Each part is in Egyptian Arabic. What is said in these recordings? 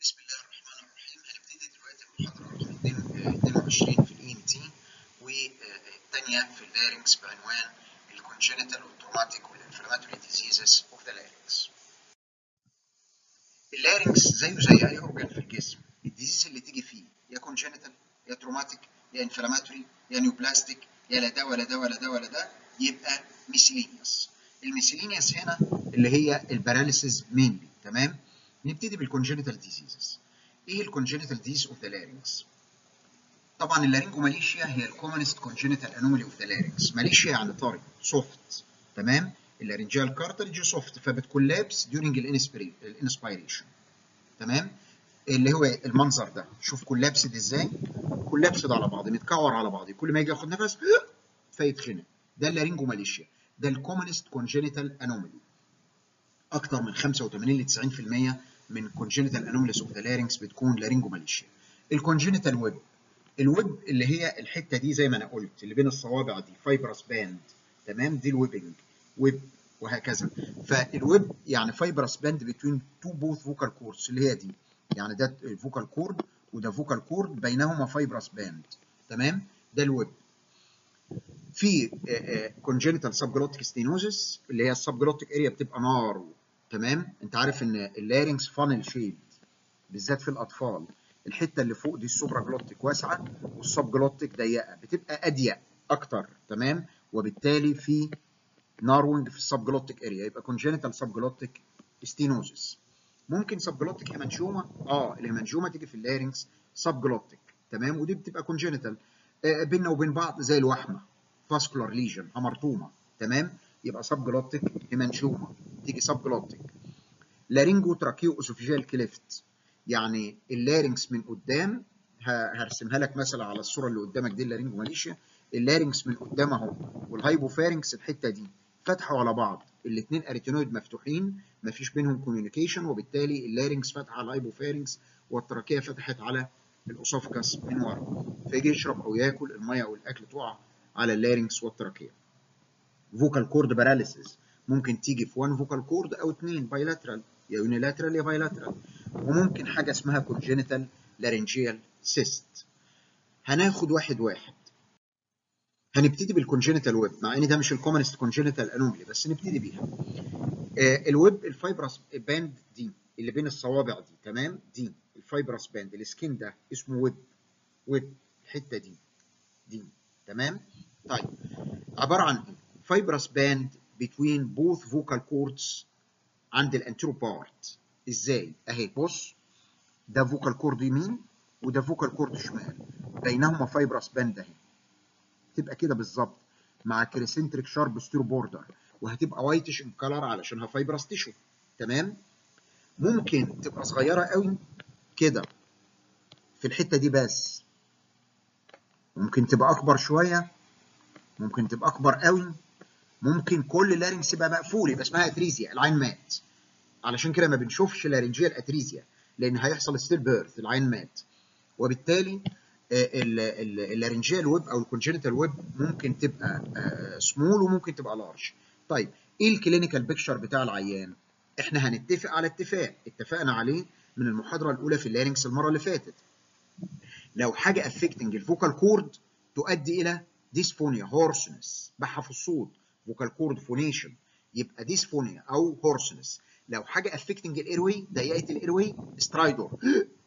بسم الله الرحمن الرحيم هنبتدي دلوقتي المحاضرة رقم 22 في الاي ام تي والثانية في اللارynx بعنوان الكونجنتال اوتوماتيك والانفلاماتوري ديزيزز اوف ذا لارynx. اللارynx زيه زي اي اورجان في الجسم الديزيز اللي تيجي فيه يا كونجنتال يا تروماتيك يا انفلاماتوري يا نيوبلاستيك يا لا ده ولا ده ولا ده ولا ده يبقى ميسيلينيوس. الميسيلينيوس هنا اللي هي الباراليسيس مينلي تمام؟ نبتدي بالكونجنتال ديزيزز. ايه الكونجنتال ديزيز اوف ذا لارينكس؟ طبعا اللارينجوماليشيا هي الكومنست كونجنتال انومالي اوف ذا لارينكس، ماليشيا يعني طري سوفت تمام؟ اللارنجيال كارتريج سوفت فبتكولابس ديورنج الانسبيريشن تمام؟ اللي هو المنظر ده شوف كولابسد ازاي؟ كولابسد على بعض متكور على بعض كل ما يجي ياخد نفس فيتخنق ده اللارينجوماليشيا ده الكومنست كونجنتال انومالي اكتر من 85 ل 90% من كونجنتال انوماليز اوف ذا لارynx بتكون لارينجوماليشيا الكونجنتال ويب الويب اللي هي الحته دي زي ما انا قلت اللي بين الصوابع دي فايبرس باند تمام دي الويبنج ويب وهكذا فالويب يعني فايبرس باند بين تو بوث فوكال كوردز اللي هي دي يعني ده الفوكال كورد وده فوكال كورد بينهما فايبرس باند تمام ده الويب في كونجنتال سبجلوتيك ستينوزس اللي هي السبجلوتيك اريا بتبقى نار تمام انت عارف ان اللارynx فانل شيد بالذات في الاطفال الحته اللي فوق دي السوبرا جلوتيك واسعه والسب جلوتيك ضيقه بتبقى اضيق اكتر تمام وبالتالي في ناروينج في السب جلوتيك اريا يبقى كونجنتال سب جلوتيك ستينوزس ممكن سب جلوتيك هيمانجوما اه الهيمانجوما تيجي في اللارynx سب جلوتيك تمام ودي بتبقى كونجنتال آه بيننا وبين بعض زي الوحمه فاسكولار ليجن امرطومه تمام يبقى سب جلوتيك هيمانجوما تيجي سب جلوتيك لارينجو تراكيو اسوفيجيال كليفت يعني اللارينكس من قدام هرسمها لك مثلا على الصوره اللي قدامك دي اللارينجو ماليشيا اللارينكس من قدام اهو والهايبوفارينكس الحته دي فتحوا على بعض الاثنين اريتينويد مفتوحين مفيش بينهم كوميونيكيشن وبالتالي اللارينكس فاتحه على الهايبوفارينكس والتراكيه فتحت على الاسوفكس من ورا فيجي يشرب او ياكل الميه او الاكل تقع على اللارينكس والتراكيه فوكال كورد باراليسيس ممكن تيجي في وان فوكال كورد او اثنين بايلاترال يا يونيلاترال يا بايلاترال وممكن حاجه اسمها كونجنتال لارنجيال سيست هناخد واحد واحد هنبتدي بالكونجنتال ويب مع ان ده مش الكومنست كونجنتال انوملي بس نبتدي بيها آه الويب الفايبرس باند دي اللي بين الصوابع دي تمام دي الفايبرس باند السكين ده اسمه ويب ويب الحته دي دي تمام طيب عباره عن ايه fibrous band between both vocal cords عند الانترو بارت ازاي اهي بص ده فوكال كورد يمين وده فوكال كورد شمال بينهما فايبرس باند اهي تبقى كده بالظبط مع كريسنتريك شارب ستير بوردر وهتبقى وايتش ان كلر علشانها فايبرس تيشو تمام ممكن تبقى صغيره قوي كده في الحته دي بس ممكن تبقى اكبر شويه ممكن تبقى اكبر قوي ممكن كل لارنكس يبقى مقفول يبقى اسمها اتريزيا العين مات علشان كده ما بنشوفش لارنجيال اتريزيا لان هيحصل ستيل بيرث العين مات وبالتالي اللارنجيال ويب او الكونجنتال ويب ممكن تبقى سمول وممكن تبقى لارج طيب ايه الكلينيكال بيكتشر بتاع العيان احنا هنتفق على اتفاق اتفقنا عليه من المحاضره الاولى في اللارنكس المره اللي فاتت لو حاجه افكتنج الفوكال كورد تؤدي الى ديسفونيا هورسنس بحه في الصوت فوكال كورد فونيشن يبقى ديسفونيا او هورسنس لو حاجه افكتنج الايروي ضيقه الايروي سترايدور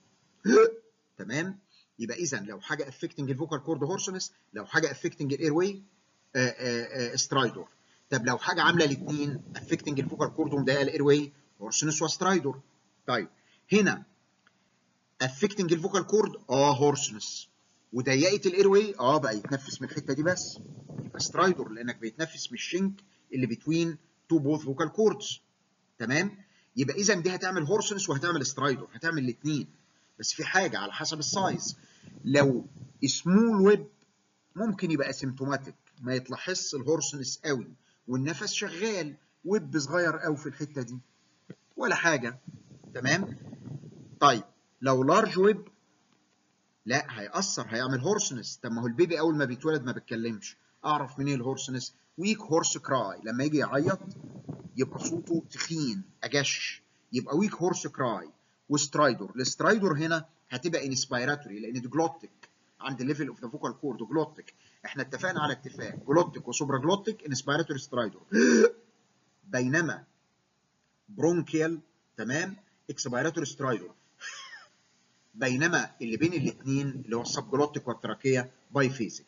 تمام يبقى اذا لو حاجه افكتنج الفوكال كورد هورسنس لو حاجه افكتنج الايروي سترايدور طب لو حاجه عامله الاثنين افكتنج الفوكال كورد ومضايقه الايروي هورسنس وسترايدور طيب هنا افكتنج الفوكال كورد اه هورسنس وضيقه الايروي اه بقى يتنفس من الحته دي بس يبقى سترايدور لانك بيتنفس من الشنك اللي بتوين تو بوث فوكال كوردز تمام يبقى اذا دي هتعمل هورسنس وهتعمل سترايدور هتعمل الاثنين بس في حاجه على حسب السايز لو سمول ويب ممكن يبقى اسيمتوماتيك ما يتلاحظش الهورسنس قوي والنفس شغال ويب صغير قوي في الحته دي ولا حاجه تمام طيب لو لارج ويب لا هيأثر هيعمل هورسنس طب ما هو البيبي اول ما بيتولد ما بيتكلمش اعرف منين الهورسنس ويك هورس كراي لما يجي يعيط يبقى صوته تخين اجش يبقى ويك هورس كراي وسترايدور السترايدور هنا هتبقى انسبيراتوري لان دي جلوتيك عند الليفل اوف ذا فوكال كورد جلوتيك احنا اتفقنا على اتفاق جلوتيك وسوبرا جلوتيك انسبيراتوري سترايدور بينما برونكيال تمام اكسبيراتوري سترايدور بينما اللي بين الاثنين اللي هو السب جلوتيك والتراكيه باي فيزيك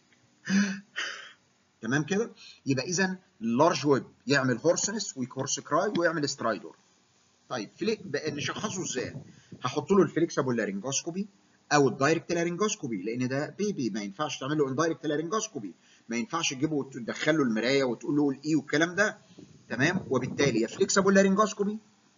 تمام كده يبقى اذا لارج ويب يعمل هورسنس ويك هورس كراي ويعمل سترايدور طيب فليك بقى نشخصه ازاي هحط له الفليكسبل لارنجوسكوبي او الدايركت لارنجوسكوبي لان ده بيبي ما ينفعش تعمل له اندايركت لارنجوسكوبي ما ينفعش تجيبه وتدخل له المرايه وتقول له الاي والكلام ده تمام وبالتالي يا فليكسبل لارنجوسكوبي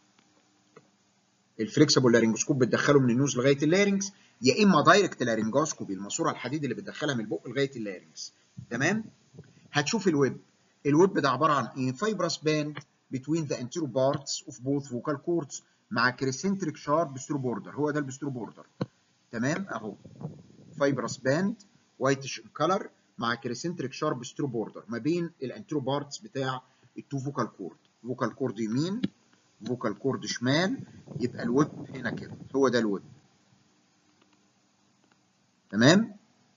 الفليكسبل لارنجوسكوب بتدخله من النوز لغايه اللارنجز يا اما دايركت لارنجوسكوبي الماسوره الحديد اللي بتدخلها من البق لغايه اللارنجز تمام هتشوف الويب الويب ده عباره عن ايه فايبرس باند between the anterior parts of both vocal cords مع كريسنتريك شارب بسترو بوردر هو ده البسترو بوردر تمام اهو فايبرس باند وايتش ان كلر مع كريسنتريك شارب سترو بوردر ما بين الانتيرو بارتس بتاع التو فوكال كورد فوكال كورد يمين فوكال كورد شمال يبقى الويب هنا كده هو ده الويب تمام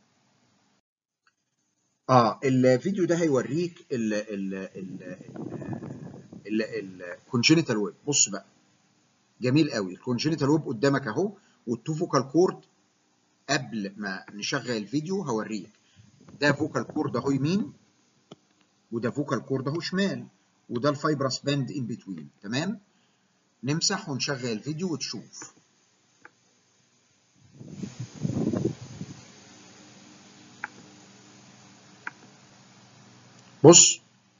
اه الفيديو ده هيوريك ال ال ال ال الكونجينيتال ويب بص بقى جميل قوي الكونجينيتال ويب قدامك اهو والتو فوكال كورد قبل ما نشغل الفيديو هوريك ده فوكال كورد اهو يمين وده فوكال كورد اهو شمال وده الفايبرس باند ان بتوين تمام نمسح ونشغل الفيديو وتشوف بص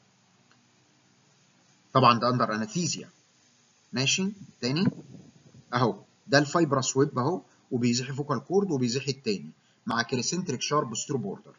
طبعا ده اندر انستيزيا ماشي تاني اهو ده الفايبرس ويب اهو وبيزيح فوكال كورد وبيزيح التاني مع كريسنتريك شارب سترو بوردر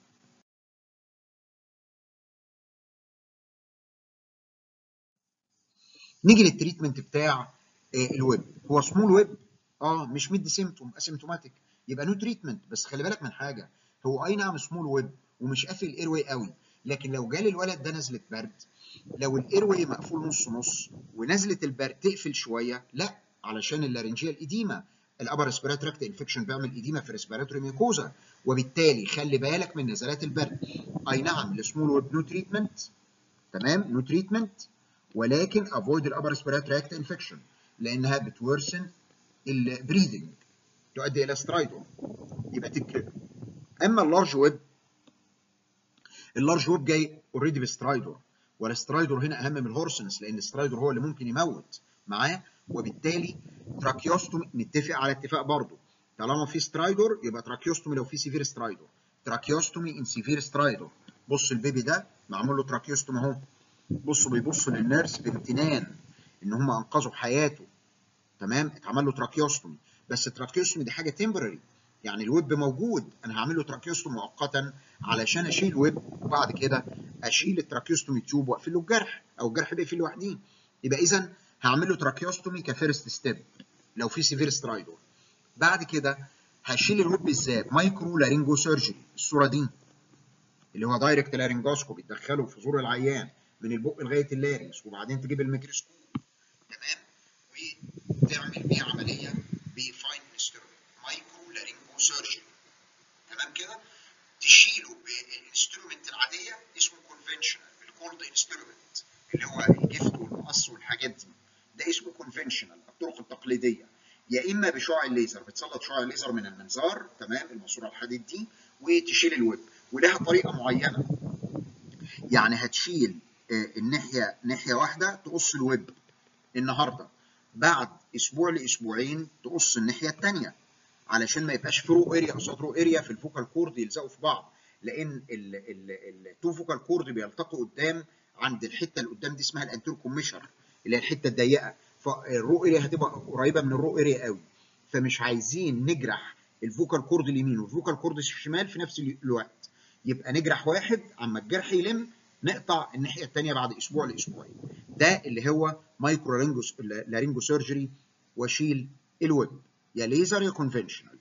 نيجي للتريتمنت بتاع الويب هو سمول ويب اه مش مدي سيمتوم اسيمتوماتيك يبقى نو تريتمنت بس خلي بالك من حاجه هو اي نعم سمول ويب ومش قافل الاير واي قوي لكن لو جالي الولد ده نزله برد لو الاير واي مقفول نص نص ونزله البرد تقفل شويه لا علشان اللارنجيه الاديمه الابر ريسبيراتوري تراكت انفكشن بيعمل اديمه في ريسبيراتوري ميوكوزا وبالتالي خلي بالك من نزلات البرد اي نعم السمول ويب نو تريتمنت تمام نو تريتمنت ولكن افويد الابر ريسبيراتوري تراكت انفكشن لانها بتورسن البريذنج تؤدي الى سترايدور يبقى تكتب اما اللارج ويب اللارج ويب جاي اوريدي بسترايدور والسترايدور هنا اهم من الهورسنس لان السترايدور هو اللي ممكن يموت معاه وبالتالي تراكيوستومي نتفق على اتفاق برضه طالما في سترايدور يبقى تراكيوستومي لو في سيفير سترايدور تراكيوستومي ان سيفير سترايدور بص البيبي ده معمول له تراكيوستومي اهو بصوا بيبصوا للنيرس بامتنان ان هم انقذوا حياته تمام اتعمل له تراكيوستومي بس التراكيوستومي دي حاجه تمبرري يعني الويب موجود انا هعمل له تراكيوستومي مؤقتا علشان اشيل ويب وبعد كده اشيل التراكيوستومي تيوب واقفل له الجرح او الجرح بيقفل لوحده يبقى اذا هعمل له تراكيوستومي كفيرست ستيب لو في سيفير سترايدور بعد كده هشيل الويب ازاي مايكرو لارينجو سيرجري الصوره دي اللي هو دايركت لارينجوسكوبي تدخله في زور العيان من البق لغايه اللارنس وبعدين تجيب الميكروسكوب تمام وتعمل بيه عمليه بفاين انسترومنت مايكرو لارينجو سيرجري تمام كده تشيله بالانسترومنت العاديه اسمه كونفنشنال بالكولد انسترومنت اللي هو الجفت والمقص والحاجات دي ده اسمه كونفنشنال الطرق التقليديه يا اما بشعاع الليزر بتسلط شعاع الليزر من المنظار تمام الماسوره الحديد دي وتشيل الويب ولها طريقه معينه يعني هتشيل الناحيه ناحيه واحده تقص الويب النهارده بعد اسبوع لاسبوعين تقص الناحيه الثانيه علشان ما يبقاش في رو اريا قصاد رو اريا في الفوكال كورد يلزقوا في بعض لان التو فوكال كورد بيلتقوا قدام عند الحته اللي قدام دي اسمها الانتيرو كوميشر اللي هي الحته الضيقه فالرو اريا هتبقى قريبه من الرو اريا قوي فمش عايزين نجرح الفوكال كورد اليمين والفوكال كورد الشمال في نفس الوقت يبقى نجرح واحد اما الجرح يلم نقطع الناحيه الثانيه بعد اسبوع لاسبوعين ده اللي هو مايكرو لارينجو سيرجري واشيل الويب يا ليزر يا كونفنشنال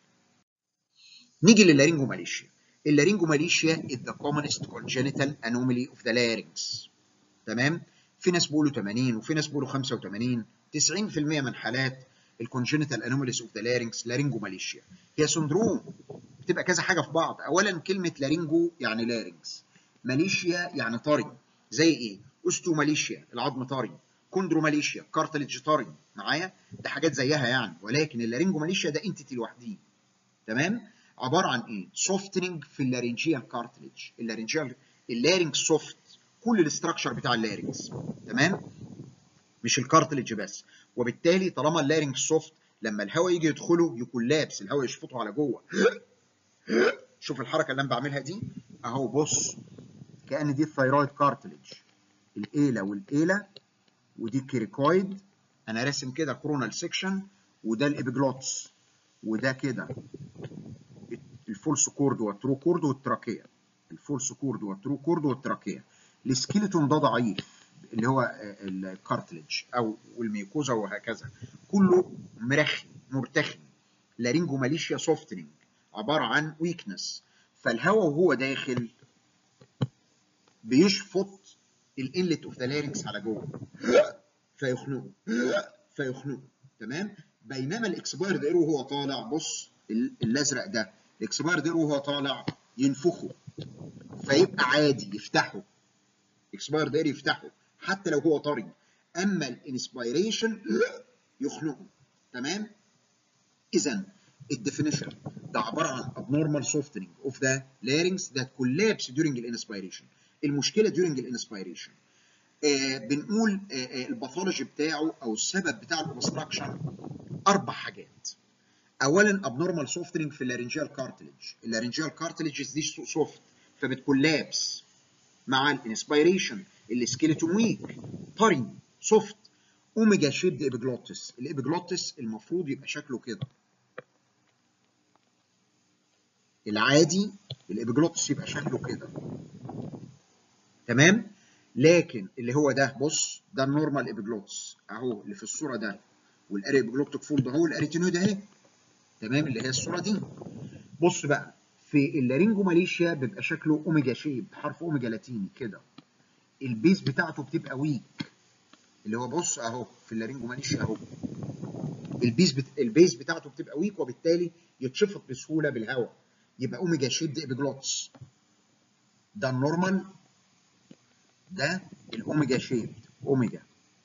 نيجي للارينجو ماليشيا اللارينجو ماليشيا is the commonest congenital anomaly of the larynx تمام في ناس بيقولوا 80 وفي ناس بيقولوا 85 90% من حالات الكونجنتال انوماليز اوف ذا لارynx لارينجوماليشيا هي سندروم بتبقى كذا حاجه في بعض اولا كلمه لارينجو يعني لارينكس ماليشيا يعني طري زي ايه اوستوماليشيا العظم طري كوندروماليشيا كارتلج طري معايا ده حاجات زيها يعني ولكن اللارينجوماليشيا ده انتيتي لوحديه تمام عباره عن ايه سوفتنج في اللارينجيال كارتلج اللارينجيال اللارينج سوفت كل الاستراكشر بتاع اللارينكس تمام مش الكارتلج بس وبالتالي طالما اللارينج سوفت لما الهواء يجي يدخله يكون لابس الهواء يشفطه على جوه شوف الحركه اللي انا بعملها دي اهو بص كان دي الثايرويد كارتلج الايله والايله ودي الكيريكويد انا راسم كده كورونال سيكشن وده الابيجلوتس وده كده الفولس كورد والترو كورد والتراكيه الفولس كورد والترو كورد والتراكيه السكيلتون ده ضعيف اللي هو الكارتلج او الميكوزا وهكذا كله مرخي مرتخي لارينجو ماليشيا سوفتنينج عباره عن ويكنس فالهواء وهو داخل بيشفط الانلت اوف ذا لارينكس على جوه فيخنقه فيخنقه تمام بينما الاكسبايرد اير وهو طالع بص الازرق ده الاكسبايرد اير وهو طالع ينفخه فيبقى عادي يفتحه اكسبايرد اير يفتحه حتى لو هو طري اما الانسبيريشن يخنقه تمام اذا الديفينيشن ده عباره عن abnormal softening of the larynx that collapse during الانسبيريشن المشكله during الانسبيريشن آه بنقول آه آه الباثولوجي بتاعه او السبب بتاع الاوبستراكشن اربع حاجات اولا abnormal softening في اللارنجيال كارتلج اللارنجيال كارتلج دي سوفت فبتكولابس مع الانسبيريشن السكيلتون ويك طري سوفت اوميجا شيبد ابيجلوتس الابيجلوتس المفروض يبقى شكله كده العادي الابيجلوتس يبقى شكله كده تمام لكن اللي هو ده بص ده النورمال ابيجلوتس اهو اللي في الصوره ده والاري ابيجلوتيك فولد اهو الاريتينويد اهي تمام اللي هي الصوره دي بص بقى في اللارينجوماليشيا بيبقى شكله اوميجا شيب حرف اوميجا لاتيني كده البيز بتاعته بتبقى ويك اللي هو بص اهو في اللارينجوماليشيا اهو البيز بت... البيز بتاعته بتبقى ويك وبالتالي يتشفط بسهوله بالهواء يبقى اوميجا شيب ابيجلوتس ده النورمال ده الاوميجا شيب اوميجا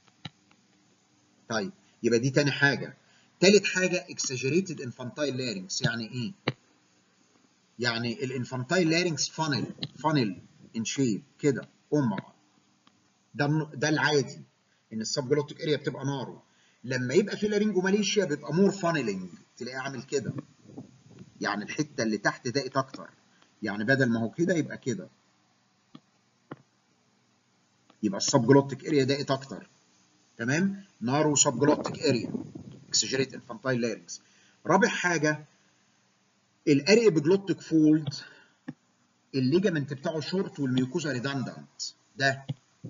طيب يبقى دي تاني حاجه تالت حاجه اكسجريتد انفانتايل لارينكس يعني ايه يعني الانفانتايل لارينكس فانل فانل ان شيب كده ام ده ده العادي ان السبجلوتيك اريا بتبقى نارو لما يبقى في لارينجوماليشيا بيبقى مور فانلنج تلاقيه عامل كده يعني الحته اللي تحت ضاقت اكتر يعني بدل ما هو كده يبقى كده يبقى السبجلوتيك اريا ضاقت اكتر تمام نارو سبجلوتيك اريا اكسجريت انفانتايل لارينكس رابع حاجه الاري ابيجلوتيك فولد الليجامنت بتاعه شورت والميوكوزا ريدندنت ده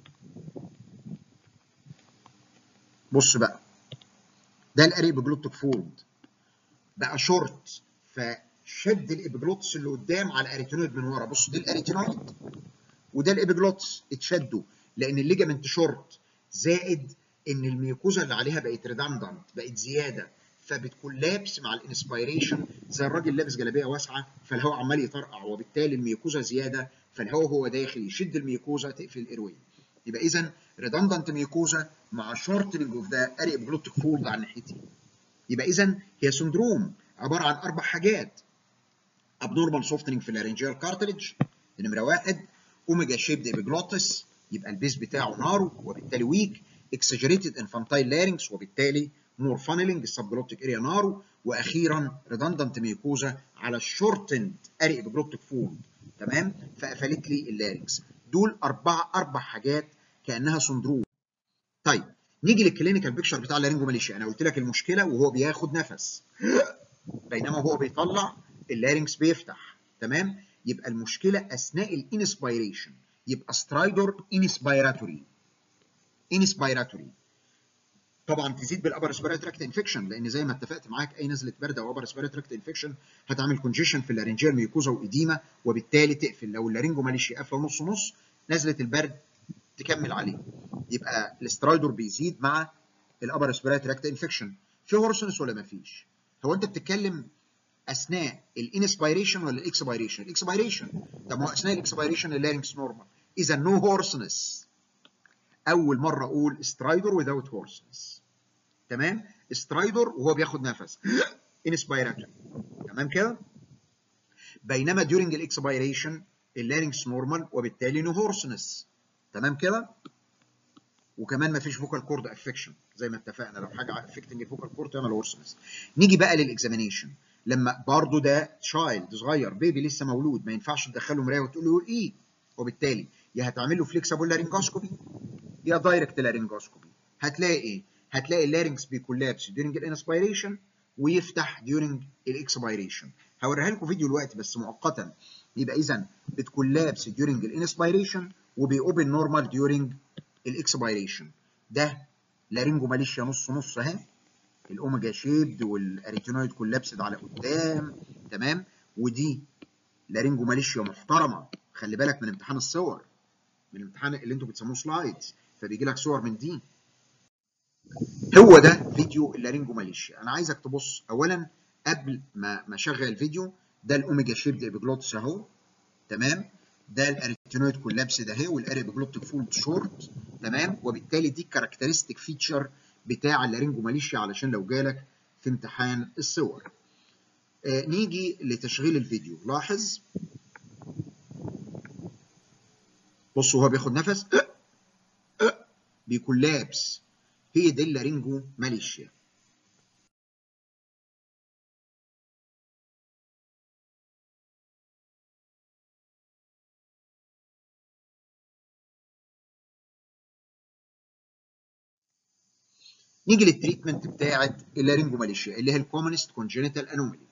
بص بقى ده الاري ابيجلوتيك فولد بقى شورت فشد الابيجلوتس اللي قدام على الاريتينويد من ورا بص دي الاريتينويد وده الابيجلوتس اتشدوا لان الليجامنت شورت زائد ان الميوكوزا اللي عليها بقت ريدندنت بقت زياده فبتكولابس مع الانسبيريشن زي الراجل لابس جلابيه واسعه فالهواء عمال يطرقع وبالتالي الميوكوزا زياده فالهواء هو داخل يشد الميوكوزا تقفل الايروي يبقى اذا ريدندنت ميوكوزا مع شورتنج اوف ذا اري ابجلوتيك فولد على الناحيتين يبقى اذا هي سندروم عباره عن اربع حاجات abnormal softening في اللارنجيال كارتلج نمره واحد اوميجا شيبد ابيجلوتس يبقى البيس بتاعه نارو وبالتالي ويك اكسجريتد انفانتايل لارينكس وبالتالي مور فانلنج السبجلوتيك اريا نارو واخيرا ريدندنت ميوكوزا على الشورتند اري ابيجلوتيك فولد تمام فقفلت لي اللارينكس دول اربع اربع حاجات كانها سندروم طيب نيجي للكلينيكال بيكشر بتاع اللارينجوماليشيا انا قلت لك المشكله وهو بياخد نفس بينما هو بيطلع اللارينكس بيفتح تمام يبقى المشكله اثناء الانسبيريشن يبقى سترايدور انسبيراتوري انسبيراتوري طبعا تزيد بالابر ريسبيراتوري تراكت انفكشن لان زي ما اتفقت معاك اي نزله برد او ابر ريسبيراتوري تراكت انفكشن هتعمل كونجيشن في اللارنجيال ميوكوزا واديما وبالتالي تقفل لو اللارنجوماليشيا قافله نص نص نزله البرد تكمل عليه يبقى الاسترايدور بيزيد مع الابر ريسبيراتوري تراكت انفكشن في هورسنس ولا ما فيش هو انت بتتكلم اثناء الانسبيريشن ولا الاكسبيريشن الاكسبيريشن طب ما هو اثناء الاكسبيريشن اللارynx نورمال اذا نو هورسنس اول مره اقول سترايدر without هورسنس تمام سترايدر وهو بياخد نفس انسبيراتوري تمام كده بينما during الاكسبيريشن اللارynx نورمال وبالتالي نو هورسنس تمام كده وكمان ما فيش فوكال كورد افكشن زي ما اتفقنا لو حاجه افكتنج الفوكال كورد تعمل هورسنس نيجي بقى للاكزامينيشن لما برضه ده تشايلد صغير بيبي لسه مولود ما ينفعش تدخله مرايه وتقول له ايه وبالتالي يا هتعمل له فليكسبل لارنجوسكوبي يا دايركت لارنجوسكوبي هتلاقي ايه هتلاقي اللارنجز بيكولابس during الانسبيريشن ويفتح during الاكسبيريشن هوريها لكم فيديو دلوقتي بس مؤقتا يبقى اذا بتكولابس during الانسبيريشن وبيوبن نورمال during الاكسبيريشن ده لارينجو ماليشيا نص نص اهي الاوميجا شيبد والاريتينويد كولابسد على قدام تمام ودي لارينجو ماليشيا محترمه خلي بالك من امتحان الصور من الامتحان اللي انتوا بتسموه سلايدز فبيجي لك صور من دي هو ده فيديو اللارينجو ماليشيا انا عايزك تبص اولا قبل ما ما اشغل الفيديو ده الاوميجا شيبد ابيجلوتس اهو تمام ده الاريتينويد كولابس ده اهي والاريبيجلوتيك فولد شورت تمام وبالتالي دي الكاركترستيك فيتشر بتاع اللارينجو ماليشيا علشان لو جالك في امتحان الصور آه نيجي لتشغيل الفيديو لاحظ بصوا هو بياخد نفس أه أه بيكون لابس هي دي اللارينجو ماليشيا نيجي للتريتمنت بتاعه اللارينجوماليشيا اللي هي الكومنست كونجينيتال انومالي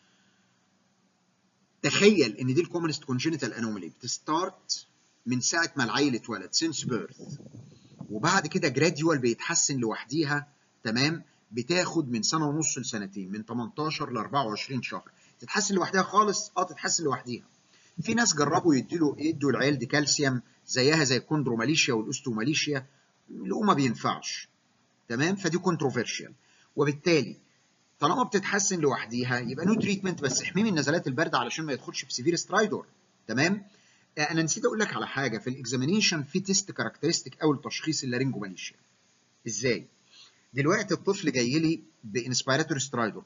تخيل ان دي الكومنست كونجينيتال انومالي بتستارت من ساعه ما العيل اتولد سينس بيرث وبعد كده جراديوال بيتحسن لوحديها تمام بتاخد من سنه ونص لسنتين من 18 ل 24 شهر تتحسن لوحدها خالص اه تتحسن لوحديها في ناس جربوا يدوا يدوا العيال دي كالسيوم زيها زي الكوندروماليشيا والاستوماليشيا اللي هو ما بينفعش تمام فدي كونتروفيرشال وبالتالي طالما بتتحسن لوحديها يبقى نو تريتمنت بس احميه من نزلات البرد علشان ما يدخلش في سيفير سترايدور تمام انا نسيت اقول لك على حاجه في الاكزامينيشن في تيست كاركترستيك او لتشخيص اللارينجوماليشيا ازاي دلوقتي الطفل جاي لي بانسبيراتوري سترايدور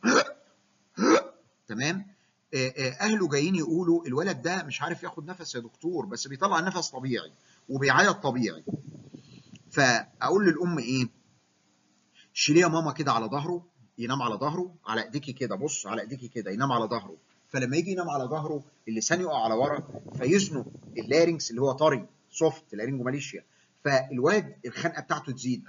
تمام اهله جايين يقولوا الولد ده مش عارف ياخد نفس يا دكتور بس بيطلع نفس طبيعي وبيعيط طبيعي فاقول للام ايه شيليه ماما كده على ظهره ينام على ظهره على ايديكي كده بص على ايديكي كده ينام على ظهره فلما يجي ينام على ظهره اللسان يقع على ورا فيزنق اللارنكس اللي هو طري سوفت لارينجوماليشيا فالواد الخنقه بتاعته تزيد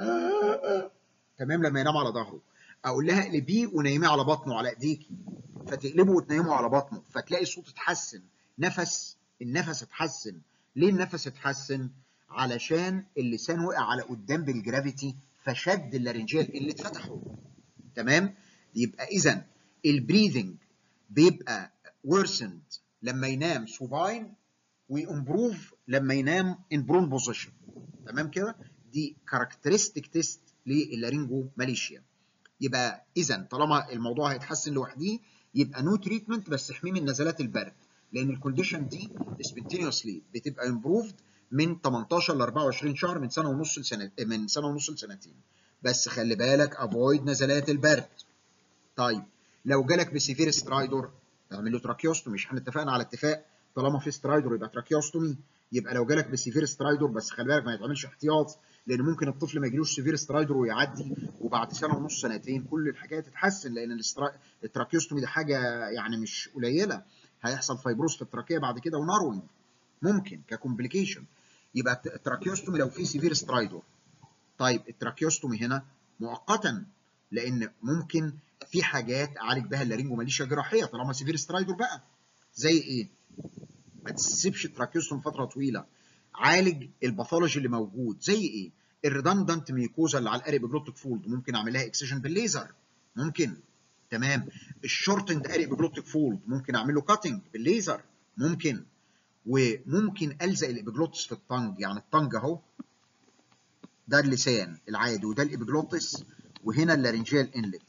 تمام لما ينام على ظهره اقول لها اقلبيه ونيميه على بطنه على ايديكي فتقلبه وتنيمه على بطنه فتلاقي الصوت اتحسن نفس النفس اتحسن ليه النفس اتحسن علشان اللسان وقع على قدام بالجرافيتي فشد اللارنجيال اللي اتفتحوا تمام يبقى اذا البريذنج بيبقى worsened لما ينام سوباين ويمبروف لما ينام ان برون بوزيشن تمام كده دي كاركترستيك تيست للارينجو ماليشيا يبقى اذا طالما الموضوع هيتحسن لوحده يبقى نو تريتمنت بس احميه من نزلات البرد لان الكونديشن دي سبنتينيوسلي بتبقى امبروفد من 18 ل 24 شهر من سنه ونص لسنه من سنه ونص لسنتين بس خلي بالك افويد نزلات البرد طيب لو جالك بسيفير سترايدور اعمل له تراكيوستومي مش احنا اتفقنا على اتفاق طالما في سترايدور يبقى تراكيوستومي يبقى لو جالك بسيفير سترايدور بس خلي بالك ما يتعملش احتياط لان ممكن الطفل ما يجيلوش سيفير سترايدور ويعدي وبعد سنه ونص سنتين كل الحكايه تتحسن لان الاسترا... التراكيوستومي دي حاجه يعني مش قليله هيحصل فايبروس في التراكيه بعد كده وناروينج ممكن ككومبليكيشن يبقى التراكيوستومي لو في سيفير سترايدور طيب التراكيوستومي هنا مؤقتا لان ممكن في حاجات اعالج بها اللارينجوماليشيا جراحيه طالما سيفير سترايدور بقى زي ايه؟ ما تسيبش التراكيوستوم فتره طويله عالج الباثولوجي اللي موجود زي ايه؟ الريدندنت ميكوزا اللي على الاريبيجلوتيك فولد ممكن اعمل لها اكسجن بالليزر ممكن تمام الشورتند اريبيجلوتيك فولد ممكن اعمل له كاتنج بالليزر ممكن وممكن الزق الابيجلوتس في الطنج يعني الطنج اهو ده اللسان العادي وده الابيجلوتس وهنا اللارنجيال انلت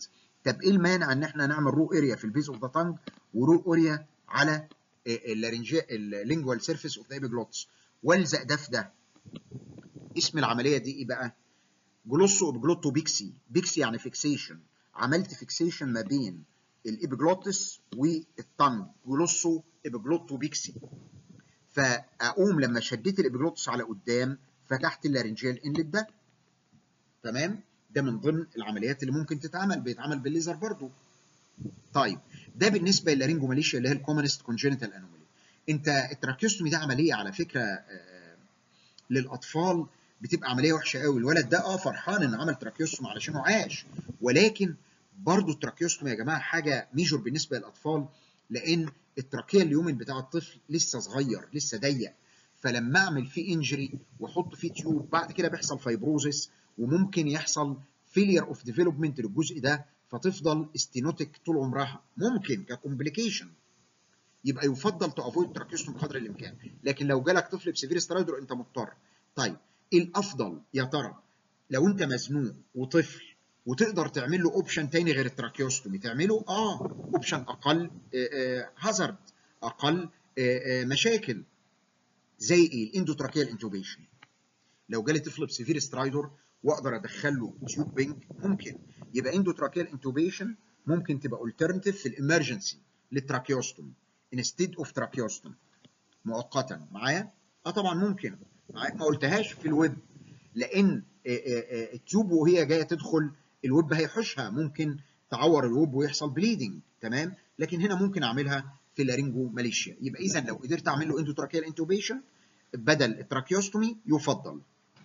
طب ايه المانع ان احنا نعمل رو اريا في البيز اوف ذا تانج ورو اريا على اللارنجيا اللينجوال سيرفيس اوف ذا ايبيجلوتس والزق ده في ده اسم العمليه دي ايه بقى؟ جلوسو ابجلوتو بيكسي بيكسي يعني فيكسيشن عملت فيكسيشن ما بين الابيجلوتس والتانج جلوسو ابجلوتو بيكسي فاقوم لما شديت الابيجلوتس على قدام فتحت اللارنجيال انلت ده تمام ده من ضمن العمليات اللي ممكن تتعمل بيتعمل بالليزر برضو طيب ده بالنسبه للارينجوماليشيا اللي هي الكومنست كونجينيتال انومالي انت التراكيوستومي ده عمليه على فكره آه للاطفال بتبقى عمليه وحشه قوي الولد ده اه فرحان انه عمل تراكيوستومي علشان هو عاش ولكن برضو التراكيوستومي يا جماعه حاجه ميجور بالنسبه للاطفال لان التراكيه اليومن بتاع الطفل لسه صغير لسه ضيق فلما اعمل فيه انجري واحط فيه تيوب بعد كده بيحصل فايبروزس وممكن يحصل فيلير اوف ديفلوبمنت للجزء ده فتفضل استينوتيك طول عمرها ممكن ككومبليكيشن يبقى يفضل تافويد تراكيوستوم بقدر الامكان لكن لو جالك طفل بسيفير سترايدر انت مضطر طيب ايه الافضل يا ترى لو انت مزنوق وطفل وتقدر تعمل له اوبشن تاني غير التراكيوستومي تعمله اه اوبشن اقل هازارد اقل آآ آآ مشاكل زي ايه الاندوتراكيال انتوبيشن لو جالي طفل بسيفير سترايدر واقدر ادخل له تيوبنج ممكن يبقى اندوتراكيال انتوبيشن ممكن تبقى الترناتيف في الامرجنسي للتراكيوستومي انستيد اوف تراكيوستومي مؤقتا معايا اه طبعا ممكن معايا ما قلتهاش في الويب لان التيوب وهي جايه تدخل الويب هيحوشها ممكن تعور الويب ويحصل بليدنج تمام لكن هنا ممكن اعملها في لارينجو ماليشيا يبقى اذا لو قدرت اعمل له اندوتراكيال انتوبيشن بدل التراكيوستومي يفضل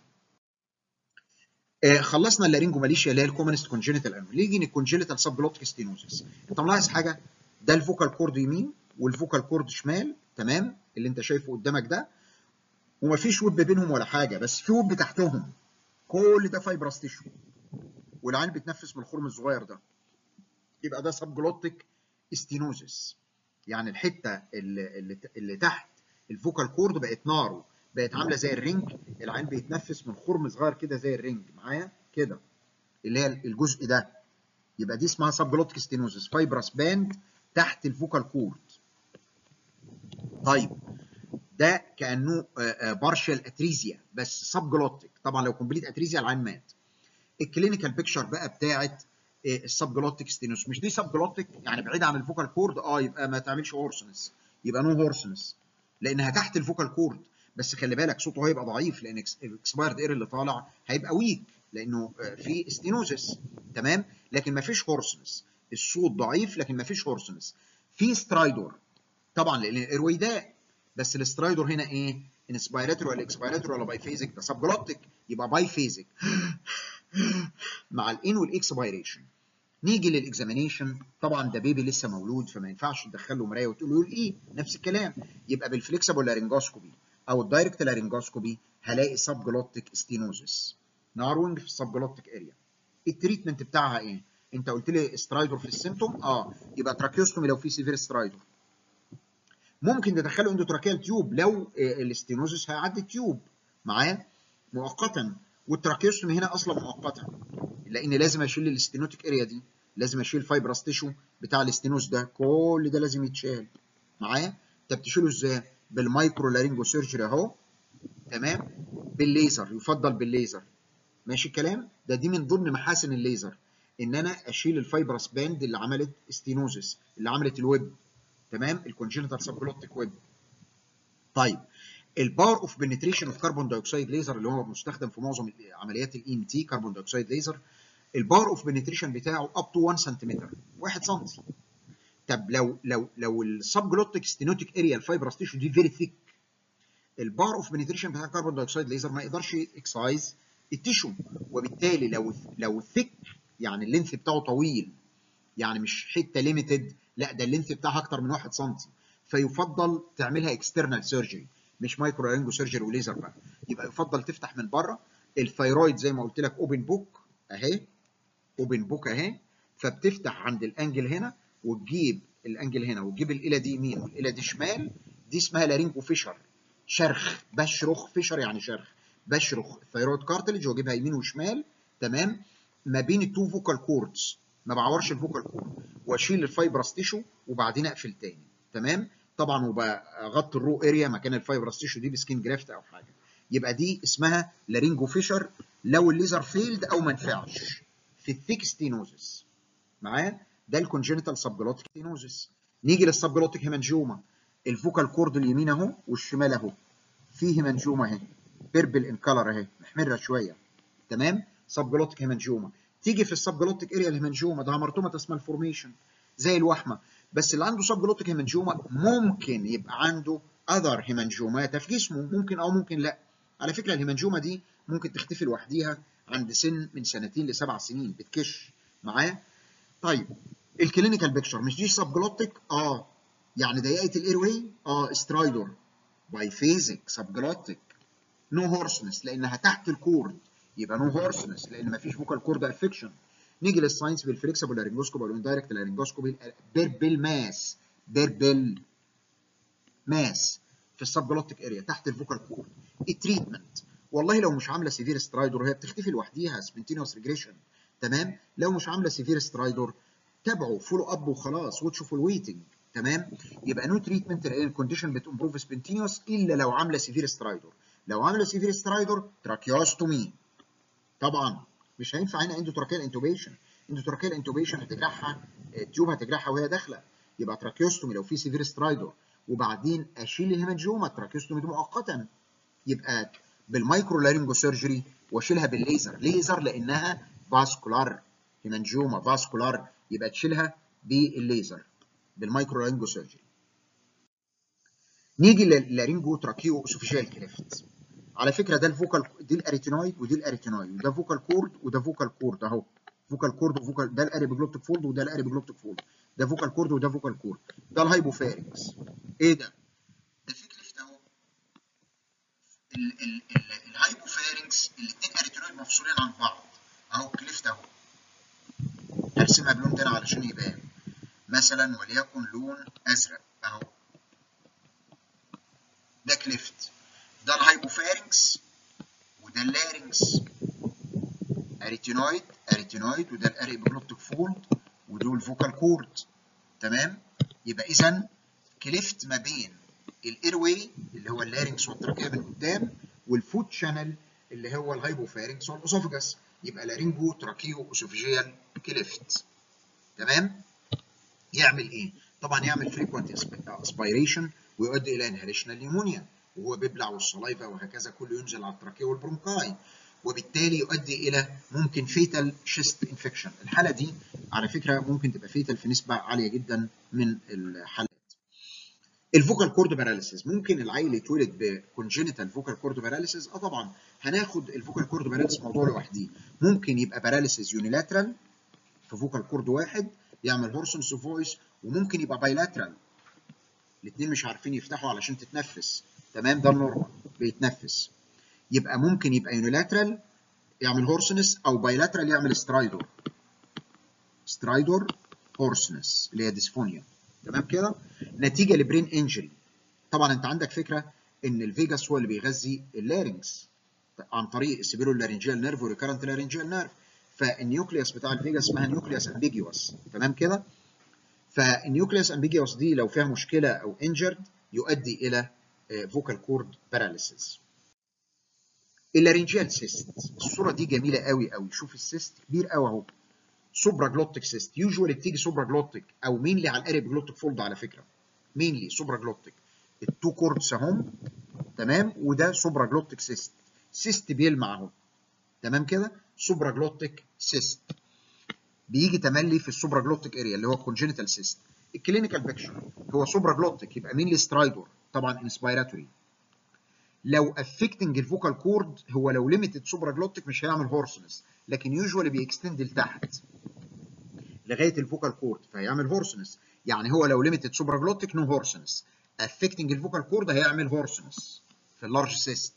آه خلصنا اللارينجو ماليشيا اللي هي الكومنست كونجينيتال انومالي نيجي للكونجينيتال سبجلوتيك ستينوزس انت ملاحظ حاجه ده الفوكال كورد يمين والفوكال كورد شمال تمام اللي انت شايفه قدامك ده ومفيش ويب بينهم ولا حاجه بس في ويب تحتهم كل ده فايبرس تيشو والعين بتنفس من الخرم الصغير ده يبقى ده سبجلوتيك ستينوزس يعني الحته اللي, اللي, اللي تحت الفوكال كورد بقت نارو بقت عامله زي الرينج العين بيتنفس من خرم صغير كده زي الرينج معايا كده اللي هي الجزء ده يبقى دي اسمها سبجلوتيك ستينوزس فايبرس باند تحت الفوكال كورد طيب ده كانه بارشال اتريزيا بس سبجلوتيك طبعا لو كومبليت اتريزيا العين مات الكلينيكال بيكتشر بقى بتاعت السبجلوتيك ستينوس مش دي سبجلوتيك يعني بعيد عن الفوكال كورد اه يبقى ما تعملش هورسنس يبقى نو هورسنس لانها تحت الفوكال كورد بس خلي بالك صوته هيبقى ضعيف لان الاكسبايرد اير اللي طالع هيبقى ويك لانه في ستينوزس تمام لكن ما فيش هورسنس الصوت ضعيف لكن ما فيش هورسنس في سترايدور طبعا لان الايروي ده بس الاسترايدور هنا ايه انسبيراتوري ولا اكسبيراتوري ولا باي فيزيك ده سبجلوتيك يبقى باي فيزيك مع الان والاكسبيريشن نيجي للاكزامينيشن طبعا ده بيبي لسه مولود فما ينفعش تدخل له مرايه وتقول له ايه نفس الكلام يبقى بالفليكسبل لارنجوسكوبي او الدايركت لارنجوسكوبي هلاقي سبجلوتيك ستينوزس ناروينج في السبجلوتيك اريا التريتمنت بتاعها ايه انت قلت لي سترايدور في السيمتوم اه يبقى تراكيوستومي لو في سيفير سترايدور ممكن تدخله اندوتراكيال تيوب لو الاستينوزس هيعدي التيوب معايا مؤقتا والتراكيوستومي هنا اصلا مؤقتا لان لازم اشيل الاستينوتيك اريا دي لازم اشيل فايبرس تيشو بتاع الاستينوز ده كل ده لازم يتشال معايا طب تشيله ازاي بالمايكرو لارينجو سيرجري اهو تمام بالليزر يفضل بالليزر ماشي الكلام ده دي من ضمن محاسن الليزر ان انا اشيل الفايبرس باند اللي عملت استينوزس اللي عملت الويب تمام الكونجنتال سبجلوتيك ويب طيب الباور اوف بنتريشن اوف كربون دايوكسيد ليزر اللي هو مستخدم في معظم عمليات الاي ام تي كربون دايوكسيد ليزر الباور اوف بنتريشن بتاعه اب تو 1 سنتيمتر 1 سم طب لو لو لو السبجلوتيك ستينوتيك اريا الفايبرس تيشو دي فيري ثيك الباور اوف بنتريشن بتاع الكربون دايوكسيد ليزر ما يقدرش اكسايز التيشو وبالتالي لو لو ثيك يعني اللينث بتاعه طويل يعني مش حته ليميتد لا ده اللينث بتاعها اكتر من 1 سم فيفضل تعملها اكسترنال سيرجري مش مايكرو لارينجو سيرجري وليزر بقى يبقى يفضل تفتح من بره الثايرويد زي ما قلت لك اوبن بوك اهي اوبن بوك اهي فبتفتح عند الانجل هنا وتجيب الانجل هنا وتجيب الإله دي يمين والإله دي شمال دي اسمها لارينجو فيشر شرخ بشرخ فيشر يعني شرخ بشرخ الثايرويد كارتلج واجيبها يمين وشمال تمام ما بين التو فوكال كوردز ما بعورش الفوكال كورد واشيل الفايبرس تيشو وبعدين اقفل تاني تمام طبعا وبغطي الرو اريا مكان الفايبرس تيشو دي بسكين جرافت او حاجه يبقى دي اسمها لارينجو فيشر لو الليزر فيلد او ما نفعش في الثيك ستينوزس معايا ده الكونجنتال سبجلوتيك ستينوزس نيجي للسبجلوتيك هيمانجيوما الفوكال كورد اليمين اهو والشمال اهو فيه هيمانجيوما اهي بيربل ان كلر اهي محمره شويه تمام سبجلوتيك هيمانجيوما تيجي في السبجلوتيك اريا الهيمانجيوما ده مرتومه اسمها الفورميشن زي الوحمه بس اللي عنده سبجلوتيك هيمانجيوما ممكن يبقى عنده اذر هيمانجيومات في جسمه ممكن او ممكن لا على فكره الهيمانجيوما دي ممكن تختفي لوحديها عند سن من سنتين لسبع سنين بتكش معايا طيب الكلينيكال بيكتشر مش دي سبجلوتيك اه يعني ضيقه الاير واي اه سترايدور باي فيزيك سبجلوتيك نو هورسنس لانها تحت الكورد يبقى نو هورسنس لان مفيش فوكال كورد افكشن نيجي للساينس بالفليكسبل لارنجوسكوبي او الاندايركت لارنجوسكوبي بيربل ماس بيربل ماس في السبجلوتيك اريا تحت الفوكال كورد التريتمنت والله لو مش عامله سيفير سترايدور هي بتختفي لوحديها سبنتينوس ريجريشن تمام لو مش عامله سيفير سترايدور تابعوا فولو اب وخلاص وتشوفوا الويتنج تمام يبقى نو تريتمنت لان الكونديشن بتمبروف سبنتينوس الا لو عامله سيفير سترايدور لو عامله سيفير سترايدور تراكيوستومي طبعا مش هينفع هنا اندوتراكيال انتوبيشن اندوتراكيال انتوبيشن هتجرحها التيوب هتجرحها وهي داخله يبقى تراكيوستومي لو في سيفير سترايدور وبعدين اشيل الهيمانجيوما التراكيوستومي دي مؤقتا يبقى بالمايكرو لارينجو سيرجري واشيلها بالليزر ليزر لانها فاسكولار هيمانجيوما فاسكولار يبقى تشيلها بالليزر بالمايكرو لارينجو سيرجري نيجي للارينجو تراكيو اسوفيجيال كليفت على فكره ده الفوكال دي الاريتينويد ودي الاريتينويد وده فوكال كورد وده فوكال كورد اهو فوكال كورد وفوكال ده الاريبيجلوتيك فولد وده الاريبيجلوتيك فولد ده فوكال كورد وده فوكال كورد ده الهايبوفارينكس ايه ده؟ ده في كليفت اهو الهايبوفارينكس الاثنين اريتينويد مفصولين عن بعض اهو كليفت اهو هرسمها بلون تاني علشان يبان مثلا وليكن لون ازرق اهو ده كليفت ده الهايبوفارينكس وده اللارينكس اريتينويد اريتينويد وده الاريبيجلوتيك فولد ودول فوكال كورد تمام يبقى اذا كليفت ما بين الايرواي اللي هو اللارينكس والتراكيه من قدام والفوت شانل اللي هو الهايبوفارينكس والاسوفجس يبقى لارينجو تراكيو اسوفيجيال كليفت تمام يعمل ايه طبعا يعمل فريكوينت اسبيريشن ويؤدي الى انهاليشنال نيمونيا وهو بيبلع والصلايفه وهكذا كله ينزل على التراكيه والبرونكاي وبالتالي يؤدي الى ممكن فيتال شيست انفكشن الحاله دي على فكره ممكن تبقى فيتال في نسبه عاليه جدا من الحالات الفوكال كورد باراليسيس ممكن العيل يتولد بكونجينيتال فوكال كورد باراليسيس اه طبعا هناخد الفوكال كورد باراليسيس موضوع لوحده ممكن يبقى باراليسيس يونيلاترال في فوكال كورد واحد يعمل هورسونس فويس وممكن يبقى بايلاترال الاثنين مش عارفين يفتحوا علشان تتنفس تمام ده النورمال بيتنفس يبقى ممكن يبقى يونيلاترال يعمل هورسنس او بايلاترال يعمل سترايدور سترايدور هورسنس اللي هي ديسفونيا تمام كده نتيجه لبرين انجري طبعا انت عندك فكره ان الفيجاس هو اللي بيغذي اللارنجز عن طريق السبيرو لارنجيال نيرف وريكارنت لارنجيال نيرف فالنيوكليوس بتاع الفيجاس اسمها نيوكليوس امبيجيوس تمام كده فالنيوكليوس امبيجيوس دي لو فيها مشكله او انجرد يؤدي الى فوكال كورد باراليسيس اللارنجيال سيست الصوره دي جميله قوي قوي شوف السيست كبير قوي اهو سوبرا جلوتيك سيست يوجوالي بتيجي سوبرا جلوتيك او مينلي على الاريب جلوتيك فولد على فكره مينلي سوبرا جلوتيك التو كوردز اهم تمام وده سوبرا جلوتيك سيست سيست بيلمع اهو تمام كده سوبرا جلوتيك سيست بيجي تملي في السوبرا جلوتيك اريا اللي هو كونجينيتال سيست الكلينيكال بيكشر هو سوبرا جلوتيك يبقى مينلي سترايدور طبعا انسبيراتوري لو افكتنج الفوكال كورد هو لو ليميتد سوبرا جلوتيك مش هيعمل هورسنس لكن يوجوالي بيكستند لتحت لغايه الفوكال كورد فهيعمل هورسنس يعني هو لو ليميتد سوبرا جلوتيك نو هورسنس افكتنج الفوكال كورد هيعمل هورسنس في اللارج سيست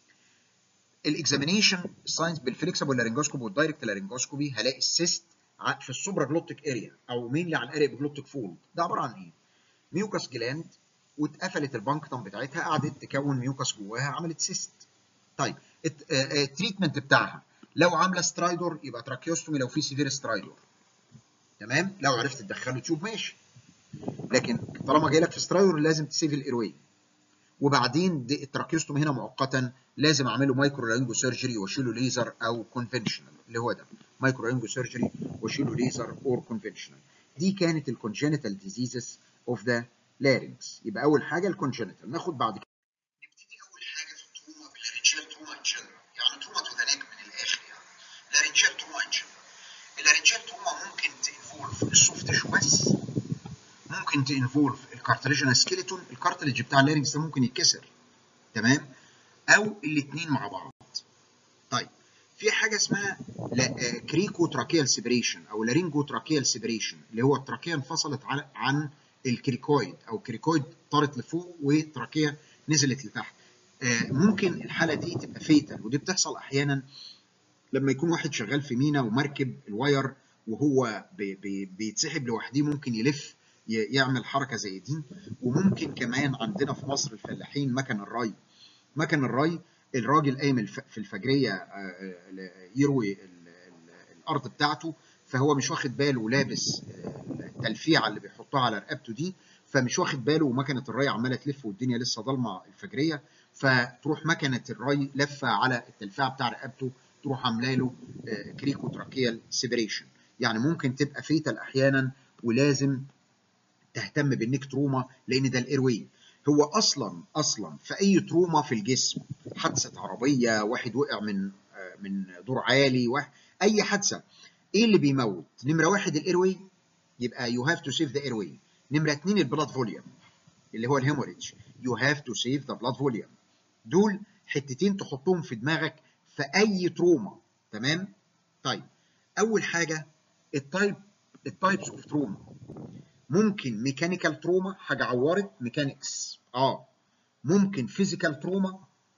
الاكزامينيشن الساينس بالفليكسبل لارنجوسكوبي والدايركت لارنجوسكوبي هلاقي السيست في السوبرا جلوتيك اريا او مينلي على الاريا جلوتيك فولد ده عباره عن ايه؟ ميوكاس جلاند واتقفلت البانكتم بتاعتها قعدت تكون ميوكاس جواها عملت سيست طيب التريتمنت بتاعها لو عامله سترايدور يبقى تراكيوستومي لو في سيفير سترايدور تمام لو عرفت تدخله تيوب ماشي لكن طالما جاي لك في سترايور لازم تسيف الايروي وبعدين دي التراكيوستوم هنا مؤقتا لازم اعمل له مايكرو لانجو سيرجري واشيله ليزر او كونفنشنال اللي هو ده مايكرو لانجو سيرجري واشيله ليزر اور كونفنشنال دي كانت الكونجنتال ديزيزز اوف ذا لارynx يبقى اول حاجه الكونجنتال ناخد بعد كده نبتدي اول حاجه في التروما باللارنجيال تروما ان جنرال يعني تروما تو ذا نيك من الاخر يعني لارنجيال تروما ان جنرال اللارنجيال تروما ممكن تنفولف السوفت تيشو بس ممكن تنفولف الكارتليجنال سكيلتون الكارتليج بتاع اللارنكس ده ممكن يتكسر تمام او الاثنين مع بعض طيب في حاجه اسمها كريكو تراكيال سيبريشن او لارينجو تراكيال سيبريشن اللي هو التراكيه انفصلت عن عن الكريكويد او كريكويد طارت لفوق وتراكيه نزلت لتحت ممكن الحاله دي تبقى فيتال ودي بتحصل احيانا لما يكون واحد شغال في مينا ومركب الواير وهو بي بي بيتسحب لوحده ممكن يلف يعمل حركه زي دي وممكن كمان عندنا في مصر الفلاحين مكن الري مكن الري الراجل قايم في الفجريه يروي الارض بتاعته فهو مش واخد باله ولابس التلفيعه اللي بيحطها على رقبته دي فمش واخد باله ومكنه الري عماله تلف والدنيا لسه ضلمه الفجريه فتروح مكنه الري لفه على التلفيعه بتاع رقبته تروح عامله له كريكو تراكيال سيبريشن يعني ممكن تبقى فيتال احيانا ولازم تهتم بالنيك تروما لان ده الايروي هو اصلا اصلا في اي تروما في الجسم حادثه عربيه واحد وقع من من دور عالي واحد اي حادثه ايه اللي بيموت نمره واحد الايروي يبقى يو هاف تو سيف ذا ايروي نمره اثنين البلاد فوليوم اللي هو الهيموريدج يو هاف تو سيف ذا بلاد فوليوم دول حتتين تحطهم في دماغك في اي تروما تمام طيب اول حاجه التايب التايبس اوف تروما ممكن ميكانيكال تروما حاجه عورت ميكانيكس اه ممكن فيزيكال تروما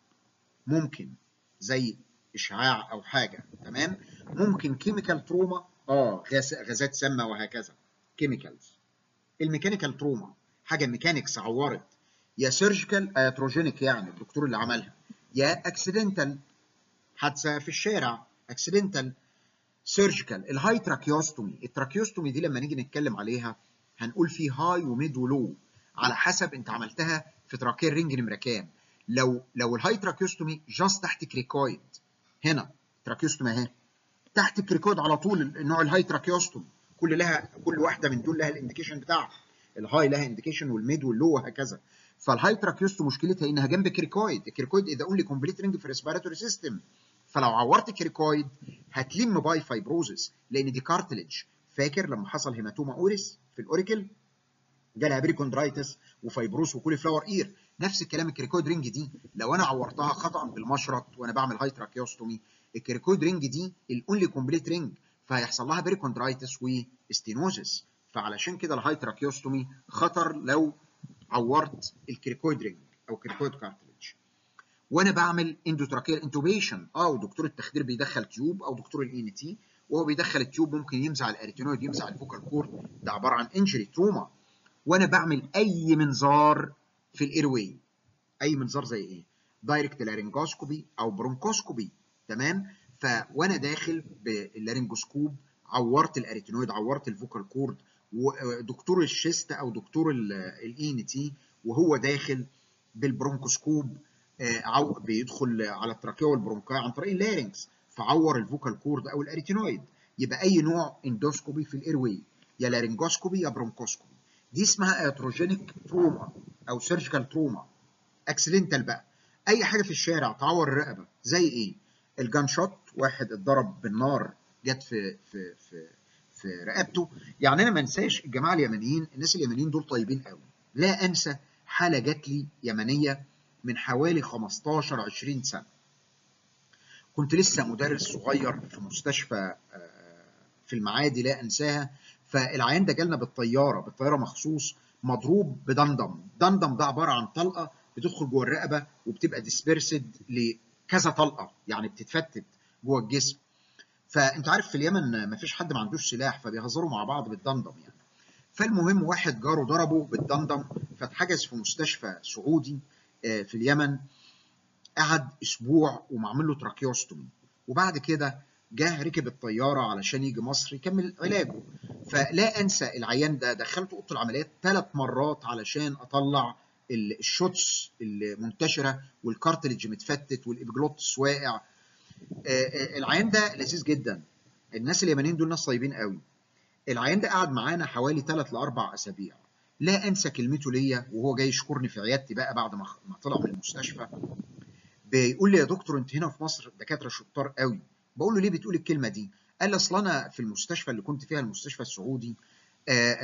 ممكن زي اشعاع او حاجه تمام ممكن كيميكال تروما اه غاز غازات سامه وهكذا كيميكالز الميكانيكال تروما حاجه ميكانيكس عورت يا سيرجيكال اتروجينيك يعني الدكتور اللي عملها يا اكسيدنتال حادثه في الشارع اكسيدنتال سيرجيكال الهاي تراكيوستومي التراكيوستومي دي لما نيجي نتكلم عليها هنقول في هاي وميد ولو على حسب انت عملتها في تراكيه الرينج نمره كام لو لو الهاي تراكيوستومي جاست تحت كريكويد هنا تراكيوستومي اهي تحت الكريكويد على طول النوع الهاي تراكيوستومي كل لها كل واحده من دول لها الانديكيشن بتاعها الهاي لها انديكيشن والميد واللو وهكذا فالهاي تراكيوستو مشكلتها انها جنب كريكويد الكريكويد اذا اونلي كومبليت رينج في ريسبيراتوري سيستم فلو عورت الكريكويد هتلم باي فايبروزس لان دي كارتلج فاكر لما حصل هيماتوما اوريس في الاوريكل جالها بريكوندرايتس وفايبروس وكولي فلاور اير نفس الكلام الكريكويد رينج دي لو انا عورتها خطا بالمشرط وانا بعمل هاي تراكيوستومي الكريكويد رينج دي الاونلي كومبليت رينج فهيحصل لها بريكوندرايتس واستينوزس فعلشان كده الهاي تراكيوستومي خطر لو عورت الكريكويد رينج او كريكويد كارتلج وانا بعمل اندوتراكيال انتوبيشن اه ودكتور التخدير بيدخل تيوب او دكتور الاي ان تي وهو بيدخل التيوب ممكن يمزع الاريتينويد يمزع الفوكال كورد ده عباره عن انجري تروما وانا بعمل اي منظار في الايرواي اي منظار زي ايه دايركت لارنجوسكوبي او برونكوسكوبي تمام فوانا داخل باللارنجوسكوب عورت الاريتينويد عورت الفوكال كورد ودكتور الشيست او دكتور الاي ان تي وهو داخل بالبرونكوسكوب عو بيدخل على التراكيه والبرونكاي عن طريق اللارنكس فعور الفوكال كورد او الاريتينويد يبقى اي نوع اندوسكوبي في الايرواي يا لارنجوسكوبي يا برونكوسكوبي دي اسمها اتروجينيك تروما او سيرجيكال تروما اكسيدنتال بقى اي حاجه في الشارع تعور الرقبه زي ايه الجان شوت واحد اتضرب بالنار جت في في في في رقبته يعني انا ما انساش الجماعه اليمنيين الناس اليمنيين دول طيبين قوي لا انسى حاله جات لي يمنيه من حوالي 15 20 سنه كنت لسه مدرس صغير في مستشفى في المعادي لا انساها فالعيان ده جالنا بالطياره بالطياره مخصوص مضروب بدندم دندم ده عباره عن طلقه بتدخل جوه الرقبه وبتبقى ديسبيرسد لكذا طلقه يعني بتتفتت جوه الجسم فانت عارف في اليمن ما فيش حد ما عندوش سلاح فبيهزروا مع بعض بالدندم يعني فالمهم واحد جاره ضربه بالدندم فاتحجز في مستشفى سعودي في اليمن قعد اسبوع ومعمل له تراكيوستومي وبعد كده جه ركب الطياره علشان يجي مصر يكمل علاجه فلا انسى العيان ده دخلته اوضه العمليات ثلاث مرات علشان اطلع الشوتس المنتشره والكارتلج متفتت والابجلوتس واقع العيان ده لذيذ جدا الناس اليابانيين دول ناس طيبين قوي العيان ده قعد معانا حوالي ثلاث لاربع اسابيع لا انسى كلمته ليا وهو جاي يشكرني في عيادتي بقى بعد ما طلع من المستشفى بيقول لي يا دكتور انت هنا في مصر دكاتره شطار قوي بقول له ليه بتقول الكلمه دي قال لي اصل انا في المستشفى اللي كنت فيها المستشفى السعودي آآ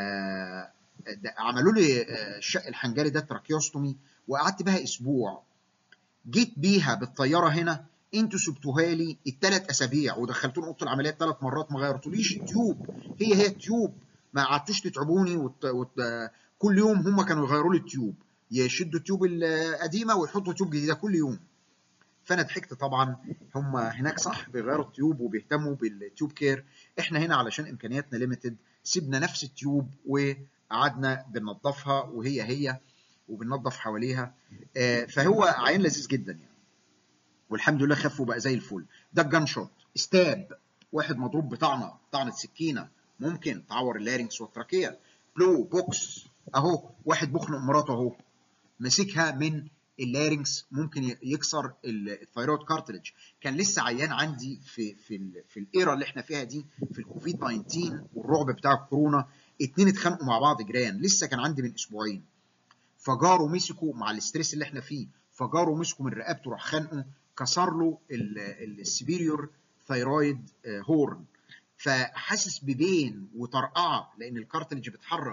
آآ عملوا لي الشق الحنجري ده تراكيوستومي وقعدت بها اسبوع جيت بيها بالطياره هنا انتوا سبتوها لي الثلاث اسابيع ودخلتوني اوضه العمليات ثلاث مرات ما غيرتوليش التيوب هي هي التيوب ما قعدتوش تتعبوني وت... وت... كل يوم هم كانوا يغيروا لي التيوب يشدوا التيوب القديمه ويحطوا تيوب جديده كل يوم فانا ضحكت طبعا هم هناك صح بيغيروا التيوب وبيهتموا بالتيوب كير احنا هنا علشان امكانياتنا ليميتد سيبنا نفس التيوب وقعدنا بننظفها وهي هي وبننظف حواليها فهو عين لذيذ جدا يعني والحمد لله خف وبقى زي الفل ده الجان شوت ستاب واحد مضروب بطعنه طعنه سكينه ممكن تعور اللارنكس والتراكيه بلو بوكس اهو واحد بخنق مراته اهو مسكها من اللارنكس ممكن يكسر الثايرويد كارتلج كان لسه عيان عندي في في ال في الايرا اللي احنا فيها دي في الكوفيد 19 والرعب بتاع الكورونا اتنين اتخانقوا مع بعض جيران لسه كان عندي من اسبوعين فجاره مسكوا مع الاستريس اللي احنا فيه فجاره مسكوا من رقبته راح خانقه كسر له السبيريور ثايرويد هورن فحاسس ببين وطرقعه لان الكارتلج بيتحرك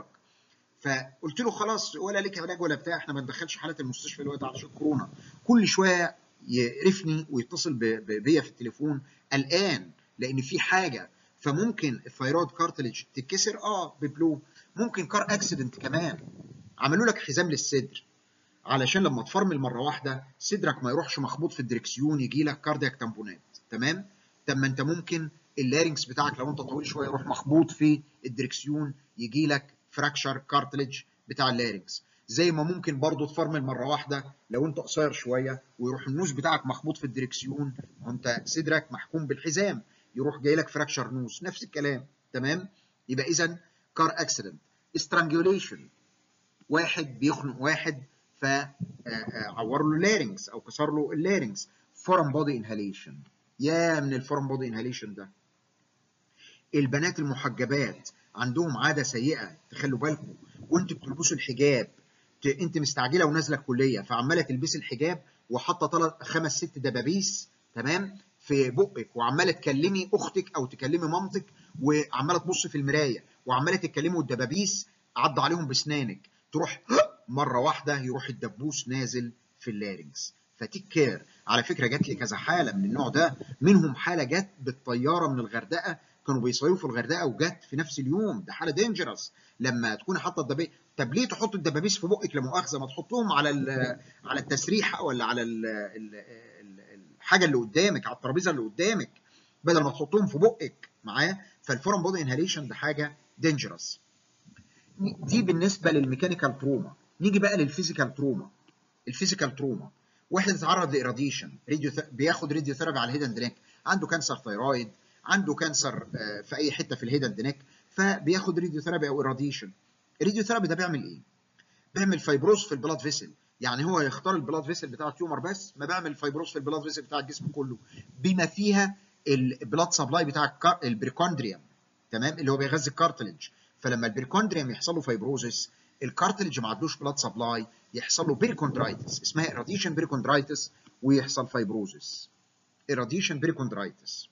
فقلت له خلاص ولا ليك علاج ولا بتاع احنا ما ندخلش حالات المستشفى دلوقتي علشان كورونا كل شويه يقرفني ويتصل بيا في التليفون قلقان لان في حاجه فممكن الثايرويد كارتلج تتكسر اه ببلو ممكن كار اكسيدنت كمان عملوا لك حزام للصدر علشان لما تفرمل مره واحده صدرك ما يروحش مخبوط في الدركسيون يجي لك كاردياك تامبونات تمام طب ما انت ممكن اللارنكس بتاعك لو انت طويل شويه يروح مخبوط في الدركسيون يجي لك فراكشر كارتلج بتاع اللارنكس زي ما ممكن برضه تفرمل مره واحده لو انت قصير شويه ويروح النوز بتاعك مخبوط في الدركسيون وانت صدرك محكوم بالحزام يروح جاي لك فراكشر نوز نفس الكلام تمام يبقى اذا كار اكسيدنت استرانجوليشن واحد بيخنق واحد فعور له اللارنكس او كسر له اللارنكس فورم بودي انهاليشن يا من الفورم بودي انهاليشن ده البنات المحجبات عندهم عاده سيئه تخلوا بالكم وانتوا بتلبسوا الحجاب انت مستعجله ونازله الكليه فعماله تلبسي الحجاب وحاطه ثلاث خمس ست دبابيس تمام في بقك وعماله تكلمي اختك او تكلمي مامتك وعماله تبص في المرايه وعماله تتكلمي والدبابيس عض عليهم باسنانك تروح مره واحده يروح الدبوس نازل في اللارنكس فتيك كير على فكره جات لي كذا حاله من النوع ده منهم حاله جت بالطياره من الغردقه كانوا بيصيفوا في الغردقه وجت في نفس اليوم ده حاله دينجرس لما تكون حاطه الدبابيس طب ليه تحط الدبابيس في بقك لمؤاخذه ما تحطهم على على التسريحه ولا على ال ال الحاجه اللي قدامك على الترابيزه اللي قدامك بدل ما تحطهم في بقك معايا فالفورم بودي انهاليشن ده حاجه دينجرس دي بالنسبه للميكانيكال تروما نيجي بقى للفيزيكال تروما الفيزيكال تروما واحد اتعرض لإراديشن راديو بياخد راديو ثيرابي على الهيدن درينك عنده كانسر ثيرويد عنده كانسر في اي حته في الهيدن درينك فبياخد راديو ثيرابي او إراديشن الراديو ثيرابي ده بيعمل ايه؟ بيعمل فايبروز في البلاد فيسل يعني هو يختار البلاد فيسل بتاع التيومر بس ما بيعمل فايبروز في البلاد فيسل بتاع الجسم كله بما فيها البلاد سبلاي بتاع البريكوندريوم تمام اللي هو بيغذي الكارتلج فلما البريكوندريوم يحصل له فايبروزس الكارتلج ما عندوش بلاد سبلاي يحصل له بيريكوندرايتس اسمها إراديشن بيريكوندرايتس ويحصل فايبروزس إراديشن بيريكوندرايتس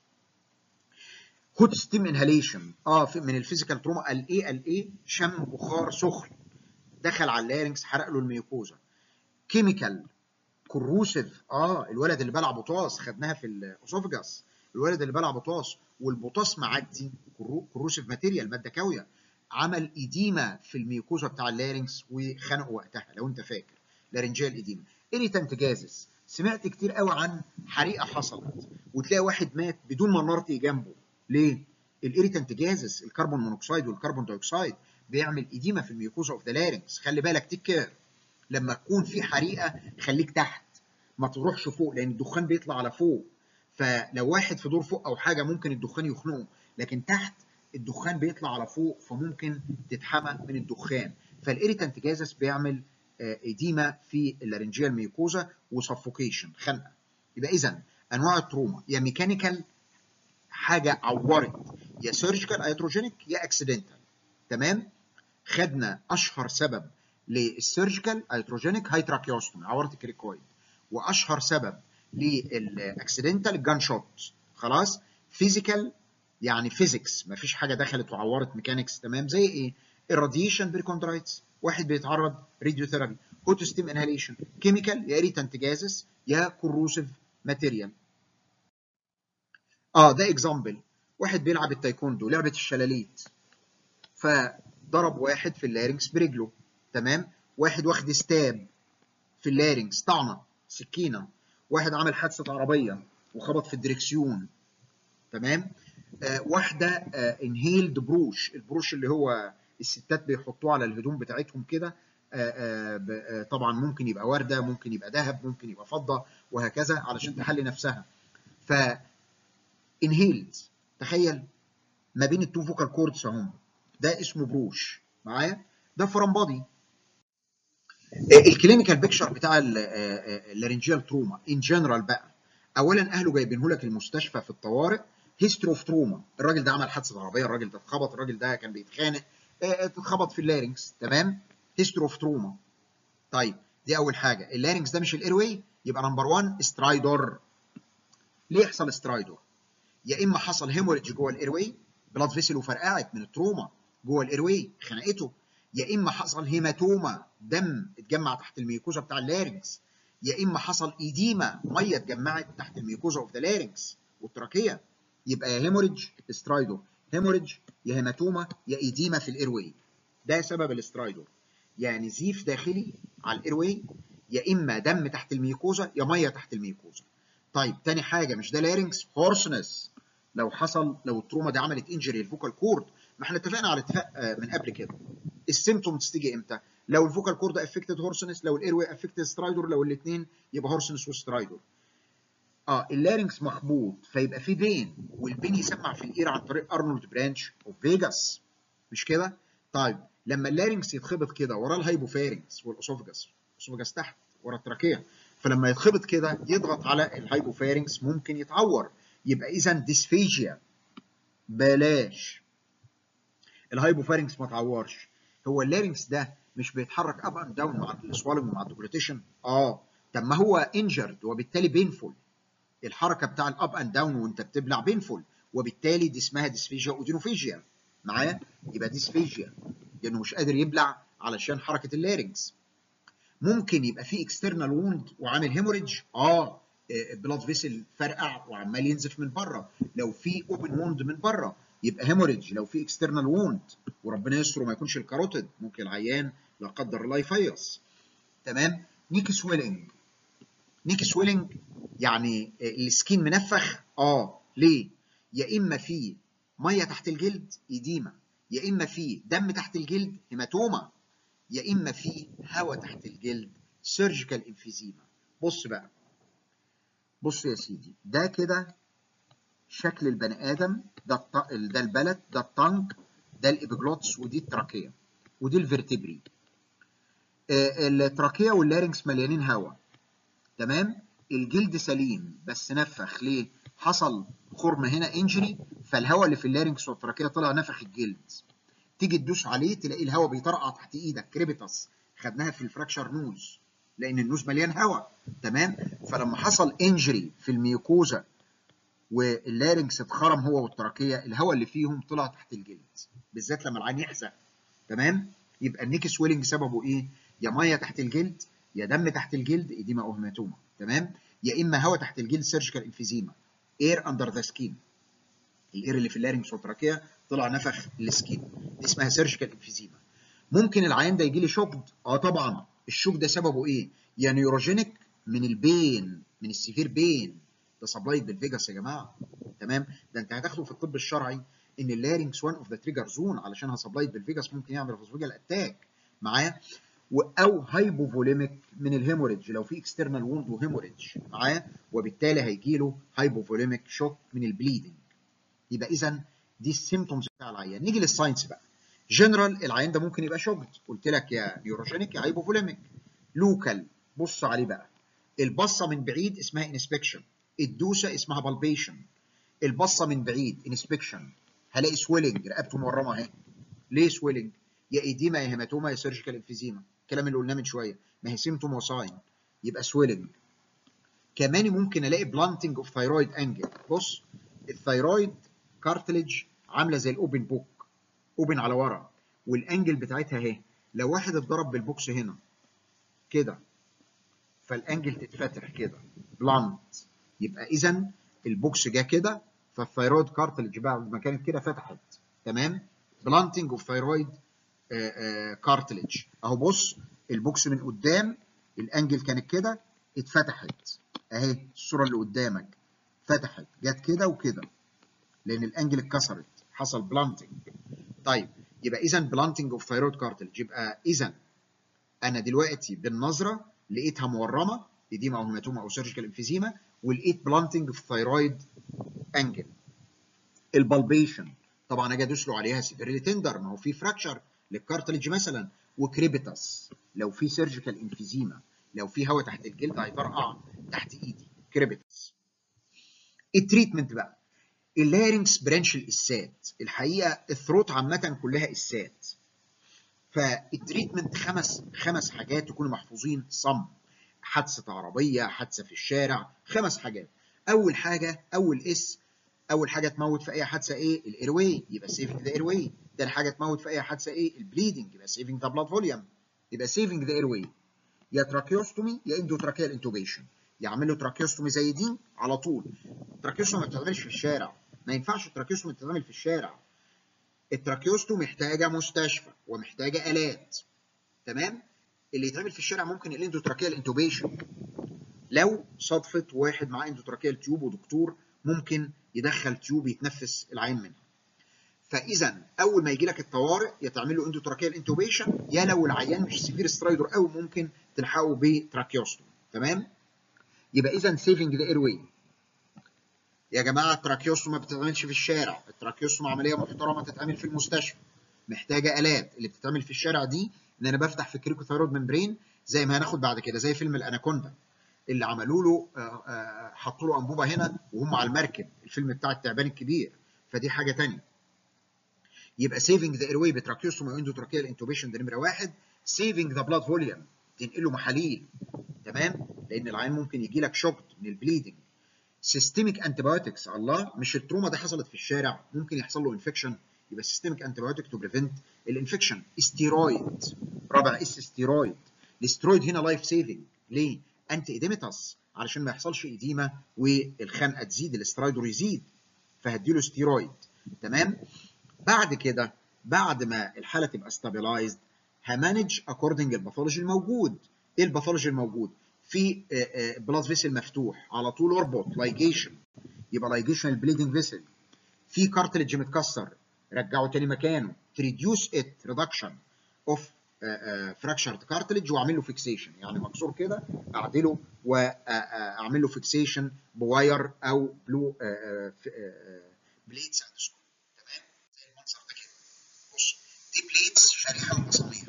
هوت ستيم انهاليشن اه من الفيزيكال تروما قال ايه قال ايه شم بخار سخن دخل على اللارنكس حرق له الميوكوزا كيميكال كروسيف اه الولد اللي بلع بطاس خدناها في الاسوفجاس الولد اللي بلع بطاس والبطاس معدي كروسيف ماتيريال ماده كاويه عمل ايديما في الميوكوزا بتاع اللارنكس وخنقه وقتها لو انت فاكر لارنجيال ايديما اريتانت جازس سمعت كتير قوي عن حريقه حصلت وتلاقي واحد مات بدون ما النار تيجي جنبه ليه؟ الاريتانت جازس الكربون مونوكسيد والكربون دايوكسيد بيعمل ايديما في الميوكوزا اوف ذا لارنكس خلي بالك تيك كير لما تكون في حريقه خليك تحت ما تروحش فوق لان الدخان بيطلع على فوق فلو واحد في دور فوق او حاجه ممكن الدخان يخنقه لكن تحت الدخان بيطلع على فوق فممكن تتحمى من الدخان فالإيريتانت جازس بيعمل إديمة في اللارنجيال ميوكوزا وسفوكيشن خنقة يبقى إذا أنواع التروما يا ميكانيكال حاجة عورت يا سيرجيكال ايتروجينيك يا اكسيدنتال تمام خدنا أشهر سبب للسيرجيكال ايتروجينيك هايتراكيوستومي عورت الكريكويد وأشهر سبب للاكسيدنتال جان شوت خلاص فيزيكال يعني فيزيكس مفيش حاجه دخلت وعورت ميكانكس تمام زي ايه الراديشن بريكوندرايتس واحد بيتعرض راديو ثيرابي اوتوستيم انهاليشن كيميكال يا اريتانت جازس يا كوروسيف ماتيريال اه ده اكزامبل واحد بيلعب التايكوندو لعبه الشلاليت فضرب واحد في اللارنكس برجله تمام واحد واخد ستاب في اللارنكس طعنه سكينه واحد عمل حادثه عربيه وخبط في الدركسيون تمام آه واحده آه انهيلد بروش البروش اللي هو الستات بيحطوه على الهدوم بتاعتهم كده آه طبعا ممكن يبقى ورده ممكن يبقى ذهب ممكن يبقى فضه وهكذا علشان تحلي نفسها ف انهيلد تخيل ما بين التو فوكال كوردز اهم ده اسمه بروش معايا ده فرمبادي الكلينيكال بيكشر بتاع اللارنجيال تروما ان جنرال بقى اولا اهله جايبينه لك المستشفى في الطوارئ هيستوري اوف تروما الراجل ده عمل حادثه عربيه الراجل ده اتخبط الراجل ده كان بيتخانق اتخبط في اللارنكس تمام هيستوري اوف تروما طيب دي اول حاجه اللارنكس ده مش الايرواي يبقى نمبر 1 سترايدور ليه يحصل سترايدور يا اما حصل هيموريدج جوه الايرواي بلاد فيسل وفرقعت من التروما جوه الايرواي خنقته يا اما حصل هيماتوما دم اتجمع تحت الميوكوزا بتاع اللارنكس يا اما حصل ايديما ميه اتجمعت تحت الميوكوزا اوف ذا لارنكس والتراكيه يبقى يا هيموريدج سترايدور هيموريدج يا هيماتوما يا ايديما في الايرواي ده سبب الاسترايدور يعني نزيف داخلي على الايرواي يا اما دم تحت الميوكوزا يا ميه تحت الميوكوزا طيب تاني حاجه مش ده لارنكس هورسنس لو حصل لو التروما دي عملت انجري الفوكال كورد ما احنا اتفقنا على اتفاق من قبل كده السيمتومز تيجي امتى لو الفوكال كورد افكتد هورسنس لو الايرواي افكتد سترايدور لو الاثنين يبقى هورسنس وسترايدور اه اللارنكس مخبوط فيبقى في بين والبين يسمع في الاير عن طريق ارنولد برانش اوف فيجاس مش كده طيب لما اللارنكس يتخبط كده وراه الهايبوفارنكس والاسوفجاس الاسوفجاس تحت ورا التراكيه فلما يتخبط كده يضغط على الهايبوفارنكس ممكن يتعور يبقى اذا ديسفيجيا بلاش الهايبوفارنكس ما تعورش هو اللارنكس ده مش بيتحرك اب اند داون مع السوالنج ومع الدوجليتيشن اه طب ما هو انجرد وبالتالي بينفول الحركه بتاع الاب اند داون وانت بتبلع بينفول وبالتالي دي اسمها ديسفيجيا اودينوفيجيا معايا يبقى ديسفيجيا لانه مش قادر يبلع علشان حركه اللارنكس ممكن يبقى في اكسترنال ووند وعامل هيموريدج اه بلاد فيسل فرقع وعمال ينزف من بره لو في اوبن ووند من بره يبقى هيموريدج لو في اكسترنال ووند وربنا يستر ما يكونش الكاروتيد ممكن العيان لا قدر الله يفيص تمام نيك سويلنج نيك سويلنج يعني السكين منفخ اه ليه يا اما في ميه تحت الجلد ايديما يا اما في دم تحت الجلد هيماتوما يا اما في هواء تحت الجلد سيرجيكال انفيزيما بص بقى بص يا سيدي ده كده شكل البني ادم ده الط... ده البلد ده الطنج ده الابيجلوتس ودي التراكيه ودي الفرتبري آه التراكيه واللارنكس مليانين هواء تمام الجلد سليم بس نفخ ليه حصل خرم هنا انجري فالهواء اللي في اللارنكس والتراكيه طلع نفخ الجلد تيجي تدوس عليه تلاقي الهواء بيطرقع تحت ايدك كريبيتاس خدناها في الفراكشر نوز لان النوز مليان هواء تمام فلما حصل انجري في الميوكوزا واللارنكس اتخرم هو والتراكيه الهواء اللي فيهم طلع تحت الجلد بالذات لما العين يحزق تمام يبقى النيك سويلنج سببه ايه يا ميه تحت الجلد يا دم تحت الجلد ايديما او هيماتوما تمام يا اما هواء تحت الجلد سيرجيكال انفيزيما اير اندر ذا سكين الاير اللي في اللارنكس والتراكيه طلع نفخ السكين دي اسمها سيرجيكال انفيزيما ممكن العيان ده يجي لي شوكد اه طبعا الشوك ده سببه ايه يا نيوروجينيك من البين من السيفير بين ده سبلايد بالفيجاس يا جماعه تمام ده انت هتاخده في الطب الشرعي ان اللارنكس وان اوف ذا تريجر زون علشان سبلايد بالفيجاس ممكن يعمل فوسفوجال اتاك معايا او هايبوفوليميك من الهيموريدج لو في اكسترنال ووند وهيموريدج معاه وبالتالي هيجي له هايبوفوليميك شوك من البليدنج يبقى اذا دي السيمتومز بتاع العيان نيجي للساينس بقى جنرال العيان ده ممكن يبقى شوكد قلت لك يا نيوروجينيك يا هايبوفوليميك لوكال بص عليه بقى البصه من بعيد اسمها انسبكشن الدوسه اسمها بالبيشن البصه من بعيد انسبكشن هلاقي سويلنج رقبته مورمه اهي ليه سويلنج يا ايديما يا هيماتوما يا سيرجيكال انفيزيما الكلام اللي قلناه من شويه ما هي سيمتوم وساين يبقى سويلنج كمان ممكن الاقي بلانتنج اوف ثايرويد انجل بص الثايرويد كارتلج عامله زي الاوبن بوك اوبن على ورا والانجل بتاعتها اهي لو واحد اتضرب بالبوكس هنا كده فالانجل تتفتح كده بلانت يبقى اذا البوكس جه كده فالثايرويد كارتلج بعد ما كانت كده فتحت تمام بلانتنج اوف ثايرويد كارتلج اهو بص البوكس من قدام الانجل كانت كده اتفتحت اهي الصوره اللي قدامك فتحت جت كده وكده لان الانجل اتكسرت حصل بلانتنج طيب يبقى اذا بلانتنج اوف ثايرويد كارتلج يبقى اذا انا دلوقتي بالنظره لقيتها مورمه ايديما او هيماتوما او سيرجيكال انفيزيما ولقيت بلانتنج في ثايرويد انجل البالبيشن طبعا اجي ادوس له عليها سيفيرلي تندر ما هو في فراكشر للكارتلج مثلا وكريبيتاس لو في سيرجيكال انفيزيما لو في هواء تحت الجلد هيطرقع تحت ايدي كريبيتاس التريتمنت بقى اللارنكس برانش الاسات الحقيقه الثروت عامه كلها اسات فالتريتمنت خمس خمس حاجات يكونوا محفوظين صم حادثه عربيه حادثه في الشارع خمس حاجات اول حاجه اول اس اول حاجه تموت في اي حادثه ايه الايرواي يبقى سيفنج ذا ايرواي تاني حاجه تموت في اي حادثه ايه البليدنج يبقى سيفنج ذا بلاد فوليوم يبقى سيفنج ذا ايرواي يا تراكيوستومي يا اندوتراكيال انتوبيشن يعمل له تراكيوستومي زي دي على طول التراكيوستومي ما بتتعملش في الشارع ما ينفعش التراكيوستومي تتعمل في الشارع التراكيوستومي محتاجه مستشفى ومحتاجه الات تمام اللي يتعمل في الشارع ممكن الاندوتراكيال انتوبيشن لو صدفت واحد معاه اندوتراكيال تيوب ودكتور ممكن يدخل تيوب يتنفس العين منها فاذا اول ما يجي لك الطوارئ يا تعمل له اندوتراكيال انتوبيشن يا لو العيان مش سيفير سترايدر قوي ممكن تلحقه بتراكيوستومي تمام يبقى اذا سيفنج ذا اير واي يا جماعه التراكيوستوم ما بتتعملش في الشارع التراكيوستوم عمليه محترمه تتعمل في المستشفى محتاجه الات اللي بتتعمل في الشارع دي ان انا بفتح في كريكوثايرود ممبرين زي ما هناخد بعد كده زي فيلم الاناكوندا اللي عملوا له حطوا له انبوبه هنا وهم على المركب الفيلم بتاع التعبان الكبير فدي حاجه ثانيه يبقى سيفنج ذا ايرواي بتراكيوستوم او اندوتراكيال انتوبيشن ده نمره واحد سيفنج ذا بلاد فوليوم تنقل له محاليل تمام لان العيان ممكن يجي لك شوك من البليدنج سيستميك انتبيوتكس الله مش التروما دي حصلت في الشارع ممكن يحصل له انفكشن يبقى سيستميك انتبيوتك تو بريفنت الانفكشن استيرويد رابع اس استيرويد الاسترويد هنا لايف سيفنج ليه؟ انتي ايديميتاس علشان ما يحصلش ايديما والخنقه تزيد الاسترايدور يزيد فهديله ستيرويد تمام؟ بعد كده بعد ما الحاله تبقى ستابلايزد همانج اكوردنج الباثولوجي الموجود ايه الباثولوجي الموجود؟ في بلاد فيسل مفتوح على طول اربط لايجيشن يبقى لايجيشن البليدنج فيسل في كارتلج متكسر رجعه تاني مكانه تريديوس ات ريدكشن اوف فراكشرد كارتلج واعمل له فيكسيشن يعني مكسور كده اعدله واعمل له فيكسيشن بواير او بلو بليدز اند سكرو تمام زي المنظر ده كده بص دي بليدز شريحه ومسامير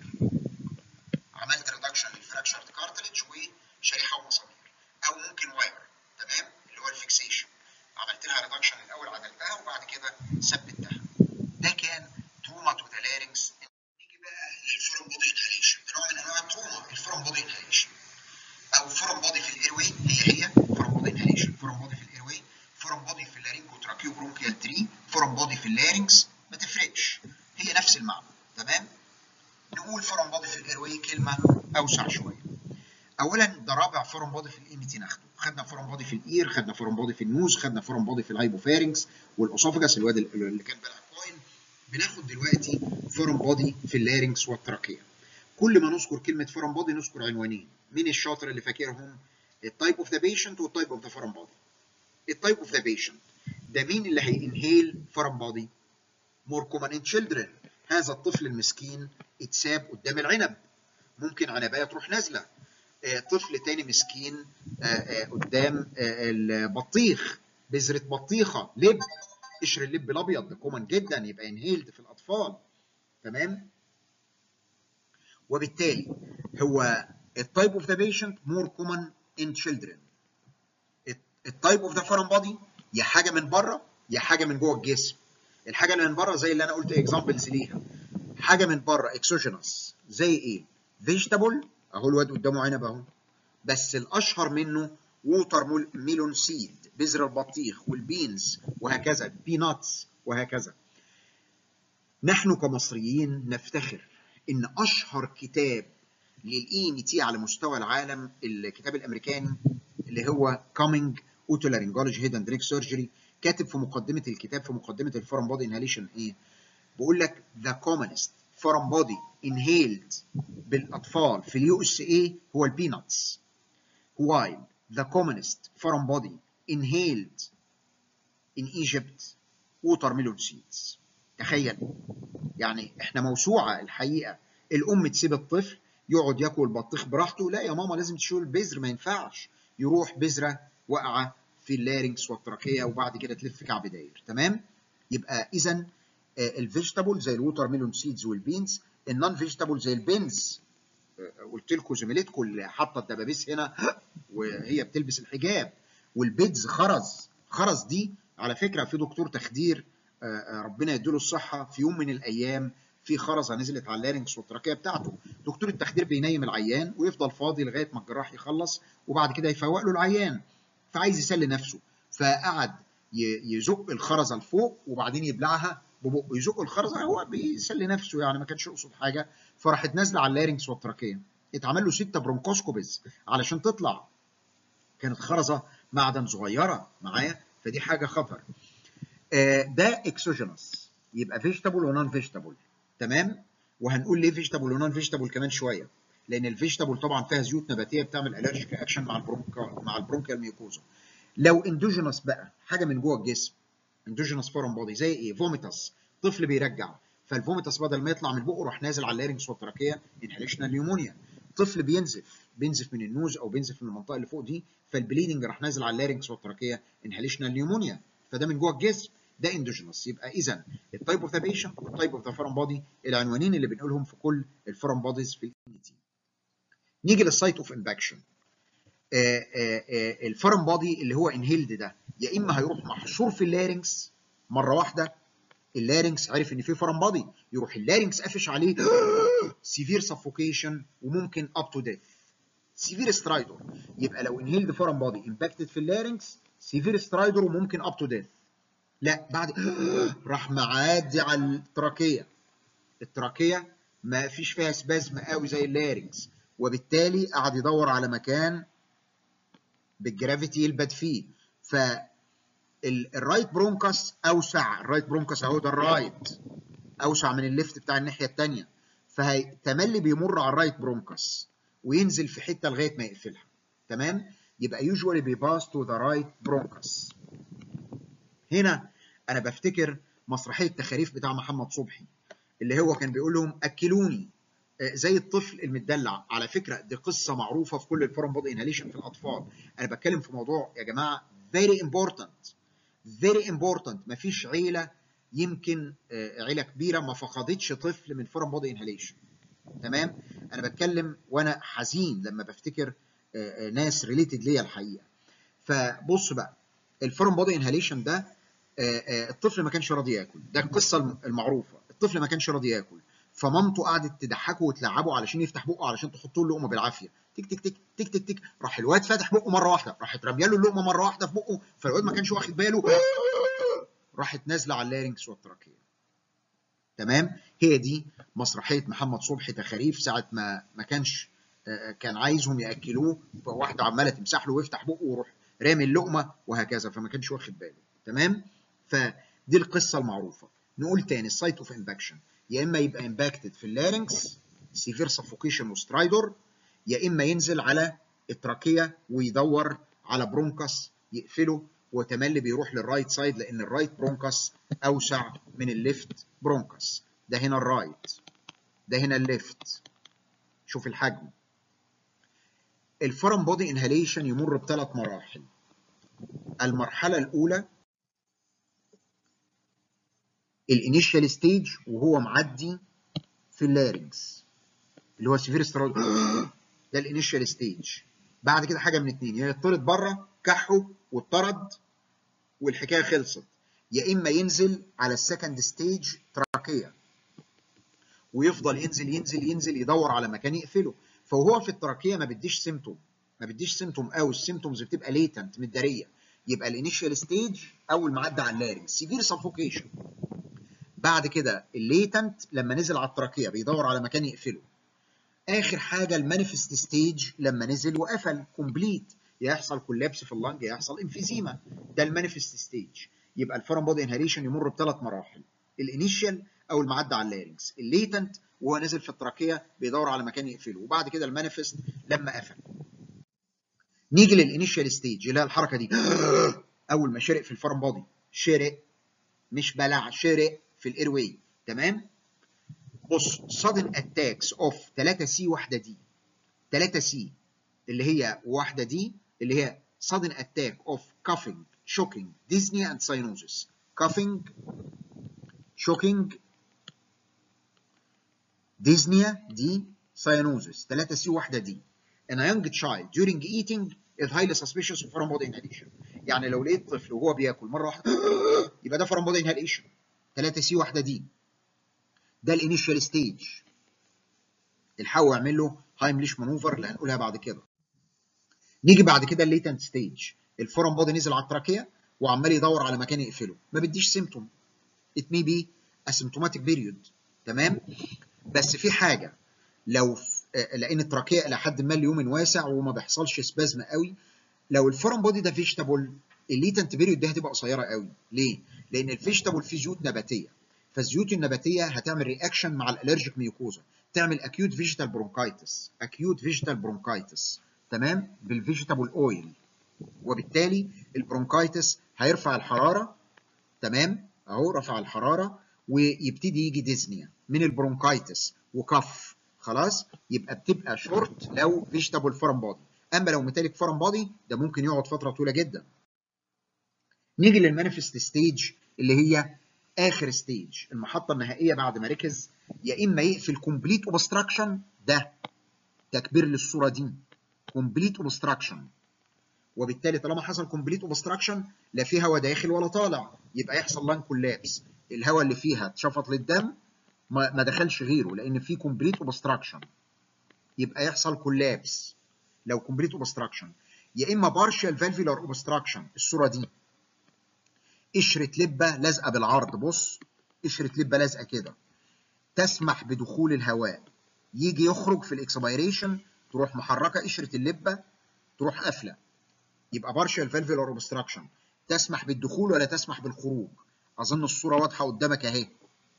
عملت ريدكشن للفراكشرد كارتلج وشريحه ومسامير او ممكن واير تمام اللي هو الفيكسيشن عملت لها ريدكشن الاول عدلتها وبعد كده ثبتها ده كان تروما تو ذا لارنكس نيجي بقى للفورم بودي انهاليشن نوع من انواع التروما الفورم بودي انهاليشن او فورم بودي في الاير واي هي هي فورم بودي انهاليشن فورم بودي في الاير واي فورم بودي في اللارينجو تراكيو برونكيال تري فورم بودي في اللارنكس ما تفرقش هي نفس المعنى تمام نقول فورم بودي في الاير واي كلمه اوسع شويه اولا ده رابع فورم بودي في الاي تي ناخده خدنا فورم بودي في الاير خدنا فورم بودي في النوز خدنا فورم بودي في الهايبوفارنكس والاسوفجاس الواد اللي كان بلع كوين بناخد دلوقتي فورم بودي في اللارنكس والتراكيه كل ما نذكر كلمه فورم بودي نذكر عنوانين مين الشاطر اللي فاكرهم التايب اوف ذا بيشنت والتايب اوف ذا فورم بودي التايب اوف ذا بيشنت ده مين اللي هينهيل فورم بودي مور كومن ان تشيلدرن هذا الطفل المسكين اتساب قدام العنب ممكن عنبايه تروح نازله آه، طفل تاني مسكين آه، آه، قدام آه، البطيخ بذره بطيخه لب قشر اللب الابيض ده كومن جدا يبقى انهيلد في الاطفال تمام وبالتالي هو التايب اوف ذا بيشنت مور كومن ان تشيلدرن التايب اوف ذا فورن بودي يا حاجه من بره يا حاجه من جوه الجسم الحاجه اللي من بره زي اللي انا قلت اكزامبلز ليها حاجه من بره اكسوجينوس زي ايه فيجيتابل اهو الواد قدامه عنب اهو بس الاشهر منه ووتر ميلون سيد بذر البطيخ والبينز وهكذا بيناتس وهكذا نحن كمصريين نفتخر ان اشهر كتاب للاي ام تي على مستوى العالم الكتاب الامريكاني اللي هو كومينج اوتولارينجولوجي هيد اند نيك سيرجري كاتب في مقدمه الكتاب في مقدمه الفورم بودي انهاليشن ايه بيقول لك ذا كومنست فورم بودي انهيلد بالاطفال في اليو اس اي هو البيناتس while the commonest foreign body inhaled in Egypt watermelon seeds تخيل يعني احنا موسوعه الحقيقه الام تسيب الطفل يقعد ياكل البطيخ براحته لا يا ماما لازم تشيل البذر ما ينفعش يروح بذره واقعه في اللارنكس والتراكيه وبعد كده تلف كعب داير تمام يبقى اذا الفيجيتابل زي الووتر ميلون سيدز والبينز النون فيجيتابل زي البينز قلت لكم زميلتكم اللي حاطه الدبابيس هنا وهي بتلبس الحجاب والبيدز خرز خرز دي على فكره في دكتور تخدير ربنا يديله الصحه في يوم من الايام في خرزه نزلت على اللارنكس والتراكيه بتاعته دكتور التخدير بينيم العيان ويفضل فاضي لغايه ما الجراح يخلص وبعد كده يفوق له العيان فعايز يسلي نفسه فقعد يزق الخرزه لفوق وبعدين يبلعها ببقه يزق الخرزه هو بيسلي نفسه يعني ما كانش يقصد حاجه فراحت نازله على اللارنكس والتراكيه اتعمل له ستة برونكوسكوبيز علشان تطلع كانت خرزه معدن صغيره معايا فدي حاجه خطر آه ده اكسوجينوس يبقى فيجيتابل ونون فيجيتابل تمام وهنقول ليه فيجيتابل ونون فيجيتابل كمان شويه لان الفيجيتابل طبعا فيها زيوت نباتيه بتعمل الرجيك اكشن مع البرونكا مع البرونكيال ميوكوزا لو اندوجينوس بقى حاجه من جوه الجسم اندوجينوس فورم بودي زي ايه فوميتاس طفل بيرجع فالفوميتاس بدل ما يطلع من بقه راح نازل على اللارنكس والتراكيه انهاليشنال نيومونيا طفل بينزف بينزف من النوز او بينزف من المنطقه اللي فوق دي فالبليدنج راح نازل على اللارنكس والتراكيه انهاليشنال نيومونيا فده من جوه الجسم ده اندوجينوس يبقى اذا التايب اوف ذا بيشنت والتايب اوف ذا فورم بودي العنوانين اللي بنقولهم في كل الفورم بوديز في الكلينيتي نيجي للسايت اوف امباكشن الفورم بودي اللي هو انهيلد ده يا اما هيروح محشور في اللارنكس مره واحده اللارنكس عرف ان في فورم بودي يروح اللارنكس قافش عليه سيفير سفوكيشن وممكن اب تو ديث سيفير سترايدور يبقى لو انهيلد فورم بودي امباكتد في اللارنكس سيفير سترايدور وممكن اب تو ديث لا بعد راح معدي على التراكيه التراكيه ما فيش فيها سبازم قوي زي اللارنكس وبالتالي قعد يدور على مكان بالجرافيتي يلبد فيه ف الرايت برونكاس اوسع الرايت برونكاس اهو ده الرايت اوسع من الليفت بتاع الناحيه الثانيه فهيتملي بيمر على الرايت برونكاس وينزل في حته لغايه ما يقفلها تمام يبقى يوجوالي بيباس تو ذا رايت برونكاس هنا انا بفتكر مسرحيه تخاريف بتاع محمد صبحي اللي هو كان بيقول لهم اكلوني زي الطفل المدلع على فكره دي قصه معروفه في كل الفورم بودي انهاليشن في الاطفال انا بتكلم في موضوع يا جماعه very important very important مفيش عيله يمكن عيله كبيره ما فقدتش طفل من فورم بودي انهاليشن تمام انا بتكلم وانا حزين لما بفتكر ناس ريليتد ليا الحقيقه فبص بقى الفورم بودي انهاليشن ده الطفل ما كانش راضي ياكل ده القصه المعروفه الطفل ما كانش راضي ياكل فمامته قعدت تضحكه وتلعبه علشان يفتح بقه علشان تحط له اللقمه بالعافيه تك تك تك تك تك تك راح الواد فاتح بقه مره واحده راحت راميه له اللقمه مره واحده في بقه فالواد ما كانش واخد باله راحت نازله على اللارنكس والتراكيه تمام هي دي مسرحيه محمد صبحي تخاريف ساعه ما ما كانش كان عايزهم ياكلوه فواحده عماله تمسح له ويفتح بقه ويروح رامي اللقمه وهكذا فما كانش واخد باله تمام فدي القصه المعروفه نقول تاني السايت اوف امباكشن يا اما يبقى امباكتد في اللارنكس سيفير سفوكيشن وسترايدور يا اما ينزل على التراكيه ويدور على برونكاس يقفله وتملي بيروح للرايت سايد لان الرايت برونكاس اوسع من الليفت برونكاس ده هنا الرايت ده هنا الليفت شوف الحجم الفورم بودي انهاليشن يمر بثلاث مراحل المرحله الاولى الانيشال ستيج وهو معدي في اللارنجز اللي هو سيفير ستراود ده الانيشال ستيج بعد كده حاجه من اتنين يا يطرد بره كحه واتطرد والحكايه خلصت يا اما ينزل على السكند ستيج تراكيه ويفضل ينزل ينزل ينزل يدور على مكان يقفله فهو في التراكيه ما بيديش سيمتوم ما بيديش سيمتوم قوي السيمتومز بتبقى ليتنت متداريه يبقى الانيشال ستيج اول ما عدى على اللارنج سيفير سفوكيشن بعد كده الليتنت لما نزل على التراكيه بيدور على مكان يقفله اخر حاجه المانيفست ستيج لما نزل وقفل كومبليت يا يحصل كولابس في اللنج يا يحصل انفيزيما ده المانيفست ستيج يبقى الفورم بودي انهاليشن يمر بثلاث مراحل الانيشال اول ما عدى على اللارنجز الليتنت وهو نزل في التراكيه بيدور على مكان يقفله وبعد كده المانيفست لما قفل نيجي للانيشال ستيج اللي هي الحركه دي اول ما شرق في الفورم بودي شرق مش بلع شرق في الاير واي تمام بص sudden attacks of 3 سي واحده دي 3 سي اللي هي واحده دي اللي هي sudden attack of coughing shocking dyspnea and cyanosis coughing shocking dyspnea دي cyanosis 3 سي واحده دي in a young child during eating is highly suspicious of foreign body inhalation يعني لو لقيت طفل وهو بياكل مره واحده يبقى ده foreign body inhalation 3 سي واحده دي ده الانيشال ستيج الحقوا يعمل له هايمليش مانوفر اللي هنقولها بعد كده نيجي بعد كده الليتنت ستيج الفورم بودي نزل على التراكيه وعمال يدور على مكان يقفله ما بيديش سيمتوم ات مي بي اسيمتوماتيك بيريود تمام بس في حاجه لو لان التراكيه الى حد ما اليوم واسع وما بيحصلش سبازم قوي لو الفورم بودي ده فيجيتابل الليتنت بيريود دي هتبقى قصيره قوي ليه؟ لان الفيجيتابل فيه زيوت نباتيه فالزيوت النباتيه هتعمل رياكشن مع الالرجيك ميوكوزا تعمل اكيوت فيجيتال برونكايتس اكيوت فيجيتال برونكايتس تمام بالفيجيتابل اويل وبالتالي البرونكايتس هيرفع الحراره تمام اهو رفع الحراره ويبتدي يجي ديزنيا من البرونكايتس وكف خلاص يبقى بتبقى شورت لو فيجيتابل فورم بودي اما لو ميتاليك فورم بودي ده ممكن يقعد فتره طويله جدا نيجي للمانيفست ستيج اللي هي اخر ستيج المحطه النهائيه بعد ما ركز يا اما يقفل كومبليت اوبستراكشن ده تكبير للصوره دي كومبليت اوبستراكشن وبالتالي طالما حصل كومبليت اوبستراكشن لا في هواء داخل ولا طالع يبقى يحصل لان كولابس الهواء اللي فيها اتشفط للدم ما, ما دخلش غيره لان في كومبليت اوبستراكشن يبقى يحصل كولابس لو كومبليت اوبستراكشن يا اما بارشال فالفيولار اوبستراكشن الصوره دي قشره لبه لازقه بالعرض بص قشره لبه لازقه كده تسمح بدخول الهواء يجي يخرج في الاكسبيريشن تروح محركه قشره اللبه تروح قافله يبقى بارشال فالفيولار اوبستراكشن تسمح بالدخول ولا تسمح بالخروج اظن الصوره واضحه قدامك اهي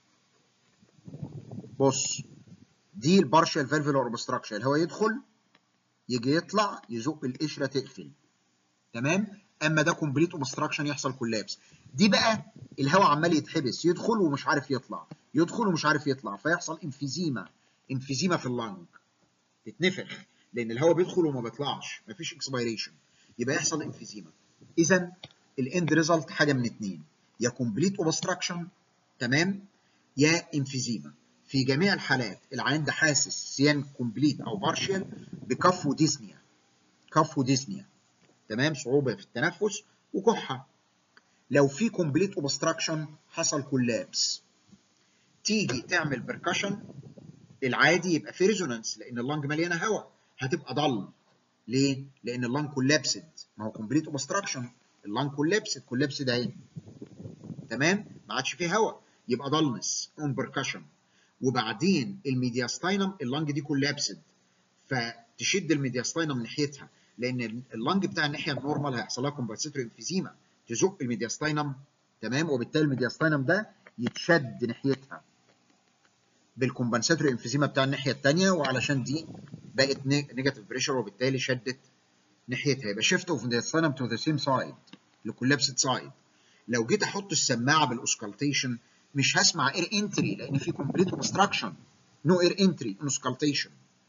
بص دي البارشال فالفيولار اوبستراكشن الهواء يدخل يجي يطلع يزق القشره تقفل تمام اما ده كومبليت اوبستراكشن يحصل كولابس دي بقى الهواء عمال يتحبس يدخل ومش عارف يطلع يدخل ومش عارف يطلع فيحصل انفيزيما انفيزيما في اللنج تتنفخ لان الهواء بيدخل وما بيطلعش مفيش اكسبيريشن يبقى يحصل انفيزيما اذا الاند ريزلت حاجه من اتنين يا كومبليت اوبستراكشن تمام يا انفيزيما في جميع الحالات العيان ده حاسس سيان كومبليت او بارشال بكف وديزنيا كف وديزنيا تمام صعوبه في التنفس وكحه لو في كومبليت اوبستراكشن حصل كولابس تيجي تعمل بركشن العادي يبقى في ريزونانس لان اللنج مليانه هواء هتبقى ضل ليه؟ لان اللنج كولابسد ما هو كومبليت اوبستراكشن اللنج كولابسد كولابسد اهي تمام ما عادش فيه هواء يبقى ضلنس اون بركشن وبعدين الميدياستاينم اللنج دي كولابسد فتشد الميدياستاينم ناحيتها لان اللنج بتاع الناحيه النورمال هيحصل لها كومبنسيتوري انفيزيما تزق الميدياستاينم تمام وبالتالي الميدياستاينم ده يتشد ناحيتها بالكومبنساتوري انفيزيما بتاع الناحيه الثانيه وعلشان دي بقت نيجاتيف بريشر وبالتالي شدت ناحيتها يبقى شيفت اوف ميدياستاينم تو ذا سيم سايد لكولابسد سايد لو جيت احط السماعه بالاوسكالتيشن مش هسمع اير انتري لان في كومبليت اوبستراكشن نو اير انتري اوسكالتيشن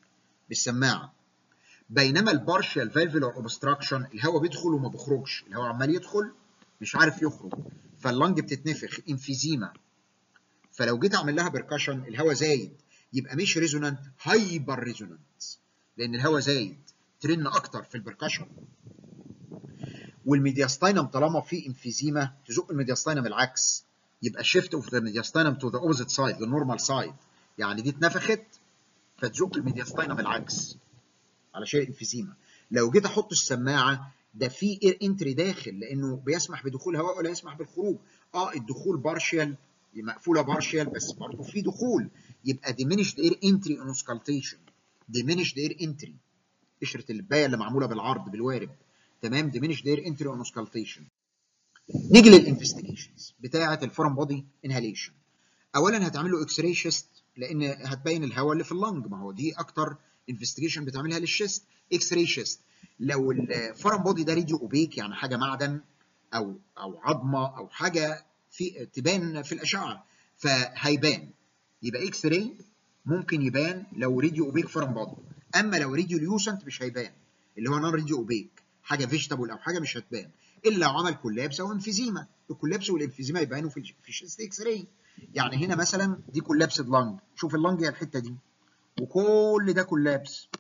بالسماعه بينما البارشال فالفولار اوبستراكشن الهواء بيدخل وما بيخرجش الهواء عمال يدخل مش عارف يخرج فاللنج بتتنفخ انفيزيما فلو جيت اعمل لها بركشن الهواء زايد يبقى مش ريزونانت هايبر ريزونانت لان الهواء زايد ترن اكتر في البركشن والميدياستاينم طالما في انفيزيما تزق الميدياستاينم العكس يبقى شيفت اوف ذا ميدياستاينم تو ذا اوبوزيت سايد للنورمال سايد يعني دي اتنفخت فتزق الميدياستاينم العكس علشان الانفيزيما لو جيت احط السماعه ده في اير انتري داخل لانه بيسمح بدخول هواء ولا يسمح بالخروج اه الدخول بارشال مقفوله بارشال بس برضه في دخول يبقى diminished air entry on auscultation diminished air entry قشره البايه اللي معموله بالعرض بالوارب تمام diminished air entry on auscultation نيجي للانفستيجيشنز بتاعه الفورم بودي انهاليشن اولا هتعمل له اكس راي شيست لان هتبين الهواء اللي في اللنج ما هو دي اكتر انفستيجيشن بتعملها للشيست اكس راي شيست لو الفورم بودي ده راديو اوبيك يعني حاجه معدن او او عظمه او حاجه في تبان في الاشعه فهيبان يبقى اكس راي ممكن يبان لو راديو اوبيك فورم بودي اما لو راديو ليوسنت مش هيبان اللي هو نون راديو اوبيك حاجه فيجيتابل او حاجه مش هتبان الا لو عمل كولابس او انفيزيما الكولابس والانفيزيما يبانوا في في الشيست اكس راي يعني هنا مثلا دي كولابس لانج شوف اللانج هي الحته دي وكل ده كولابس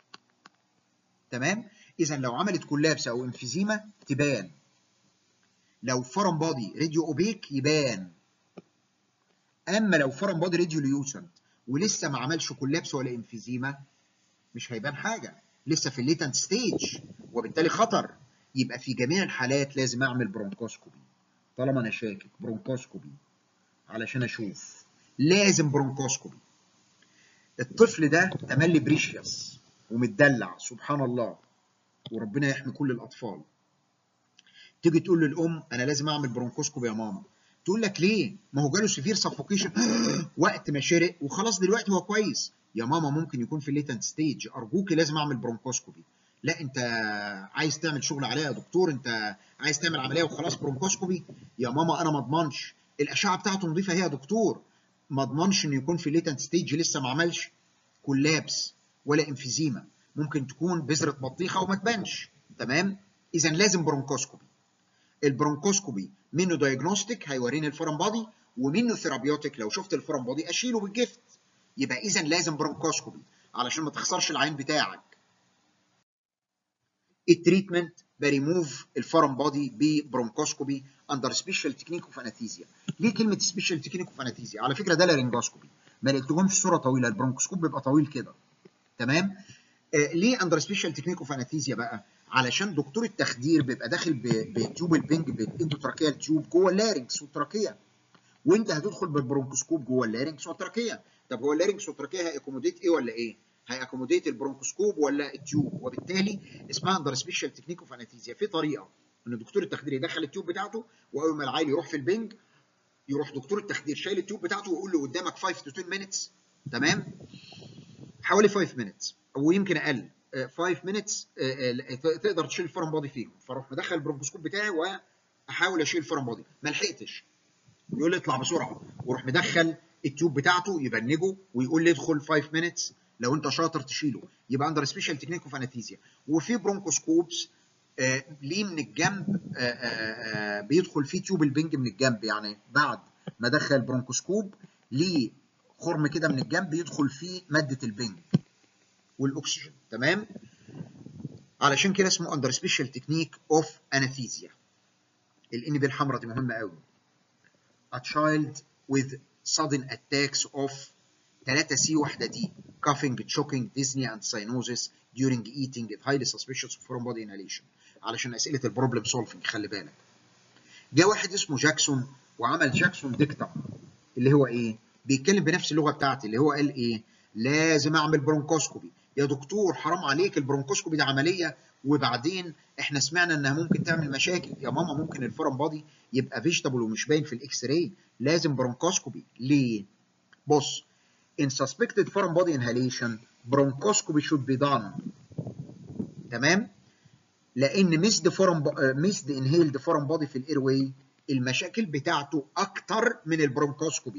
تمام اذا لو عملت كولابس او انفيزيما تبان لو فرم بادي راديو اوبيك يبان اما لو فرم بادي راديو ليوسنت ولسه ما عملش كولابس ولا انفيزيما مش هيبان حاجه لسه في الليتنت ستيج وبالتالي خطر يبقى في جميع الحالات لازم اعمل برونكوسكوبي طالما انا شاكك برونكوسكوبي علشان اشوف لازم برونكوسكوبي الطفل ده تملي بريشيوس ومتدلع سبحان الله وربنا يحمي كل الاطفال تيجي تقول للام انا لازم اعمل برونكوسكوبي يا ماما تقول لك ليه ما هو جاله سيفير سفوكيشن وقت ما شرق وخلاص دلوقتي هو كويس يا ماما ممكن يكون في الليتنت ستيج ارجوكي لازم اعمل برونكوسكوبي لا انت عايز تعمل شغل عليها يا دكتور انت عايز تعمل عمليه وخلاص برونكوسكوبي يا ماما انا ما اضمنش الاشعه بتاعته نظيفه هي يا دكتور ما اضمنش انه يكون في الليتنت ستيج لسه ما عملش كولابس ولا انفيزيما ممكن تكون بذره بطيخه وما تبانش تمام اذا لازم برونكوسكوبي البرونكوسكوبي منه دايجنوستيك هيوريني الفورم بادي ومنه ثيرابيوتيك لو شفت الفورم بادي اشيله بالجفت يبقى اذا لازم برونكوسكوبي علشان ما تخسرش العين بتاعك التريتمنت بريموف الفورم بادي ببرونكوسكوبي اندر سبيشال تكنيك اوف انستيزيا ليه كلمه سبيشال تكنيك اوف انستيزيا على فكره ده لارنجوسكوبي ما لقيتهمش صوره طويله البرونكوسكوب بيبقى طويل كده تمام آه ليه اندر سبيشال تكنيك اوف انستيزيا بقى علشان دكتور التخدير بيبقى داخل بتيوب البنج بالاندوتراكيال تيوب جوه اللارنكس والتراكيه وانت هتدخل بالبرونكوسكوب جوه اللارنكس والتراكيه طب هو اللارنكس والتراكيه هيأكوموديت ايه ولا ايه؟ هيأكوموديت البرونكوسكوب ولا التيوب وبالتالي اسمها اندر سبيشال تكنيك اوف انستيزيا في طريقه ان دكتور التخدير يدخل التيوب بتاعته واول ما العيل يروح في البنج يروح دكتور التخدير شايل التيوب بتاعته ويقول له قدامك 5 تو 10 minutes تمام حوالي 5 minutes او يمكن اقل 5 minutes تقدر تشيل الفورم بادي فيهم فاروح مدخل البرونكوسكوب بتاعي واحاول اشيل الفورم بادي ما لحقتش يقول لي اطلع بسرعه واروح مدخل التيوب بتاعته يبنجه ويقول لي ادخل 5 minutes لو انت شاطر تشيله يبقى اندر سبيشال تكنيك اوف انستيزيا وفي برونكوسكوبس آه ليه من الجنب آه آه بيدخل فيه تيوب البنج من الجنب يعني بعد ما دخل برونكوسكوب ليه خرم كده من الجنب يدخل فيه ماده البنج والاكسجين تمام علشان كده اسمه اندر سبيشال تكنيك اوف انستيزيا الان بي الحمراء دي مهمه قوي a child with sudden attacks of 3 سي واحده دي coughing choking dyspnea and cyanosis during eating is highly suspicious of foreign body inhalation علشان اسئله البروبلم سولفنج خلي بالك جه واحد اسمه جاكسون وعمل جاكسون ديكتا اللي هو ايه بيتكلم بنفس اللغه بتاعتي اللي هو قال ايه لازم اعمل برونكوسكوبي يا دكتور حرام عليك البرونكوسكوبي ده عمليه وبعدين احنا سمعنا انها ممكن تعمل مشاكل يا ماما ممكن الفورم بادي يبقى فيجيتابل ومش باين في الاكس راي لازم برونكوسكوبي ليه بص in suspected foreign body inhalation bronchoscopy should be done تمام لان ميسد فورم ميسد انهيلد فورم بادي في الاير واي المشاكل بتاعته اكتر من البرونكوسكوبي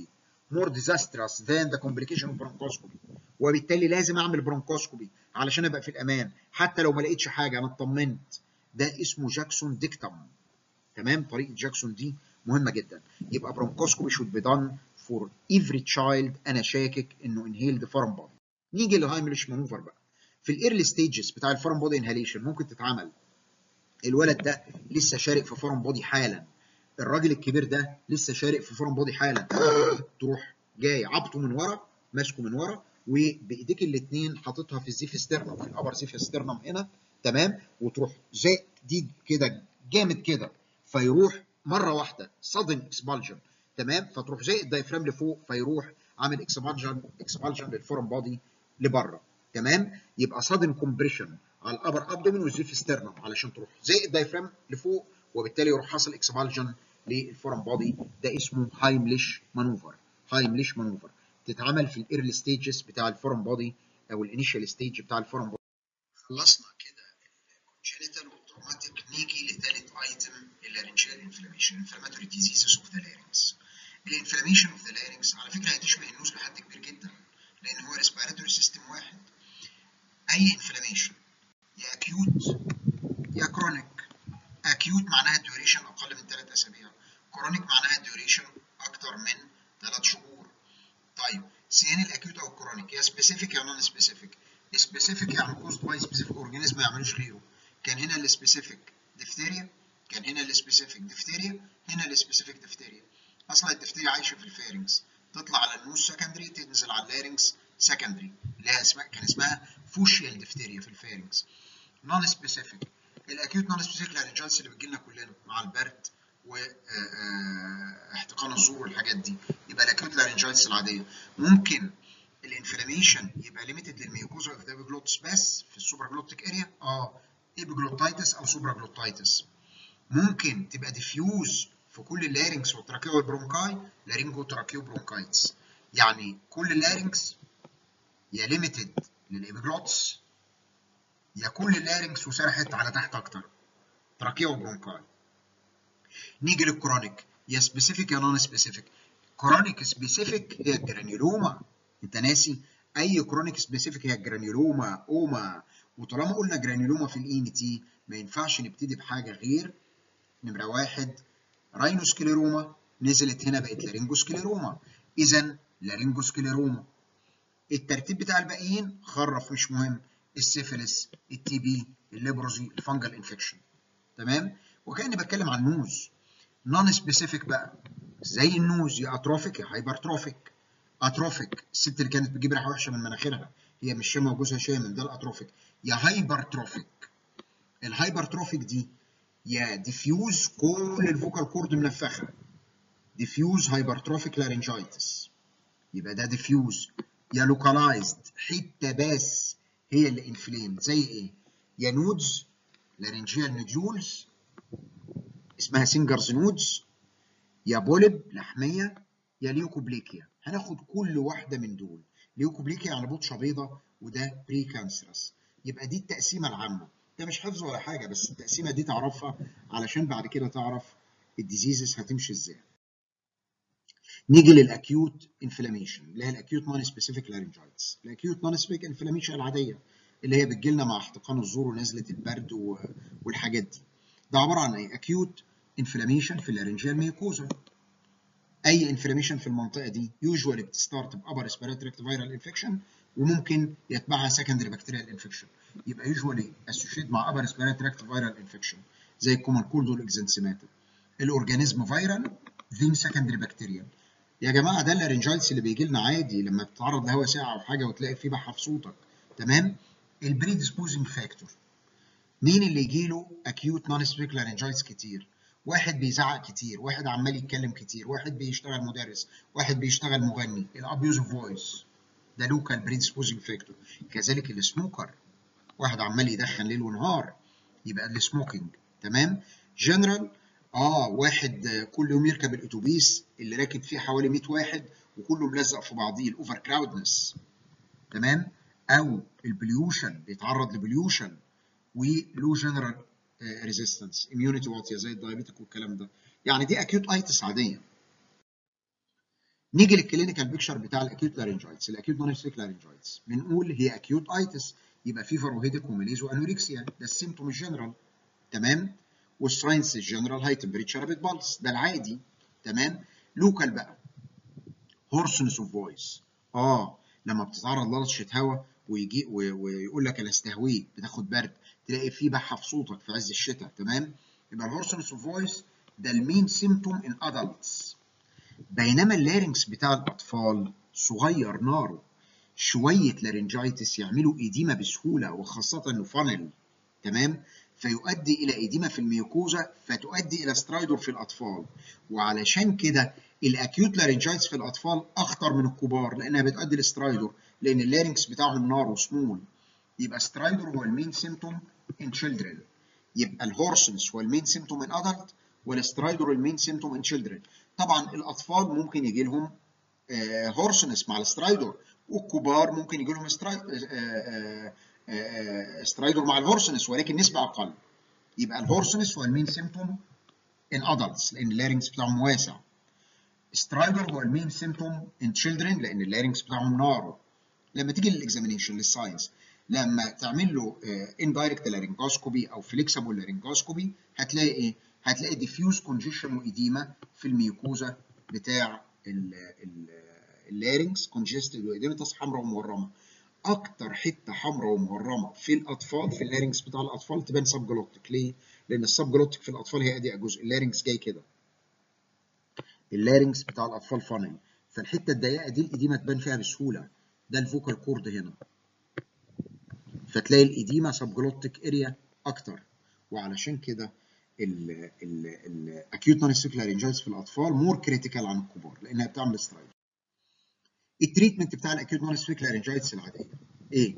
more disastrous than the complication of bronchoscopy وبالتالي لازم اعمل برونكوسكوبي علشان ابقى في الامان حتى لو ما لقيتش حاجه انا اطمنت ده اسمه جاكسون ديكتم تمام طريقه جاكسون دي مهمه جدا يبقى برونكوسكوبي should be done for every child انا شاكك انه inhaled foreign body نيجي للهايملش مانوفر بقى في الايرلي ستيجز بتاع الفورن بودي انهاليشن ممكن تتعمل الولد ده لسه شارك في فورن بودي حالا الراجل الكبير ده لسه شارك في فورن بودي حالا تروح جاي عبطه من ورا ماسكه من ورا وبايديك الاثنين حاططها في الزيف ستيرنم في الابر زيف ستيرنم هنا تمام وتروح زي دي كده جامد كده فيروح مره واحده صدم اكسبالجن تمام فتروح زي الدايفرام لفوق فيروح عامل اكسبالجن اكسبالجن للفورن بودي لبره تمام يبقى صادم كومبريشن على الابر ابدومين والزيف ستيرنم علشان تروح زي الدايفرام لفوق وبالتالي يروح حاصل اكسبالجن للفورن بودي ده اسمه هايمليش مانوفر هايمليش مانوفر تتعمل في الايرلي ستيجز بتاع الفورن بودي او الانيشال ستيج بتاع الفورن بودي خلصنا كده الكونجنتال والتروماتيك نيجي لثالث ايتم اللارنجيال انفلاميشن انفلاماتوري ديزيزز اوف ذا لارنكس الانفلاميشن اوف ذا لارنكس على فكره هتشبه النوز لحد كبير جدا لان هو ريسبيراتوري سيستم واحد اي انفلاميشن يا اكيوت يا كرونيك اكيوت معناها الديوريشن اقل من 3 اسابيع كرونيك معناها الديوريشن اكتر من 3 شهور طيب سيان الاكيوت او الكرونيك يا سبيسيفيك يا نون سبيسيفيك سبيسيفيك يعني كوست باي سبيسيفيك اورجانيزم ما يعملوش غيره كان هنا السبيسيفيك ديفتيريا كان هنا السبيسيفيك ديفتيريا هنا السبيسيفيك ديفتيريا اصلا الديفتيريا عايشه في الفارنكس تطلع على النوز سكندري تنزل على اللارنكس سكندري اللي هي اسمها كان اسمها فوشيال ديفتيريا في الفارنكس نون سبيسيفيك الاكيوت نون سبيسيفيك لارنجايتس اللي بتجي لنا كلنا مع البرد واحتقان الزور والحاجات دي يبقى الاكيوت لارنجايتس العاديه ممكن الانفلاميشن يبقى ليميتد للميوكوزا اوف ذا ايبيجلوتس بس في السوبر جلوتيك اريا اه ايبيجلوتايتس او سوبر جلوتايتس ممكن تبقى ديفيوز في كل اللارنكس والتراكيو والبرونكاي لارينجو تراكيو برونكايتس يعني كل اللارنكس يا ليميتد للإبجلوتس يا كل اللارنكس وسرحت على تحت اكتر تراكيو وبرونكاي نيجي للكرونيك يا سبيسيفيك يا نون سبيسيفيك كرونيك سبيسيفيك هي الجرانيولوما انت ناسي اي كرونيك سبيسيفيك هي الجرانيولوما اوما وطالما قلنا جرانيولوما في الاي ان تي ما ينفعش نبتدي بحاجه غير نمره واحد راينوسكليروما نزلت هنا بقت لارينجوسكليروما اذا لارينجوسكليروما الترتيب بتاع الباقيين خرف مش مهم السيفيلس التي بي الليبروزي الفنجل انفكشن تمام وكاني بتكلم عن نوز نون سبيسيفيك بقى زي النوز يا اتروفيك يا هايبرتروفيك اتروفيك الست اللي كانت بتجيب ريحه وحشه من مناخيرها هي مش شامه وجوزها شامم ده الاتروفيك يا هايبرتروفيك الهايبرتروفيك دي يا ديفيوز كل الفوكال كورد منفخه ديفيوز هايبرتروفيك لارنجايتس يبقى ده ديفيوز يا لوكالايزد حته بس هي اللي انفليم زي ايه يا نودز لارنجيال نوديولز اسمها سينجرز نودز يا بولب لحميه يا ليوكوبليكيا هناخد كل واحده من دول ليوكوبليكيا يعني بطشه بيضه وده بري كانسرس يبقى دي التقسيمه العامه ده مش حفظ ولا حاجه بس التقسيمه دي تعرفها علشان بعد كده تعرف الديزيزز هتمشي ازاي نيجي للاكيوت انفلاميشن اللي هي الاكيوت نون سبيسيفيك لارنجايتس الاكيوت نون سبيسيفيك انفلاميشن العاديه اللي هي بتجي لنا مع احتقان الزور ونزله البرد والحاجات دي ده عباره عن ايه اكيوت انفلاميشن في اللارنجيال ميوكوزا اي انفلاميشن في المنطقه دي يوجوالي بتستارت بابر ريسبيراتوري فيرال انفكشن وممكن يتبعها سكندري بكتيريال انفكشن يبقى يوجوالي اسوشيت مع ابر ريسبيراتوري فيرال انفكشن زي الكومن كولد والاكزنسيماتا الاورجانيزم فيرال ذين سكندري بكتيريال يا جماعه ده اللارنجايتس اللي بيجي لنا عادي لما بتتعرض لهواء ساقع او حاجه وتلاقي فيه بحه في صوتك تمام البريدسبوزنج فاكتور مين اللي يجي له اكيوت نون سبيك لارنجايتس كتير واحد بيزعق كتير واحد عمال يتكلم كتير واحد بيشتغل مدرس واحد بيشتغل مغني الابيوز اوف فويس ده لوكال بريدسبوزنج فاكتور كذلك السموكر واحد عمال يدخن ليل ونهار يبقى السموكينج تمام جنرال اه واحد كل يوم يركب الاتوبيس اللي راكب فيه حوالي 100 واحد وكله ملزق في بعضيه الاوفر كراودنس تمام او البليوشن بيتعرض لبليوشن ولو جنرال ريزيستنس اميونيتي واطيه زي الدايابيتك والكلام ده يعني دي اكيوت ايتس عاديه نيجي للكلينيكال بيكشر بتاع الاكيوت لارنجايتس الاكيوت نونستيك لارنجايتس بنقول هي اكيوت ايتس يبقى فيفر وهيدك وميليز وانوركسيا ده السيمتوم الجنرال تمام والساينس الجنرال هاي تمبريتشر رابيد بالس ده العادي تمام لوكال بقى هورسنس اوف فويس اه لما بتتعرض للطشه هواء ويجي ويقول لك انا استهويت بتاخد برد تلاقي في بحه في صوتك في عز الشتاء تمام يبقى الهورسنس اوف فويس ده المين سيمتوم ان ادلتس بينما اللارنكس بتاع الاطفال صغير ناره شويه لارنجايتس يعملوا ايديما بسهوله وخاصه انه فانل تمام فيؤدي الى ايديما في الميوكوزا فتؤدي الى سترايدور في الاطفال وعلشان كده الاكيوت لارنجايتس في الاطفال اخطر من الكبار لانها بتؤدي لسترايدور لان اللارنكس بتاعهم نار وسمول يبقى سترايدور هو المين سيمتوم ان تشيلدرن يبقى الهورسنس هو المين سيمتوم ان ادلت والسترايدور المين سيمتوم ان تشيلدرن طبعا الاطفال ممكن يجي لهم هورسنس مع السترايدور والكبار ممكن يجي لهم سترايدور مع الهورسنس ولكن نسبه اقل يبقى الهورسنس هو المين سيمتوم ان ادلتس لان اللارنكس بتاعهم واسع سترايدر هو المين سيمتوم ان تشيلدرن لان اللارنكس بتاعهم نارو لما تيجي للاكزامينيشن للساينس لما تعمل له اندايركت لارنجوسكوبي او فليكسبل لارنجوسكوبي هتلاقي ايه؟ هتلاقي ديفيوز كونجيشن وايديما في الميوكوزا بتاع اللارنكس كونجستد وايديمتس حمراء ومورمه اكتر حته حمراء ومورمه في الاطفال في اللارنكس بتاع الاطفال تبان سب جلوتيك ليه؟ لان السب جلوتيك في الاطفال هي ادي جزء اللارنكس جاي كده اللارنكس بتاع الاطفال فانل فالحته الضيقه دي الايديما تبان فيها بسهوله ده الفوكال كورد هنا فتلاقي الايديما سب جلوتيك اريا اكتر وعلشان كده الاكيوت نونستيك لارنجايتس في الاطفال مور كريتيكال عن الكبار لانها بتعمل سترايد التريتمنت بتاع الاكيوت نونستيك لارنجايتس العاديه ايه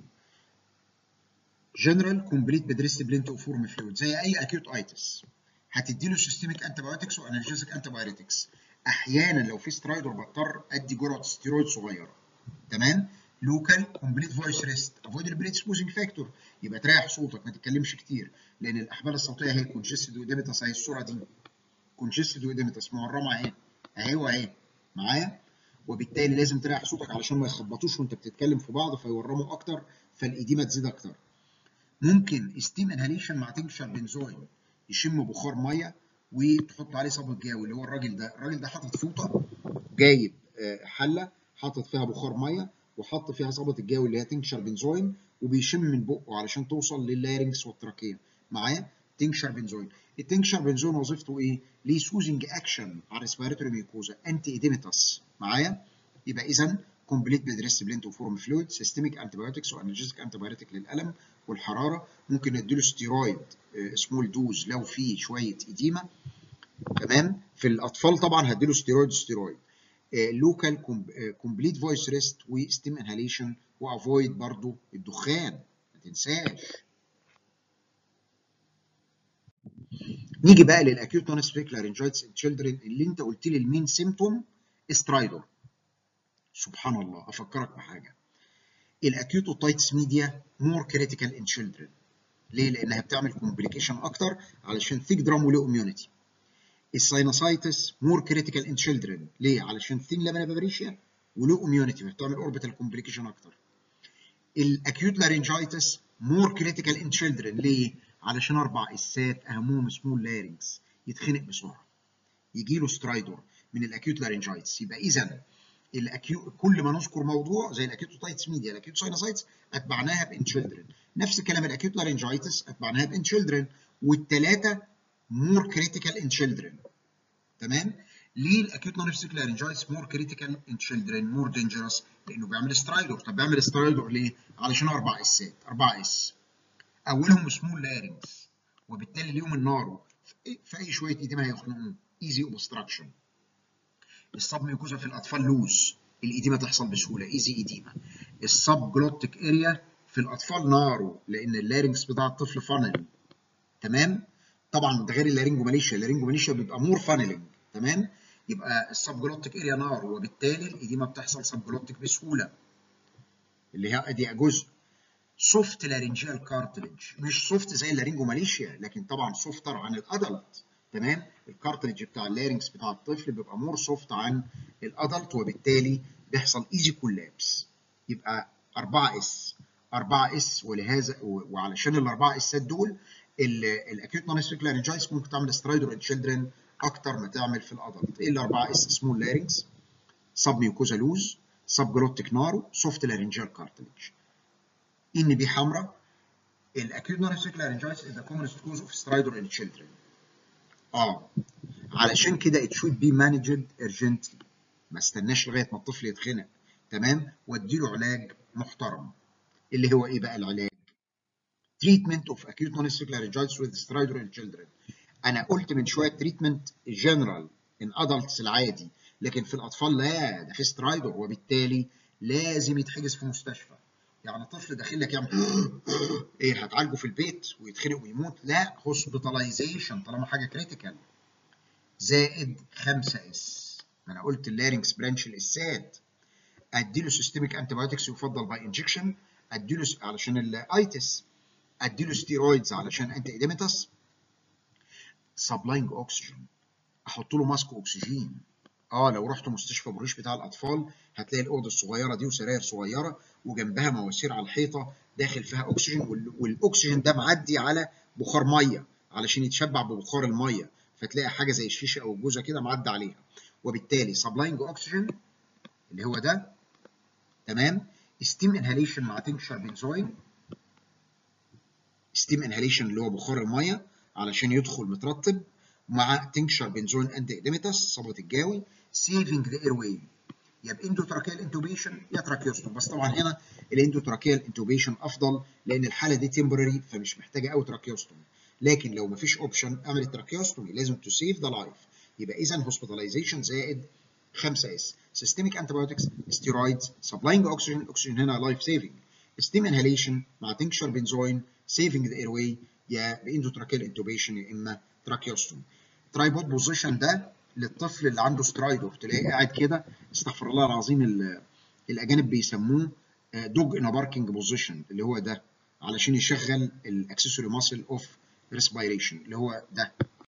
جنرال كومبليت بدريست بلينت اوفورم فلويد زي اي اكيوت ايتس هتدي له سيستميك انتي بايوتكس وانالجيزك انتي بايوتكس احيانا لو في سترايدر بضطر ادي جرعه ستيرويد صغيره تمام لوكال كومبليت فويس ريست افويد البريد سبوزنج فاكتور يبقى تريح صوتك ما تتكلمش كتير لان الاحبال الصوتيه هي كونجستد واديمتس اهي الصوره دي كونجستد واديمتس معرمه اهي اهي واهي معايا وبالتالي لازم تريح صوتك علشان ما يخبطوش وانت بتتكلم في بعض فيورموا اكتر فالايديما تزيد اكتر ممكن ستيم انهاليشن مع تنكشر بنزوين يشم بخار ميه وتحط عليه صابون جاوي اللي هو الراجل ده الراجل ده حاطط فوطه جايب حله حاطط فيها بخار ميه وحط فيها صابه الجاوي اللي هي تنكشر بنزوين وبيشم من بقه علشان توصل لللارنكس والتراكيه معايا تنكشر بنزوين التنكشر بنزوين وظيفته ايه ليه سوزنج اكشن على الريسبيراتوري ميوكوزا انتي ايديميتاس معايا يبقى اذا كومبليت بدريس بلينت وفورم فلويد سيستميك انتي بايوتكس وانالجيزك انتي بايوتيك للالم والحراره ممكن نديله ستيرويد سمول دوز لو في شويه ايديما تمام في الاطفال طبعا هديله ستيرويد ستيرويد لوكال كومبليت فويس ريست وستيم انهاليشن وافويد برضو الدخان ما تنساش نيجي بقى للاكيوت نون سبيك لارنجايتس ان تشيلدرن اللي انت قلت لي المين سيمتوم سترايدر سبحان الله افكرك بحاجه الاكيوت اوتايتس ميديا مور كريتيكال ان تشيلدرن ليه؟ لانها بتعمل كومبليكيشن اكتر علشان ثيك درام وله اميونيتي الساينوسايتس مور كريتيكال ان تشيلدرن ليه؟ علشان ثين لامينا بابريشيا وله اميونيتي فبتعمل اوربيتال كومبليكيشن اكتر الاكيوت لارنجايتس مور كريتيكال ان تشيلدرن ليه؟ علشان اربع اسات اهمهم سمول لارنجز يتخنق بسرعه يجي له سترايدور من الاكيوت لارنجايتس يبقى اذا الاكيو كل ما نذكر موضوع زي الاكيوتوتايتس ميديا الاكيوت ساينوسايتس اتبعناها بان تشيلدرن نفس الكلام الاكيوت لارنجايتس اتبعناها بان تشيلدرن والثلاثه مور كريتيكال ان تشيلدرن تمام ليه الاكيوت نونفسيك لارنجايتس مور كريتيكال ان تشيلدرن مور دينجرس لانه بيعمل سترايدور طب بيعمل سترايدور ليه علشان اربع اسات اربع اس اولهم سمول لارنجز وبالتالي ليهم النار في اي شويه ايديما هيخنقوه ايزي اوبستراكشن السب ميوكوزا في الاطفال لوز الايديما تحصل بسهوله ايزي ايديما السب جلوتيك اريا في الاطفال نارو لان اللارنكس بتاع الطفل فانل تمام طبعا ده غير اللارنجوماليشيا اللارنجوماليشيا بيبقى مور فانلنج تمام يبقى السب جلوتيك اريا نار وبالتالي الايديما بتحصل سب جلوتيك بسهوله اللي هي ادي جزء سوفت لارنجيال كارتلج مش سوفت زي اللارنجوماليشيا لكن طبعا سوفتر عن الادلت تمام الكارتريدج بتاع اللارنكس بتاع الطفل بيبقى مور سوفت عن الادلت وبالتالي بيحصل ايزي كولابس يبقى 4 اس 4 اس ولهذا وعلشان ال 4 اسات دول الاكيوت نون لارنجايتس ممكن تعمل سترايدر تشيلدرن اكتر ما تعمل في الادلت ايه ال 4 اس سمول لارنكس سب ميوكوزا لوز سب جلوتيك نارو سوفت لارنجال كارتريدج ان بي حمراء الاكيوت نون لارنجايتس is the commonest cause of stridor in children اه علشان كده it should be managed urgently ما استناش لغايه ما الطفل يتخنق تمام واديله علاج محترم اللي هو ايه بقى العلاج treatment of acute non-ischemic laryngitis with stridor in children انا قلت من شويه treatment general in adults العادي لكن في الاطفال لا ده في سترايدر وبالتالي لازم يتحجز في مستشفى يعني طفل داخل لك يعمل ايه هتعالجه في البيت ويتخنق ويموت لا هوسبيتاليزيشن طالما حاجه كريتيكال زائد 5 اس ما انا قلت اللارنكس برانش الاسات اديله سيستميك انتي بايوتكس يفضل باي انجكشن اديله علشان الايتس اديله ستيرويدز علشان انتي اديمتس سبلاينج اوكسجين احط له ماسك اكسجين اه لو رحت مستشفى بريش بتاع الاطفال هتلاقي الاوضه الصغيره دي وسراير صغيره وجنبها مواسير على الحيطه داخل فيها اكسجين والاكسجين ده معدي على بخار ميه علشان يتشبع ببخار الميه فتلاقي حاجه زي الشيشه او الجوزه كده معدي عليها وبالتالي سبلاينج اوكسجين اللي هو ده تمام ستيم انهاليشن مع تنكشر بنزوين ستيم انهاليشن اللي هو بخار الميه علشان يدخل مترطب مع تنكشر بنزوين انتي اديمتس صبغه الجاوي سيفنج ذا اير واي يا باندوتراكيال انتوبيشن يا تراكيوستوم بس طبعا هنا الاندوتراكيال انتوبيشن افضل لان الحاله دي تمبرري فمش محتاجه قوي تراكيوستوم لكن لو مفيش اوبشن اعمل التراكيوستومي لازم تو سيف ذا لايف يبقى اذا هوسبيتاليزيشن زائد 5 اس سيستميك انتيبيوتكس ستيرويدز سبلاينج اوكسجين الاكسجين هنا لايف سيفنج ستيم انهاليشن مع تنكشر بنزوين سيفنج ذا اير واي يا باندوتراكيال انتوبيشن يا اما تراكيوستومي ترايبود بوزيشن ده للطفل اللي عنده سترايدور تلاقيه قاعد كده استغفر الله العظيم الاجانب بيسموه دوج ان باركينج بوزيشن اللي هو ده علشان يشغل الاكسسوري ماسل اوف ريسبيريشن اللي هو ده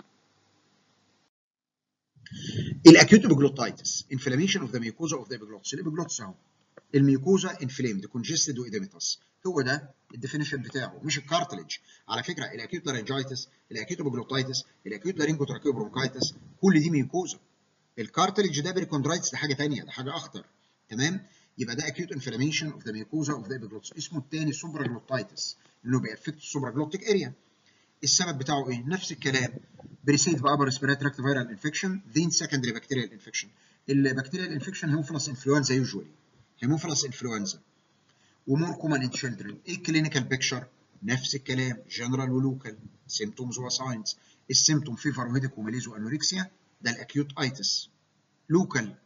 الاكيوت ابيجلوتايتس انفلاميشن اوف ذا ميوكوزا اوف ذا ابيجلوتس الابيجلوتس اهو الميوكوزا انفليمد كونجستد واديمتس هو ده الديفينيشن بتاعه مش الكارتلج على فكره الاكيوت لارنجايتس الاكيوت ابيجلوتايتس الاكيوت لارنجوتراكيو برونكايتس كل دي ميوكوزا الكارتلج ده بريكوندرايتس ده حاجه ثانيه ده حاجه اخطر تمام يبقى ده اكيوت انفلاميشن اوف ذا ميوكوزا اوف ذا ابيجلوتس اسمه الثاني سوبراجلوتايتس لانه بيأفكت السوبراجلوتيك اريا السبب بتاعه ايه نفس الكلام بريسيد بابر ريسبيراتوري تراكت فيرال انفكشن ذين سكندري بكتيريال انفكشن البكتيريال انفكشن هيموفيلس انفلونزا يوجوالي هيموفيلس انفلونزا ومور كومن ان تشيلدرن ايه الكلينيكال بيكتشر نفس الكلام جنرال ولوكال سيمتومز وساينز السيمتوم فيفر وهيديك وماليز وانوركسيا ده الاكيوت ايتس لوكال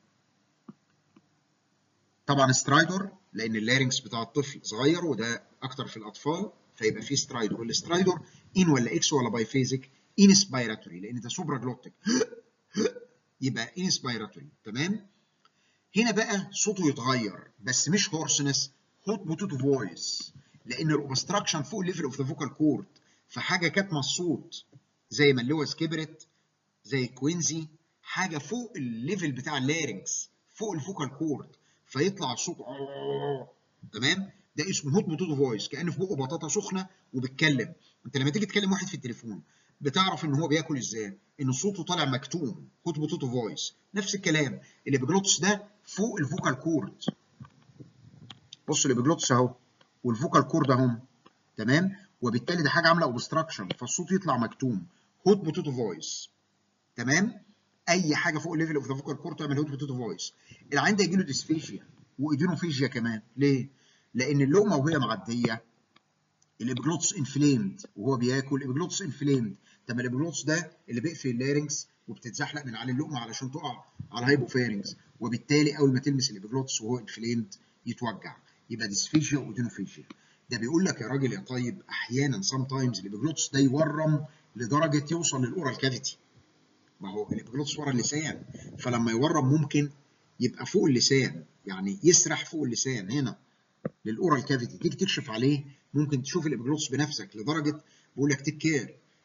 طبعا سترايدور لان اللارنكس بتاع الطفل صغير وده اكتر في الاطفال فيبقى فيه سترايدور والسترايدور ان ولا اكس ولا بايفيزيك انسبيراتوري لان ده سوبرا جلوتيك يبقى انسبيراتوري تمام هنا بقى صوته يتغير بس مش هورسنس هوت بوتوتو فويس لان الاوبستراكشن فوق الليفل اوف ذا فوكال كورد فحاجه كاتمه الصوت زي ما اللوز كبرت زي كوينزي حاجه فوق الليفل بتاع اللارنكس فوق الفوكال كورد فيطلع الصوت تمام ده اسمه هوت بوتوتو فويس كانه في بقه بطاطا سخنه وبيتكلم انت لما تيجي تكلم واحد في التليفون بتعرف ان هو بياكل ازاي ان صوته طالع مكتوم هوت بوتوتو فويس نفس الكلام اللي بيجلوتس ده فوق الفوكال كورد بص اللي بيجلوتس اهو والفوكال كورد اهم تمام وبالتالي ده حاجه عامله اوبستراكشن فالصوت يطلع مكتوم هوت بوتوتو فويس تمام اي حاجه فوق الليفل اوف ذا فوكال كورد تعمل هوت بوتوتو فويس العين ده يجي له ديسفيجيا وايدينوفيجيا كمان ليه؟ لان اللقمه وهي معديه الابجلوتس انفليمد وهو بياكل الابجلوتس انفليمد طب الابجلوتس ده اللي بيقفل اللارنكس وبتتزحلق من على اللقمه علشان تقع على الهايبوفارنكس وبالتالي اول ما تلمس الابجلوتس وهو انفليمد يتوجع يبقى ديسفيجيا وايدينوفيجيا ده بيقول لك يا راجل يا طيب احيانا سام تايمز الابجلوتس ده يورم لدرجه يوصل للاورال كافيتي ما هو الابجلوتس ورا اللسان فلما يورم ممكن يبقى فوق اللسان يعني يسرح فوق اللسان هنا للاورال كافيتي تيجي تكشف عليه ممكن تشوف الابجلوتس بنفسك لدرجه بيقول لك تيك كير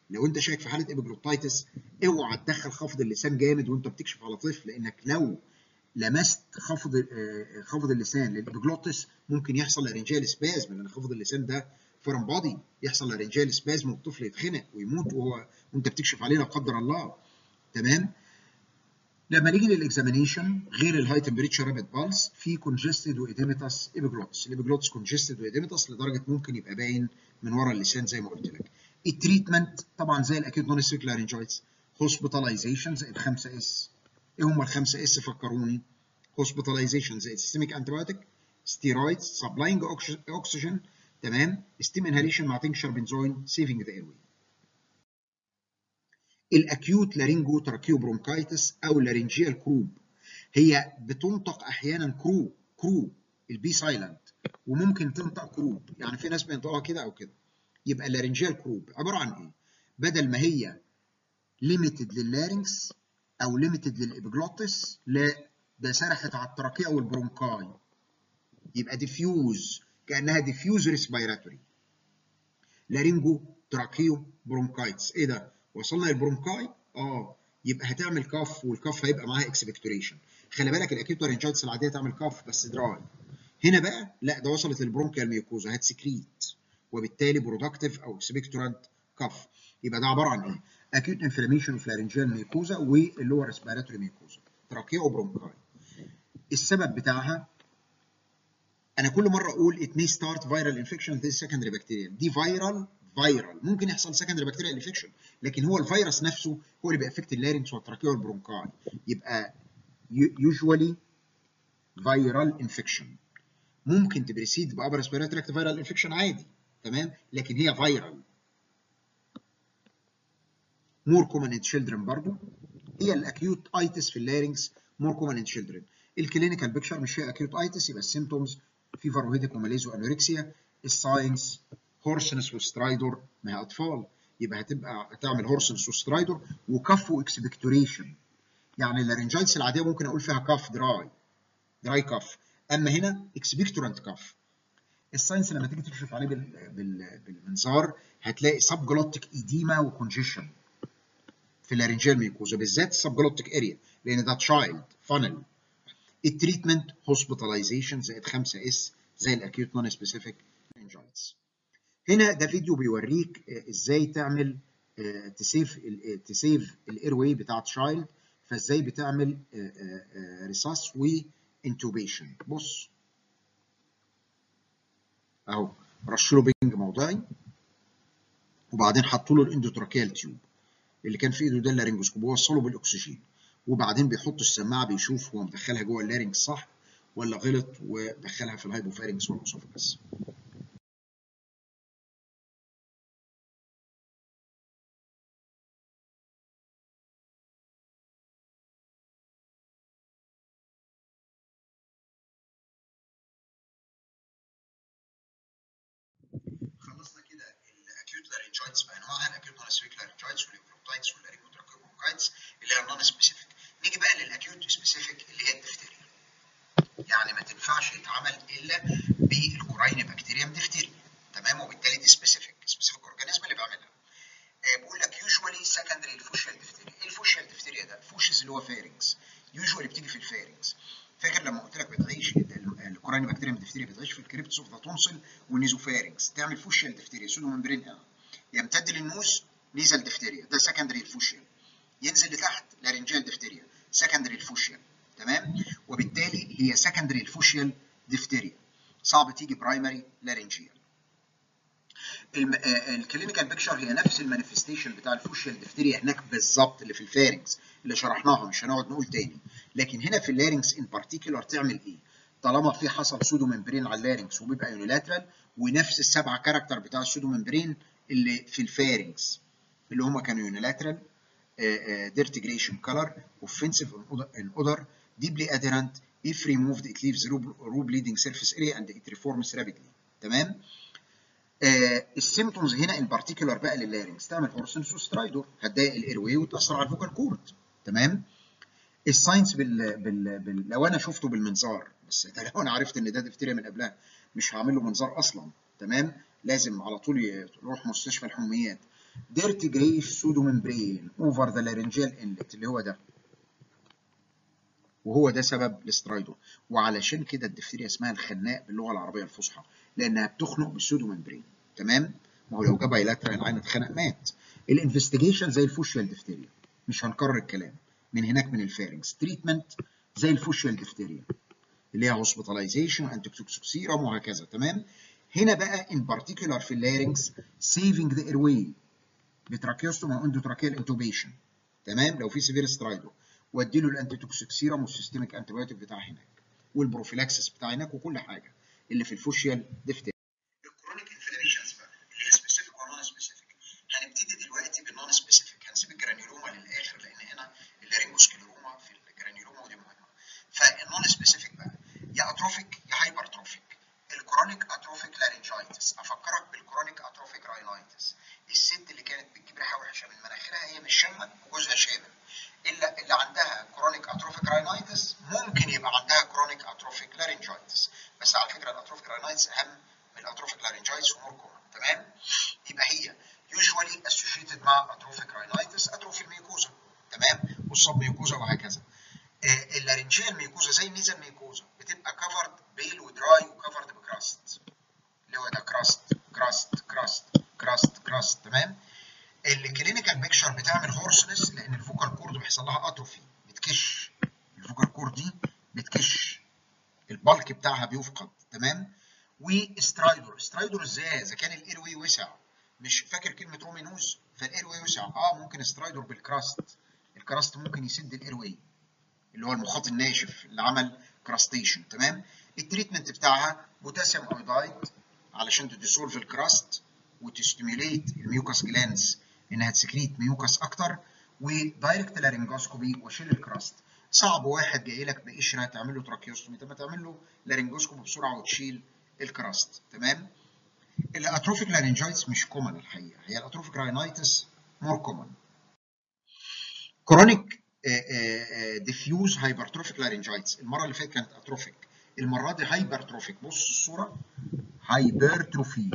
لو انت شايك في حاله ابيجلوتايتس اوعى تدخل خفض اللسان جامد وانت بتكشف على طفل لانك لو لمست خفض خفض اللسان للابيجلوتس ممكن يحصل لارنجيال سبازم لان خفض اللسان ده فورم بادي يحصل لارنجيال سبازم والطفل يتخنق ويموت وهو وانت بتكشف عليه لا قدر الله تمام لما نيجي للاكزامينيشن غير الهاي تمبريتشر رابيد بالس في كونجستد واديميتاس ايبيجلوتس الابيجلوتس كونجستد واديميتاس لدرجه ممكن يبقى باين من ورا اللسان زي ما قلت لك التريتمنت طبعا زي الاكيد نون ستريك لارنجايتس هوسبيتاليزيشن زي الخمسه اس ايه هم الخمسه اس فكروني هوسبيتاليزيشن زي السيستميك انتيبيوتيك ستيرويدز سبلاينج اوكسجين تمام ستيم انهاليشن مع تنكشر بنزوين سيفنج ذا ايروي الاكيوت لارينجو تراكيو برونكايتس او لارنجيال كروب هي بتنطق احيانا كرو كرو البي سايلنت وممكن تنطق كروب يعني في ناس بينطقوها كده او كده يبقى اللارنجيال كروب عباره عن ايه بدل ما هي ليميتد لللارنكس او ليميتد للابيجلوتس لا ده سرحت على التراكيه والبرونكاي يبقى ديفيوز كانها ديفيوز ريسبيراتوري لارينجو تراكيو برونكايتس ايه ده وصلنا للبرونكاي اه يبقى هتعمل كاف والكاف هيبقى معاها اكسبكتوريشن خلي بالك الاكيوت رينجايتس العاديه تعمل كاف بس دراي هنا بقى لا ده وصلت للبرونكيال ميوكوزا هتسكريت وبالتالي برودكتيف او اكسبكتورانت كاف يبقى ده عباره عن ايه؟ اكيوت انفلاميشن اوف لارنجيال ميوكوزا واللور ريسبيراتوري ميوكوزا تراكيه وبرونكاي السبب بتاعها انا كل مره اقول ات مي ستارت فيرال انفكشن ذي سكندري بكتيريا دي فيرال فيرال ممكن يحصل سكندري بكتيريا انفكشن لكن هو الفيروس نفسه هو اللي بيأفكت اللارنكس والتراكيه والبرونكاي يبقى يوجوالي فيرال انفكشن ممكن تبريسيد بابر ريسبيراتوري فيرال انفكشن عادي تمام لكن هي فيرال مور كومن ان تشيلدرن برضه هي الاكيوت ايتس في اللارنكس مور كومن ان تشيلدرن الكلينيكال بيكشر مش فيها اكيوت ايتس يبقى السيمتومز فيفر وهيدك وماليز وانوركسيا الساينس هورسنس وسترايدور ما هي اطفال يبقى هتبقى هتعمل هورسنس وسترايدور وكف واكسبكتوريشن يعني اللارنجايتس العاديه ممكن اقول فيها كف دراي دراي كف اما هنا اكسبكتورانت كف الساينس لما تيجي تكشف عليه بال... بال... بالمنظار هتلاقي سب جلوتيك ايديما وكونجيشن في اللارنجيال ميكوزا بالذات السب جلوتيك اريا لان ده تشايلد فانل التريتمنت هوسبيتاليزيشن زائد 5 اس زي الاكيوت نون سبيسيفيك لارنجايتس هنا ده فيديو بيوريك ازاي تعمل تسيف تسيف الاير واي بتاع تشايلد فازاي بتعمل ريساس وانتوبيشن بص اهو رشوا له بنج موضعي وبعدين حطوا له الاندوتراكيال تيوب اللي كان في ايده ده اللارنجوسكوب ووصله بالاكسجين وبعدين بيحط السماعه بيشوف هو مدخلها جوه اللارنج صح ولا غلط ودخلها في الهايبوفارنكس والاسوفاجس خلصنا كده الاكيوت لارنجايتس بانواعها الاكيوت نون سبيك لارنجايتس والانفلوتايتس واللارنجوتراكيوبونكايتس اللي هي النون سبيسيفيك نيجي بقى للاكيوت سبيسيفيك اللي هي الدفتيريا يعني ما تنفعش يتعمل الا بالكوراين بكتيريا دفتيريا تمام وبالتالي دي سبيسيفيك سبيسيفيك اورجانيزم اللي بيعملها آه بقول لك يوجوالي سكندري الفوشيال دفتيريا ايه الفوشيال دفتيريا ده الفوشيز اللي هو فارنكس يوجوالي بتيجي في الفارنكس فاكر لما قلت لك بتعيش الكوراين بكتيريا دفتيريا بتعيش في الكريبتس اوف ذا تونسل والنيزوفارنكس تعمل فوشيال دفتيريا سودو ممبرين يمتد للنوز نيزل دفتيريا ده سكندري الفوشيال ينزل لتحت لارنجيال دفتيريا سكندري الفوشيال تمام وبالتالي هي سكندري الفوشيال دفتيريا صعب تيجي برايمري لارنجيال الكلينيكال بيكشر هي نفس المانيفستيشن بتاع الفوشيال دفتيريا هناك بالظبط اللي في الفارنكس اللي شرحناها مش هنقعد نقول تاني لكن هنا في اللارنكس ان بارتيكولار تعمل ايه؟ طالما في حصل سودو ممبرين على اللارنكس وبيبقى يونيلاترال ونفس السبعه كاركتر بتاع السودو ممبرين اللي في الفارنكس اللي هم كانوا يونيلاترال ديرتيجريشن كلر اوفنسيف ان اودر deeply adherent if removed it leaves raw bleeding surface area and it reforms rapidly تمام آه السيمتومز هنا ان بارتيكولار بقى لللارنكس تعمل هورسنس وسترايدور هتضايق الايروي وتاثر على الفوكال كورد تمام الساينس بال... بال... بال... لو انا شفته بالمنظار بس ده لو انا عرفت ان ده دفتيريا من قبلها مش هعمل له منظار اصلا تمام لازم على طول يروح مستشفى الحميات ديرتي جريش سودو ممبرين اوفر ذا لارنجيال انلت اللي هو ده وهو ده سبب الاسترايدو وعلشان كده الدفتيريا اسمها الخناق باللغه العربيه الفصحى لانها بتخنق بالسودو ممبرين تمام ما هو لو جاب بايلاترال العين اتخنق مات الانفستيجيشن زي الفوشيال دفتيريا مش هنكرر الكلام من هناك من الفارنكس تريتمنت زي الفوشيال دفتيريا اللي هي هوسبيتاليزيشن انتوكسيكسيرم وهكذا تمام هنا بقى ان بارتيكولار في اللارنكس سيفنج ذا اير واي بتراكيوستوم او اندوتراكيال انتوبيشن تمام لو في سيفير سترايدو وادي له الانتيتوكسيك سيرم والسيستميك انتيبيوتيك بتاع هناك والبروفيلاكسس بتاع هناك وكل حاجه اللي في الفوشيال دفتيريا الكرونيك انفلاميشنز بقى اللي هي سبيسيفيك ونون سبيسيفيك هنبتدي دلوقتي بالنون سبيسيفيك هنسيب الجرانيولوما للاخر لان هنا اللارينجوسكليروما في الجرانيولوما ودي مهمه فالنون سبيسيفيك بقى يا اتروفيك يا هايبرتروفيك الكرونيك اتروفيك لارينجايتس افكرك بالكرونيك اتروفيك راينايتس الست اللي كانت بتجيب ريحه وحشه من مناخيرها هي مش شامه وجوزها شامم الا اللي عندها كرونيك اتروفيك راينايتس ممكن يبقى عندها كرونيك اتروفيك لارينجايتس بس على فكره الاتروفيك راينايتس اهم من الاتروفيك لارينجايتس ومور كومن تمام يبقى هي يوجوالي اسوشيتد مع اتروفيك راينايتس اتروفيك ميوكوزا تمام والصب ميوكوزا وهكذا آه اللارنجيال ميوكوزا زي الميزا ميوكوزا بتبقى كفرد بيل ودراي وكفرد بكراست اللي هو ده كراست كراست كراست كراست كراست تمام الكلينيكال بيكشر بتعمل هورسنس لان الفوكال كورد بيحصل لها اتروفي بتكش الفوكال كورد دي بتكش البلك بتاعها بيفقد تمام وسترايدور سترايدور ازاي اذا كان الايروي وسع مش فاكر كلمه رومينوز فالايروي وسع اه ممكن سترايدور بالكراست الكراست ممكن يسد الايروي اللي هو المخاط الناشف اللي عمل كراستيشن تمام التريتمنت بتاعها بوتاسيوم ايودايد علشان تديسولف الكراست وتستيميوليت الميوكاس جلانز انها تسكريت ميوكاس اكتر ودايركت لارنجوسكوبي واشيل الكراست صعب واحد جاي لك بقشره تعمل له تراكيوستومي طب ما تعمل له لارنجوسكوبي بسرعه وتشيل الكراست تمام الاتروفيك لارنجايتس مش كومن الحقيقه هي الاتروفيك راينايتس مور كومن كرونيك ديفيوز هايبرتروفيك لارنجايتس المره اللي فاتت كانت اتروفيك المره دي هايبرتروفيك بص الصوره هايبرتروفي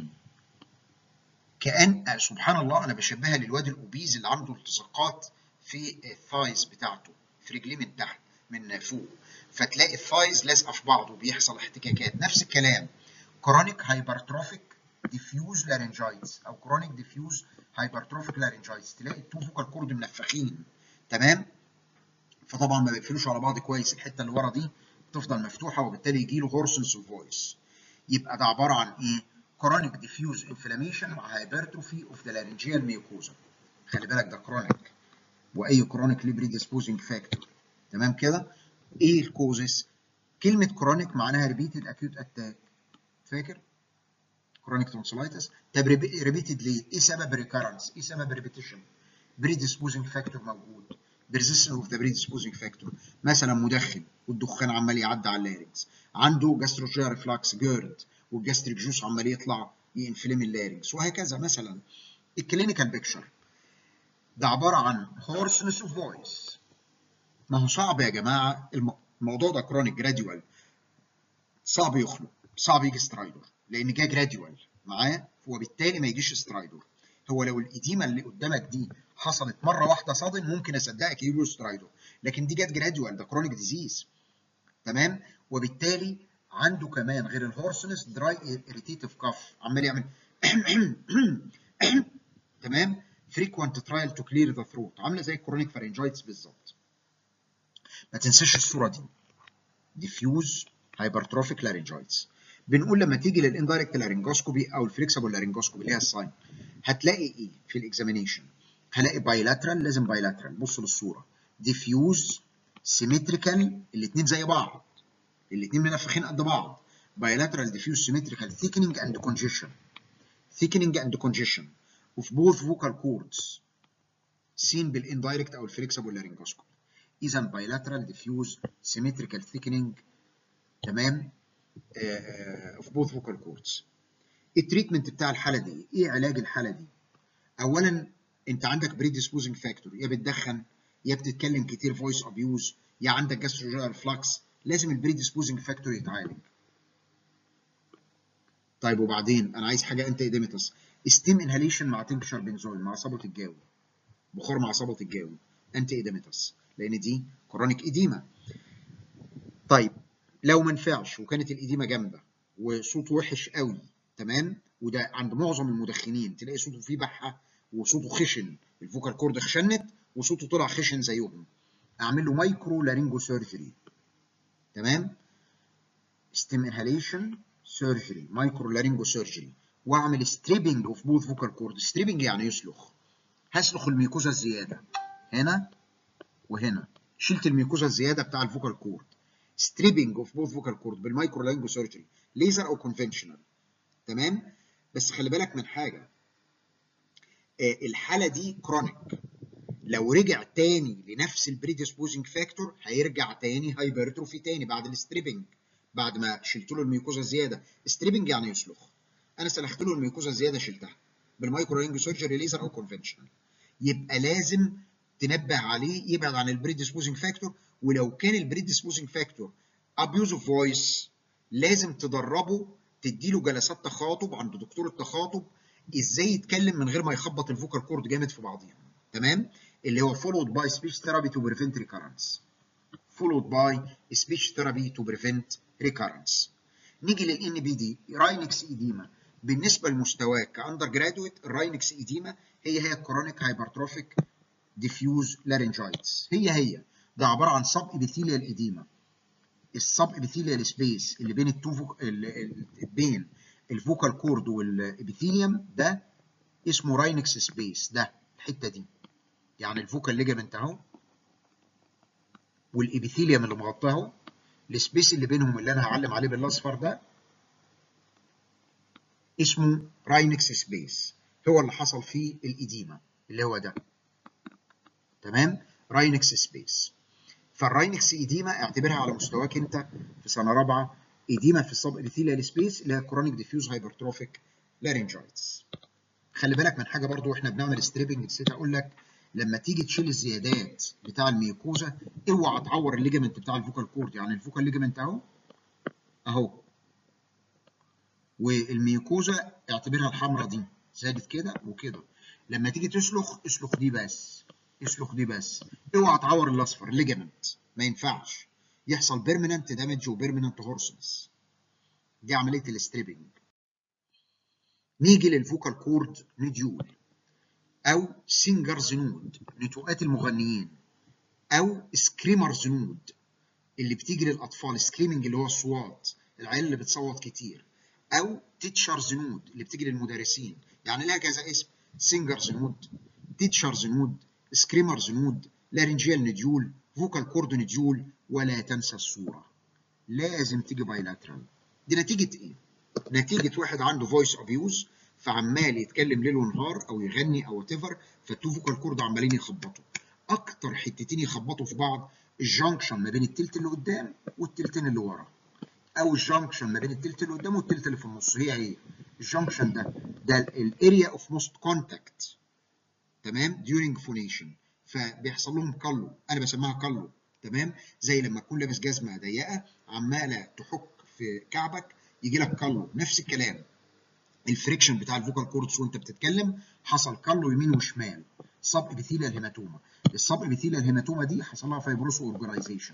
كان سبحان الله انا بشبهها للواد الاوبيز اللي عنده التصاقات في الثايز بتاعته في رجليه من تحت من فوق فتلاقي الثايز لازقه في بعض وبيحصل احتكاكات نفس الكلام كرونيك هايبرتروفيك ديفيوز لارنجايتس او كرونيك ديفيوز هايبرتروفيك لارنجايتس تلاقي التو فوكال كورد منفخين تمام فطبعا ما بيقفلوش على بعض كويس الحته اللي ورا دي بتفضل مفتوحه وبالتالي يجي له هورسنس اوف فويس يبقى ده عباره عن ايه chronic diffuse inflammation مع hypertrophy of the laryngeal mucosa خلي بالك ده chronic واي chronic ليه predisposing factor تمام كده ايه الكوزس كلمه chronic معناها repeated acute attack فاكر chronic tonsillitis طب repeated ليه ايه سبب recurrence ايه سبب repetition predisposing factor موجود persistence of the predisposing factor مثلا مدخن والدخان عمال يعدي على اللارنكس عنده جاستروجيا ريفلاكس جيرد والجاستريك جوس عمال يطلع ينفلم اللارنكس وهكذا مثلا الكلينيكال بيكشر ده عباره عن هورسنس اوف فويس ما هو صعب يا جماعه الموضوع ده كرونيك جراديوال صعب يخلق صعب يجي سترايدور لان جه جراديوال معاه وبالتالي ما يجيش سترايدور هو لو الاديمه اللي قدامك دي حصلت مره واحده صادم ممكن اصدقك يجيله سترايدور لكن دي جت جراديوال ده كرونيك ديزيز تمام وبالتالي عنده كمان غير الهورسنس دراي اريتيتيف كاف عمال يعمل تمام فريكوانت ترايل تو كلير ذا ثروت عامله زي الكرونيك فارنجايتس بالظبط ما تنساش الصوره دي ديفيوز هايبرتروفيك لارنجايتس بنقول لما تيجي للاندايركت لارنجوسكوبي او الفليكسبل لارنجوسكوبي اللي هي الساين هتلاقي ايه في الاكزامينيشن هلاقي بايلاترال لازم بايلاترال بص للصوره ديفيوز سيمتريكال الاثنين زي بعض الاثنين منفخين قد بعض bilateral diffuse symmetrical thickening and congestion thickening and congestion of both vocal cords seen بالindirect او الفليكسبل لارنجوسكوبي اذا bilateral diffuse symmetrical thickening تمام uh, of both vocal cords التريتمنت بتاع الحاله دي ايه علاج الحاله دي اولا انت عندك predisposing factor يا بتدخن يا بتتكلم كتير voice abuse يا عندك جاستروجينال فلاكس لازم البريديسبوزنج فاكتور يتعالج طيب وبعدين انا عايز حاجه انت ايديمتس ستيم انهاليشن مع تمبشر بنزول مع صبغه الجاوي بخار مع صبغه الجاوي انتي ايديمتس لان دي كرونيك ايديما طيب لو ما نفعش وكانت الإديمة جامدة وصوته وحش قوي تمام وده عند معظم المدخنين تلاقي صوته فيه بحة وصوته خشن الفوكال كورد خشنت وصوته طلع خشن زيهم اعمل له مايكرو لارينجو سيرجري تمام ستيم انهاليشن سيرجري مايكرو لارينجو سيرجري واعمل ستريبنج اوف بوث فوكال كورد ستريبنج يعني يسلخ هسلخ الميكوزا الزياده هنا وهنا شلت الميكوزا الزياده بتاع الفوكال كورد ستريبنج اوف بوث فوكال كورد بالمايكرو لارينجو سيرجري ليزر او كونفنشنال تمام بس خلي بالك من حاجه آه الحاله دي كرونيك لو رجع تاني لنفس البريديسبوزنج فاكتور هيرجع تاني هايبرتروفي تاني بعد الستريبنج بعد ما شلت له الميوكوزا زياده ستريبنج يعني يسلخ انا سلخت له الميوكوزا زياده شلتها بالمايكرو لارينجو سيرجري ليزر او كونفنشنال يبقى لازم تنبه عليه يبعد عن البريديسبوزنج فاكتور ولو كان البريديسبوزنج فاكتور ابيوز اوف فويس لازم تدربه تديله جلسات تخاطب عند دكتور التخاطب ازاي يتكلم من غير ما يخبط الفوكال كورد جامد في بعضيها تمام اللي هو followed by speech therapy to prevent recurrence followed by speech therapy to prevent recurrence نيجي للان بي دي راينكس ايديما بالنسبه لمستواك كاندر جرادويت الراينكس ايديما هي هي الكرونيك هايبرتروفيك ديفيوز لارنجايتس هي هي ده عباره عن سب ابيثيليال ايديما السب ابيثيليال سبيس اللي بين التو فوك... بين الفوكال كورد والابيثيليوم ده اسمه راينكس سبيس ده الحته دي يعني الفوكال ليجامنت اهو والابيثيليوم اللي مغطاه اهو السبيس اللي بينهم اللي انا هعلم عليه بالاصفر ده اسمه راينكس سبيس هو اللي حصل فيه الايديما اللي هو ده تمام راينكس سبيس فالراينكس ايديما اعتبرها على مستواك انت في سنه رابعه ايديما في السب ابيثيليال سبيس اللي هي كرونيك ديفيوز هايبرتروفيك لارنجايتس خلي بالك من حاجه برضو واحنا بنعمل ستريبنج نسيت اقول لك لما تيجي تشيل الزيادات بتاع الميوكوزا اوعى تعور الليجمنت بتاع الفوكال كورد يعني الفوكال ليجمنت اهو اهو والميوكوزا اعتبرها الحمراء دي زادت كده وكده لما تيجي تسلخ اسلخ دي بس اسلخ دي بس اوعى تعور الاصفر الليجمنت ما ينفعش يحصل بيرمننت دامج وبيرمننت هورسنس دي عمليه الستريبنج نيجي للفوكال كورد نديول او سينجرز نود نتوءات المغنيين او سكريمرز نود اللي بتيجي للاطفال سكريمنج اللي هو الصوات العيال اللي بتصوت كتير او تيتشرز نود اللي بتيجي للمدرسين يعني لها كذا اسم سينجرز نود تيتشرز نود سكريمرز نود لارنجيال نديول فوكال كورد نديول ولا تنسى الصوره لازم تيجي بايلاترال دي نتيجه ايه نتيجه واحد عنده فويس ابيوز فعمال يتكلم ليل ونهار او يغني او وات ايفر فالتو فوكال كورد عمالين يخبطوا اكتر حتتين يخبطوا في بعض الجانكشن ما بين التلت اللي قدام والتلتين اللي ورا او الجانكشن ما بين التلت اللي قدام والتلت اللي في النص هي هي الجانكشن ده ده الاريا اوف موست كونتاكت تمام during phonation فبيحصل لهم كلو انا بسميها كلو تمام زي لما تكون لابس جزمه ضيقه عماله تحك في كعبك يجي لك كلو نفس الكلام الفريكشن بتاع الفوكال كوردز وانت بتتكلم حصل كلو يمين وشمال سب ابيثيليال هيماتوما السب ابيثيليال هيماتوما دي حصل لها فايبروس اورجانيزيشن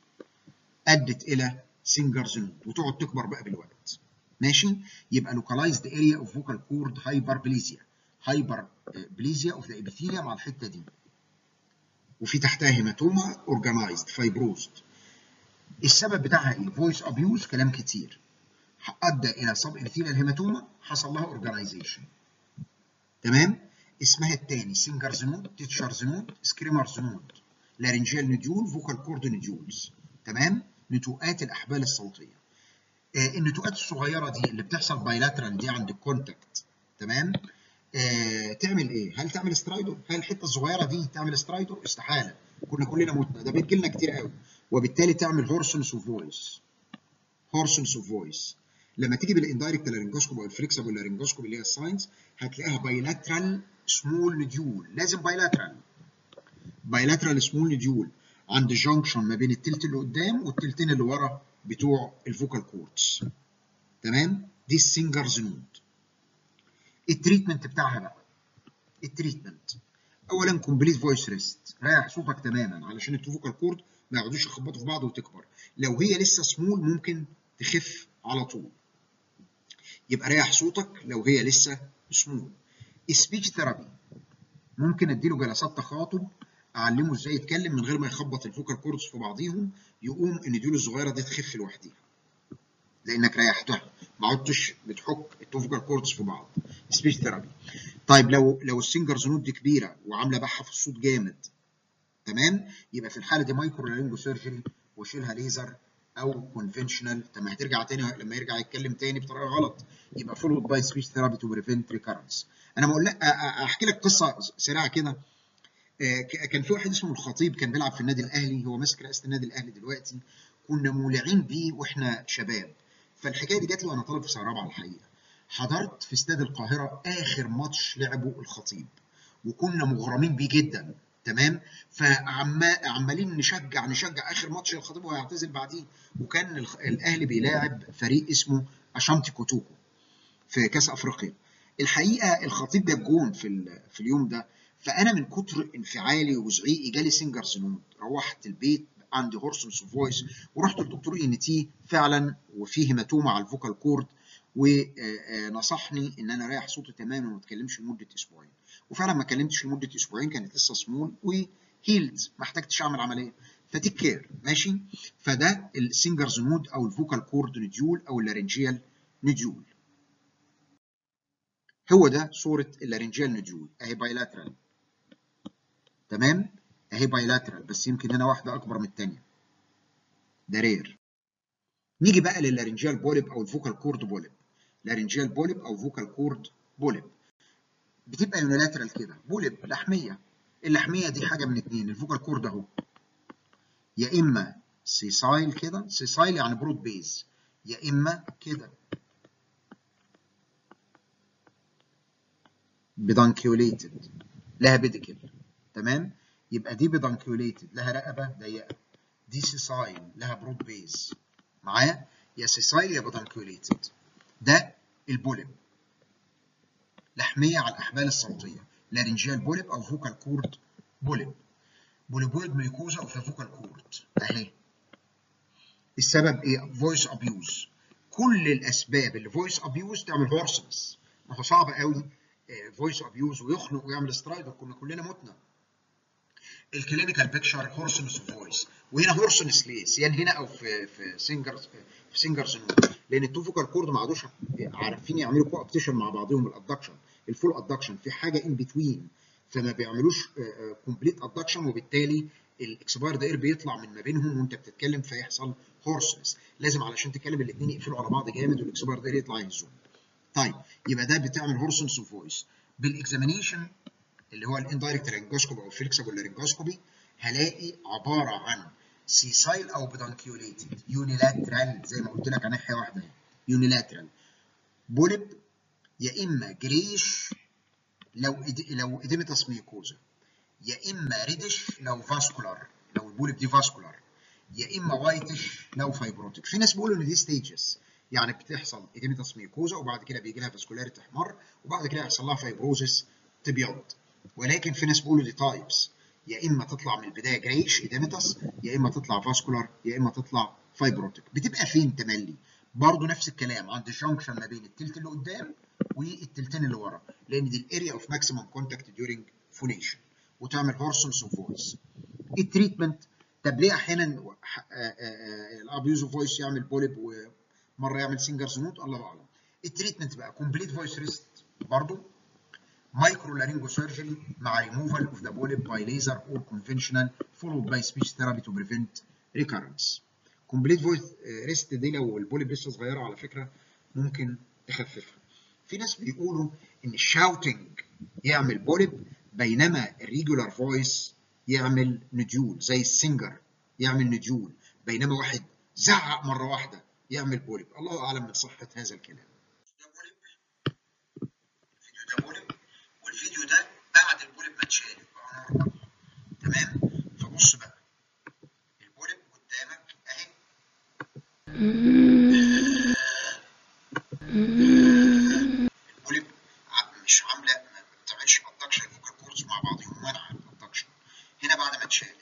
ادت الى سينجرز نود وتقعد تكبر بقى بالوقت ماشي يبقى لوكالايزد اريا اوف فوكال كورد هايبربليزيا هايبر بليزيا اوف ذا ابيثيليوم على الحته دي وفي تحتها هيماتوما اورجانيزد فايبروزد السبب بتاعها ايه فويس ابيوز كلام كتير ادى الى سب ابيثيليال هيماتوما حصل لها اورجانيزيشن تمام اسمها الثاني سينجرز نود تيتشرز نود سكريمرز نود لارنجيال نديول فوكال كورد نديولز تمام نتوءات الاحبال الصوتيه آه النتوءات الصغيره دي اللي بتحصل بايلاترال دي عند الكونتاكت تمام آه تعمل ايه هل تعمل سترايدور هل الحته الصغيره دي تعمل سترايدور استحاله كنا كلنا متنا ده بيجي لنا كتير قوي وبالتالي تعمل هورسنس اوف فويس هورسنس اوف فويس لما تيجي بالاندايركت لارنجوسكوب او الفليكسبل لارنجوسكوب اللي هي الساينس هتلاقيها بايلاترال سمول نديول لازم بايلاترال بايلاترال سمول نديول عند الجنكشن ما بين التلت اللي قدام والتلتين اللي ورا بتوع الفوكال كوردز تمام دي السينجرز نود التريتمنت بتاعها بقى التريتمنت اولا كومبليت فويس ريست ريح صوتك تماما علشان التوفوكال كورد ما يقعدوش يخبطوا في بعض وتكبر لو هي لسه سمول ممكن تخف على طول يبقى ريح صوتك لو هي لسه سمول سبيتش ثيرابي ممكن اديله جلسات تخاطب اعلمه ازاي يتكلم من غير ما يخبط الفوكال كوردز في بعضيهم يقوم ان ديوله الصغيره دي تخف لوحديها لانك ريحتها ما عدتش بتحك التوفوكال كوردز في بعض سبيتش ثيرابي طيب لو لو السنجرز نود دي كبيره وعامله بحه في الصوت جامد تمام يبقى في الحاله دي مايكرو لارينجو سيرجري وشيلها ليزر او كونفنشنال طب ما هترجع تاني لما يرجع يتكلم تاني بطريقه غلط يبقى فولود باي سبيتش ثيرابي تو بريفنت ريكارنس انا بقول لك احكي لك قصه سريعه كده كان في واحد اسمه الخطيب كان بيلعب في النادي الاهلي هو ماسك رئاسه النادي الاهلي دلوقتي كنا مولعين بيه واحنا شباب فالحكايه دي جات لي وانا طالب في سنه رابعه الحقيقه حضرت في استاد القاهره اخر ماتش لعبه الخطيب وكنا مغرمين بيه جدا تمام فعمالين نشجع نشجع اخر ماتش الخطيب وهيعتزل بعديه وكان الاهلي بيلاعب فريق اسمه اشانتي كوتوكو في كاس افريقيا الحقيقه الخطيب جاب جون في في اليوم ده فانا من كتر انفعالي وزعيقي جالي سنجرز نود روحت البيت عندي هورسنس فويس ورحت للدكتور ان تي فعلا وفيه هيماتوما على الفوكال كورد ونصحني ان انا اريح صوتي تماما وما اتكلمش لمده اسبوعين وفعلا ما اتكلمتش لمده اسبوعين كانت لسه سمول وهيلد ما احتجتش اعمل عمليه فتيك كير ماشي فده السنجرز نود او الفوكال كورد نديول او اللارنجيال نديول هو ده صوره اللارنجيال نديول اهي بايلاترال تمام اهي بايلاترال بس يمكن هنا واحده اكبر من الثانيه ده رير نيجي بقى لللارنجيال بوليب او الفوكال كورد بوليب لارنجيال بوليب او فوكال كورد بوليب بتبقى يونيلاترال كده بوليب لحميه اللحميه دي حاجه من اتنين الفوكال كورد اهو يا اما سيسايل كده سيسايل يعني برود بيز يا اما كده بدانكيوليتد لها بيديكل تمام يبقى دي بدانكيوليتد لها رقبه ضيقه دي سيسايل لها برود بيز معايا يا سيسايل يا بدانكيوليتد ده البوليب لحميه على الاحبال الصوتيه لارنجيال بوليب او فوكال كورد بوليب بوليبويد ميكوزا وفي فوكال كورد اهي السبب ايه فويس ابيوز كل الاسباب اللي فويس ابيوز تعمل هورسنس ما هو صعب قوي فويس ابيوز ويخنق ويعمل سترايدر كنا كلنا متنا الكلينيكال بيكتشر هورسنس فويس وهنا هورسنس ليه؟ سيان هنا او في في سينجرز في سينجرز نود لان التو فوكال كورد ما عادوش عارفين يعملوا كوابتيشن مع بعضهم الادكشن الفول ادكشن في حاجه ان بتوين فما بيعملوش كومبليت ادكشن وبالتالي الاكسبايرد اير بيطلع من ما بينهم وانت بتتكلم فيحصل هورسنس لازم علشان تتكلم الاثنين يقفلوا على بعض جامد والاكسبايرد اير يطلع يهزهم طيب يبقى ده بتعمل هورسنس فويس بالاكزامينيشن اللي هو الاندايركت لارنجوسكوبي او الفليكسبل لارنجوسكوبي هلاقي عباره عن سيسايل او بدانكيوليتد يونيلاترال زي ما قلت لك على ناحيه واحده يونيلاترال بوليب يا اما جريش لو إد... لو اديمتاس ميكوزا يا اما ريدش لو فاسكولار لو البوليب دي فاسكولار يا اما وايتش لو فايبروتيك في ناس بيقولوا ان دي ستيجز يعني بتحصل اديمتاس ميكوزا وبعد كده بيجي لها فاسكولاريتي احمر وبعد كده يحصل لها فايبروزس تبيض ولكن في ناس بيقولوا دي تايبس يا اما تطلع من البدايه جريش اديمتاس يا اما تطلع فاسكولار يا اما تطلع فايبروتيك بتبقى فين تملي برضه نفس الكلام عند الجنكشن ما بين التلت اللي قدام والتلتين اللي ورا لان دي الاريا اوف ماكسيمم كونتاكت ديورنج فونيشن وتعمل هورسونس وفويس التريتمنت طب ليه احيانا الابيوز فويس يعمل بوليب ومره يعمل سنجرز نوت الله اعلم التريتمنت بقى كومبليت فويس ريست برضه مايكرو لارينجو سيرجري مع ريموفال اوف ذا بوليب باي ليزر اور كونفنشنال فولود باي سبيتش ثيرابي تو بريفنت ريكارنس كومبليت فويس ريست دي لو البوليب لسه صغيره على فكره ممكن تخففها في ناس بيقولوا ان الشاوتنج يعمل بوليب بينما الريجولار فويس يعمل نديول زي السنجر يعمل نديول بينما واحد زعق مره واحده يعمل بوليب الله اعلم من صحه هذا الكلام ده بوليب الفيديو ده بوليب والفيديو ده بعد البوليب ما اتشال بقى نورمال تمام فبص بقى البوليب قدامك اهي البوليب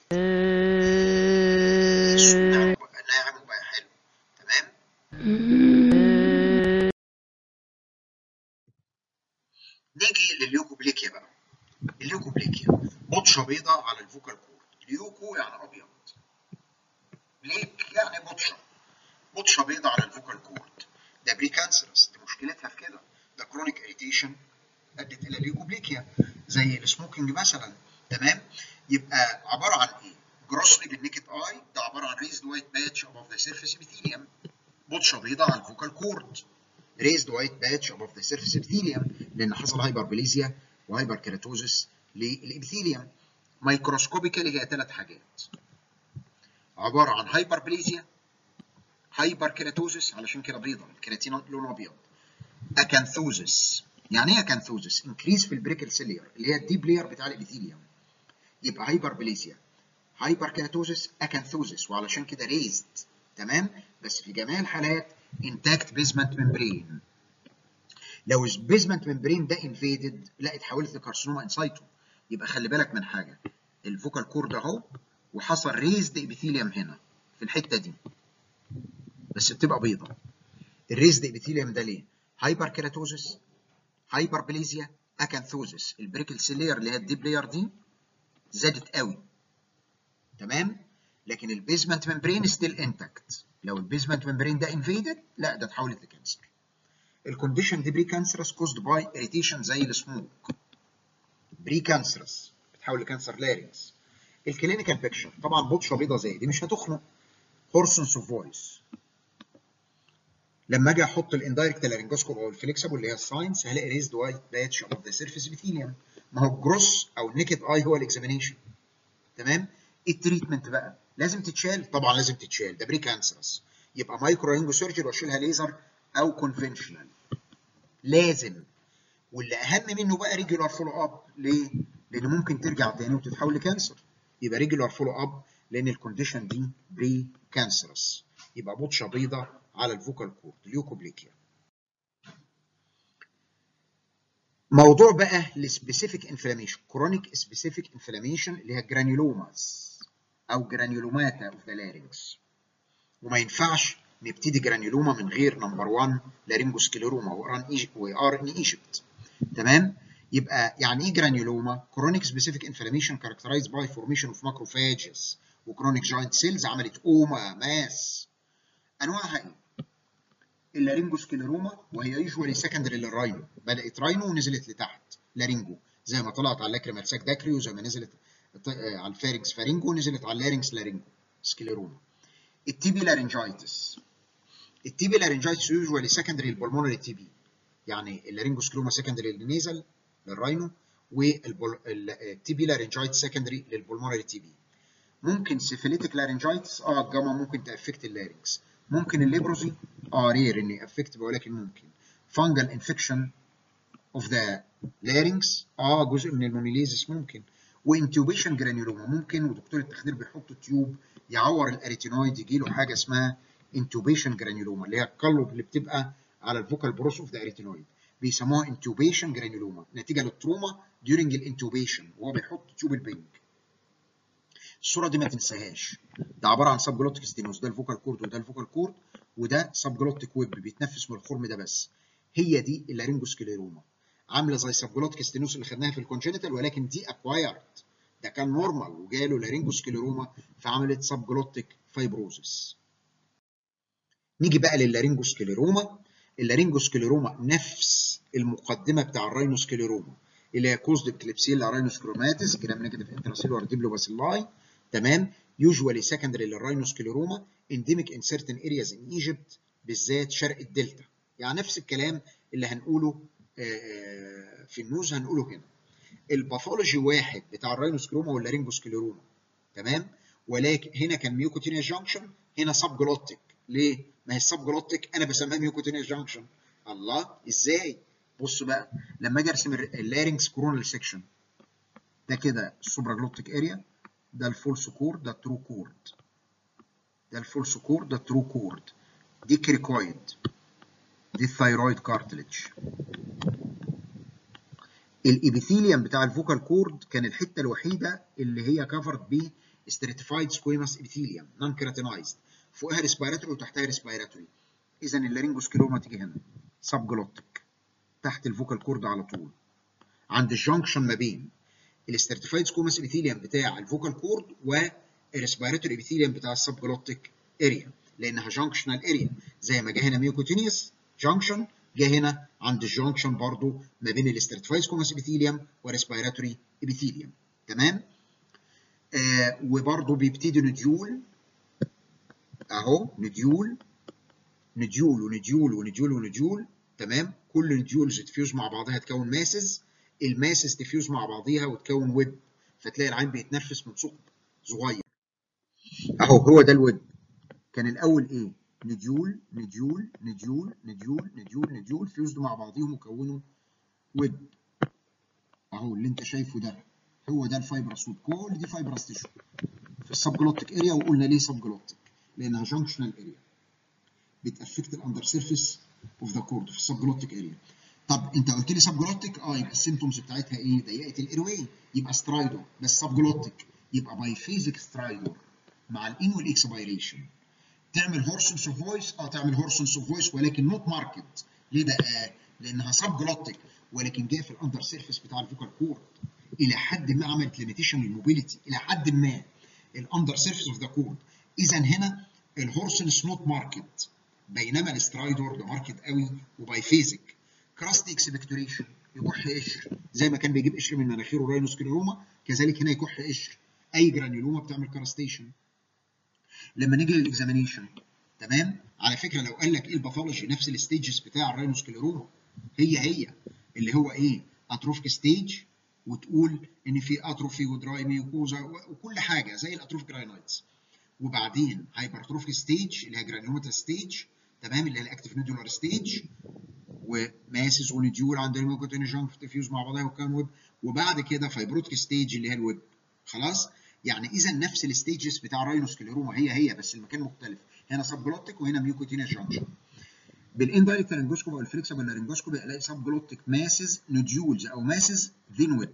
الصوت ناعم ناعم وبقى حلو تمام نيجي لليوكوبليكيا بقى الليوكوبليكيا بطشه بيضاء على الفوكال كورد ليوكو يعني ابيض بليك يعني بطشه بطشه بيضاء على الفوكال كورد ده بري كانسرس دي مشكلتها في كده ده كرونيك اريتيشن ادت الى ليوكوبليكيا زي السموكينج مثلا تمام يبقى عباره عن ايه؟ جروسلي بالنيكد اي ده عباره عن ريزد وايت باتش ابوف ذا سيرفيس ابيثيليوم بطشه بيضاء على الفوكال كورد ريزد وايت باتش ابوف ذا سيرفيس ابيثيليوم لان حصل هايبربليزيا وهايبر كيراتوزس للابيثيليوم مايكروسكوبيكالي هي ثلاث حاجات عباره عن هايبربليزيا هايبر كيراتوزس علشان كده بيضاء الكيراتين لونه ابيض اكانثوزس يعني ايه اكانثوزس؟ انكريز في البريكل سيلير اللي هي الديب لير بتاع الابيثيليوم يبقى هايبربليزيا هايبر كيراتوزس اكانثوزس وعلشان كده ريزد تمام بس في جميع الحالات انتاكت بيزمنت ممبرين لو البيزمنت ممبرين ده انفيدد لا اتحولت لكارسينوما انسايتو يبقى خلي بالك من حاجه الفوكال كورد اهو وحصل ريزد ابيثيليوم هنا في الحته دي بس بتبقى بيضه الريزد ابيثيليوم ده ليه؟ هايبر كيراتوزس هايبربليزيا اكانثوزس البريكل سيلير اللي هي الديب لاير دي زادت قوي تمام لكن البيزمنت ممبرين ستيل انتاكت لو البيزمنت ممبرين ده انفيدد لا ده اتحولت لكانسر الكونديشن دي بري كانسرس كوزد باي اريتيشن زي السموك بري كانسرس بتحول لكانسر لارينكس الكلينيكال بيكتشر طبعا بطشه بيضه زي دي مش هتخنق هورسونس اوف فويس لما اجي احط الاندايركت لارنجوسكوب او الفليكسبل اللي هي الساينس هلاقي ريزد وايت باتش اوف ذا سيرفيس ابيثيليوم ما هو الجروس او النيكد اي هو الاكزامينيشن تمام التريتمنت بقى لازم تتشال طبعا لازم تتشال ده بري كانسرس يبقى مايكرو رينجو سيرجري واشيلها ليزر او كونفنشنال لازم واللي اهم منه بقى ريجولار فولو اب ليه؟ لان ممكن ترجع تاني وتتحول لكانسر يبقى ريجولار فولو اب لان الكونديشن دي بري كانسرس يبقى بطشه بيضه على الفوكال كورد ليوكوبليكيا موضوع بقى السبيسيفيك انفلاميشن كرونيك سبيسيفيك انفلاميشن اللي هي جرانيولوماز او جرانيولوماتا اوف ذا لارينكس وما ينفعش نبتدي جرانيولوما من غير نمبر 1 لارينجوسكليروما وار ان ايجيبت تمام يبقى يعني ايه جرانيولوما كرونيك سبيسيفيك انفلاميشن كاركترايز باي فورميشن اوف ماكروفاجز وكرونيك جاينت سيلز عملت اوما ماس انواعها ايه اللارينجوسكليروما وهي يوجوالي سكندري للراينو بدات راينو ونزلت لتحت لارينجو زي ما طلعت على اللاكريمال ساك داكري وزي ما نزلت على الفارنكس فارينجو ونزلت على اللارينكس لارينجو سكليروما التيبي لارنجايتس التيبي لارنجايتس يوجوالي سكندري للبلمونري تي بي يعني اللارينجوسكليروما سكندري للنيزل للراينو والتيبي لارنجايتس سكندري للبلمونري تي بي ممكن سيفيليتك لارنجايتس اه الجاما ممكن تافكت اللارنكس ممكن الليبروزي اه رير ان افكت ولكن ممكن فانجل انفكشن اوف ذا لارنكس اه جزء من المونيليزس ممكن وانتوبيشن جرانيولوما ممكن ودكتور التخدير بيحط تيوب يعور الاريتينويد يجي له حاجه اسمها انتوبيشن جرانيولوما اللي هي القلب اللي بتبقى على الفوكال بروس اوف ذا اريتينويد بيسموها انتوبيشن جرانيولوما نتيجه للتروما ديورنج الانتوبيشن وهو بيحط تيوب البنج الصوره دي ما تنساهاش ده عباره عن سب جلوتيك ستينوس ده الفوكال كورد وده الفوكال كورد وده سب جلوتيك ويب بيتنفس من الخرم ده بس هي دي اللارينجوسكليروما عامله زي سب جلوتيك ستينوس اللي خدناها في الكونجنتال ولكن دي اكوايرد ده كان نورمال وجاله لارينجوسكليروما فعملت سب جلوتيك فايبروزس نيجي بقى للارينجوسكليروما اللارينجوسكليروما نفس المقدمه بتاع الراينوسكليروما اللي هي كوزد كليبسيلا راينوسكروماتيس جرام نيجاتيف انتراسيلولار ديبلوباسيلاي تمام يوجوالي سكندري للراينوسكليروما انديميك ان سيرتن ارياز ان ايجيبت بالذات شرق الدلتا يعني نفس الكلام اللي هنقوله في النوز هنقوله هنا الباثولوجي واحد بتاع الراينوسكليروما واللارينجوسكليروما تمام ولكن هنا كان ميوكوتينيا جانكشن هنا سب جلوتيك ليه؟ ما هي السب جلوتيك انا بسميها ميوكوتينيا جانكشن الله ازاي؟ بص بقى لما اجي ارسم اللارينكس كورونال سيكشن ده كده السوبرا جلوتيك اريا ده الفولس كورد ده الترو كورد ده الفولس كورد ده الترو كورد دي كريكويد دي الثايرويد كارتلج الابيثيليوم بتاع الفوكال كورد كان الحته الوحيده اللي هي كفرد stratified squamous epithelium non keratinized فوقها ريسبيراتوري وتحتها ريسبيراتوري اذا اللارينجوسكليروما تيجي هنا سبجلوتيك تحت الفوكال كورد على طول عند الجنكشن ما بين الاسترتيفايد سكوماس ابيثيليوم بتاع الفوكال كورد والريسبيراتوري ابيثيليوم بتاع السبجلوتيك اريا لانها جانكشنال اريا زي ما جه هنا ميوكوتينيوس جانكشن جه هنا عند الجانكشن برضو ما بين الاسترتيفايد سكوماس ابيثيليوم وريسبيراتوري ابيثيليوم تمام آه وبرضو بيبتدي نديول اهو نديول نديول ونديول ونديول ونديول تمام كل نديولز تفيوز مع بعضها تكون ماسز الماسز تفيوز مع بعضيها وتكون ويب فتلاقي العين بيتنفس من ثقب صغير اهو هو ده الويب كان الاول ايه نديول نديول نديول نديول نديول نديول فيوزدوا مع بعضيهم وكونوا ويب اهو اللي انت شايفه ده هو ده الفايبرس ويب كل دي فايبرس تيشو في السبجلوتيك اريا وقلنا ليه سبجلوتيك لانها جانكشنال اريا بتافكت الاندر سيرفيس اوف ذا كورد في السبجلوتيك اريا طب انت قلت لي سبجلوتيك اه يبقى السيمتومز بتاعتها ايه؟ ضيقه الايرواي يبقى سترايدور بس سبجلوتيك يبقى بايفيزيك سترايدور مع الان والاكسبيريشن تعمل هورسونس اوف فويس اه تعمل هورسونس اوف فويس ولكن نوت ماركت ليه بقى؟ لانها سبجلوتيك ولكن جايه في الاندر سيرفيس بتاع الفوكال كورد الى حد ما عملت ليميتيشن للموبيليتي الى حد ما الاندر سيرفيس اوف ذا كورد اذا هنا الهورسونس نوت ماركت بينما الاسترايدور ده ماركت قوي وبايفيزيك كراست اكسبكتوريشن يكح قشر زي ما كان بيجيب قشر من مناخيره راينوسكليروما كذلك هنا يكح قشر اي جرانيولوما بتعمل كراستيشن لما نيجي للاكزامينيشن تمام على فكره لو قال لك ايه الباثولوجي نفس الستيجز بتاع الراينوسكليروما هي هي اللي هو ايه اتروفيك ستيج وتقول ان في اتروفي ودراي ميوكوزا وكل حاجه زي الاتروفيك راينايتس وبعدين هايبرتروفيك ستيج اللي هي جرانيوماتا ستيج تمام اللي هي الاكتيف نودولار ستيج وماسس ونديول عند الميوكوتين جانك تفيوز مع بعضها وكان ويب وبعد كده فايبروتيك ستيج اللي هي الويب خلاص يعني اذا نفس الستيجز بتاع راينوسكليروما هي هي بس المكان مختلف هنا سبجلوتيك وهنا ميوكوتينا جانكشن بالاندايركت لارنجوسكوبي او الفليكسبل لارنجوسكوبي الاقي سبجلوتيك ماسز نوديولز او ماسز ذين ويب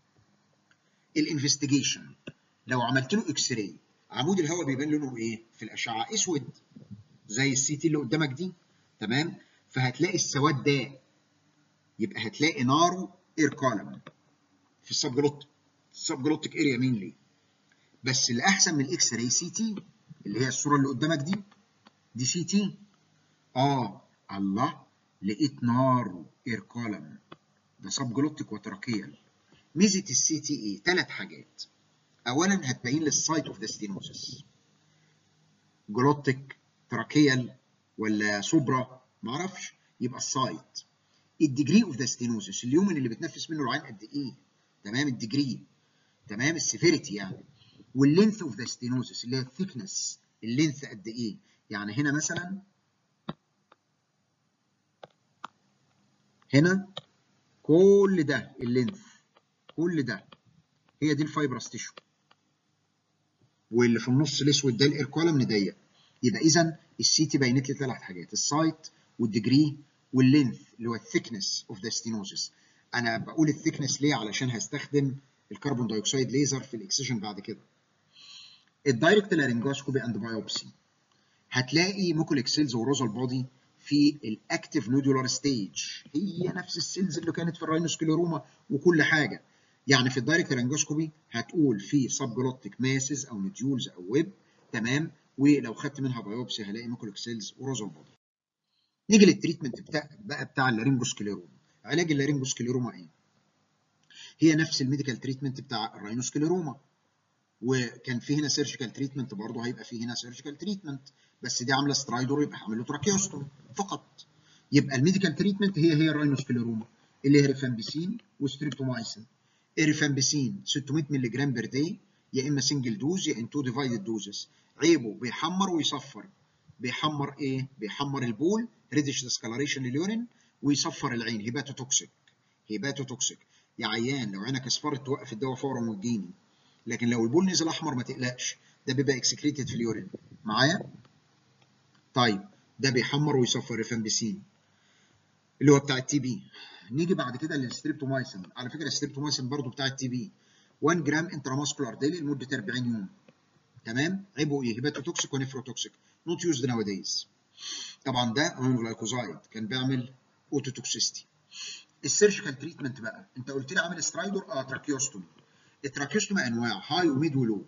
الانفستيجيشن لو عملت له اكس راي عمود الهواء بيبان لونه ايه في الاشعه اسود زي السي تي اللي قدامك دي تمام فهتلاقي السواد ده يبقى هتلاقي نارو اير كولم في السبجلوتيك السبجلوتيك اريا مينلي بس اللي احسن من الاكس راي سي تي اللي هي الصوره اللي قدامك دي دي سي تي اه الله لقيت نارو اير كولم ده سبجلوتيك وتراكيال ميزه السي تي ايه ثلاث حاجات اولا هتبين لي السايت اوف ذا ستينوسس جلوتيك تراكيال ولا سوبرا معرفش يبقى السايت الديجري اوف ذا ستينوسس اليومن اللي بتنفس منه العين قد ايه تمام الديجري تمام السيفيريتي يعني واللينث اوف ذا ستينوسس اللي هي الثيكنس اللينث قد ايه يعني هنا مثلا هنا كل ده اللينث كل ده هي دي الفايبرس تيشو واللي في النص الاسود ده الاير كولم ضيق يبقى اذا السي تي بينت لي ثلاث حاجات السايت والديجري واللينث اللي هو الثيكنس اوف ذا ستينوزس انا بقول الثيكنس ليه علشان هستخدم الكربون دايوكسيد ليزر في الاكسجين بعد كده الدايركت لارنجوسكوبي اند بايوبسي هتلاقي موكوليك سيلز وروزال بودي في الاكتيف نودولار ستيج هي نفس السيلز اللي كانت في الراينوسكليروما وكل حاجه يعني في الدايركت لارنجوسكوبي هتقول في سبجلوتيك ماسز او نوديولز او ويب تمام ولو خدت منها بايوبسي هلاقي موكوليك سيلز وروزال بودي نيجي للتريتمنت بتاع بقى بتاع اللارنجوسكليروما علاج اللارنجوسكليروما ايه هي نفس الميديكال تريتمنت بتاع الراينوسكليروما وكان في هنا سيرجيكال تريتمنت برضه هيبقى في هنا سيرجيكال تريتمنت بس دي عامله سترايدور يبقى هعمل له تراكيوستومي فقط يبقى الميديكال تريتمنت هي هي الراينوسكليروما اللي هي ريفامبيسين وستريبتومايسين الريفامبيسين 600 مللي جرام بير داي يا اما سنجل دوز يا ان تو ديفايدد دوزز عيبه بيحمر ويصفر بيحمر ايه؟ بيحمر البول ريدش ديسكالريشن لليورين ويصفر العين هيباتو توكسيك هيباتو توكسيك يا عيان لو عينك اصفرت توقف الدواء فورا وتجيني لكن لو البول نزل احمر ما تقلقش ده بيبقى اكسكريتد في اليورين معايا؟ طيب ده بيحمر ويصفر ريفامبيسين اللي هو بتاع التي بي نيجي بعد كده للستريبتومايسين على فكره الستريبتومايسين برضو بتاع التي بي 1 جرام انتراماسكولار ديلي لمده 40 يوم تمام عيبه ايه هيباتوتوكسيك ونيفروتوكسيك نوت يوزد ناو دايز طبعا ده امينو جلايكوزايد كان بيعمل اوتوتوكسيستي السيرجيكال تريتمنت بقى انت قلت لي عامل سترايدور اه تراكيوستومي التراكيوستومي انواع هاي وميد ولو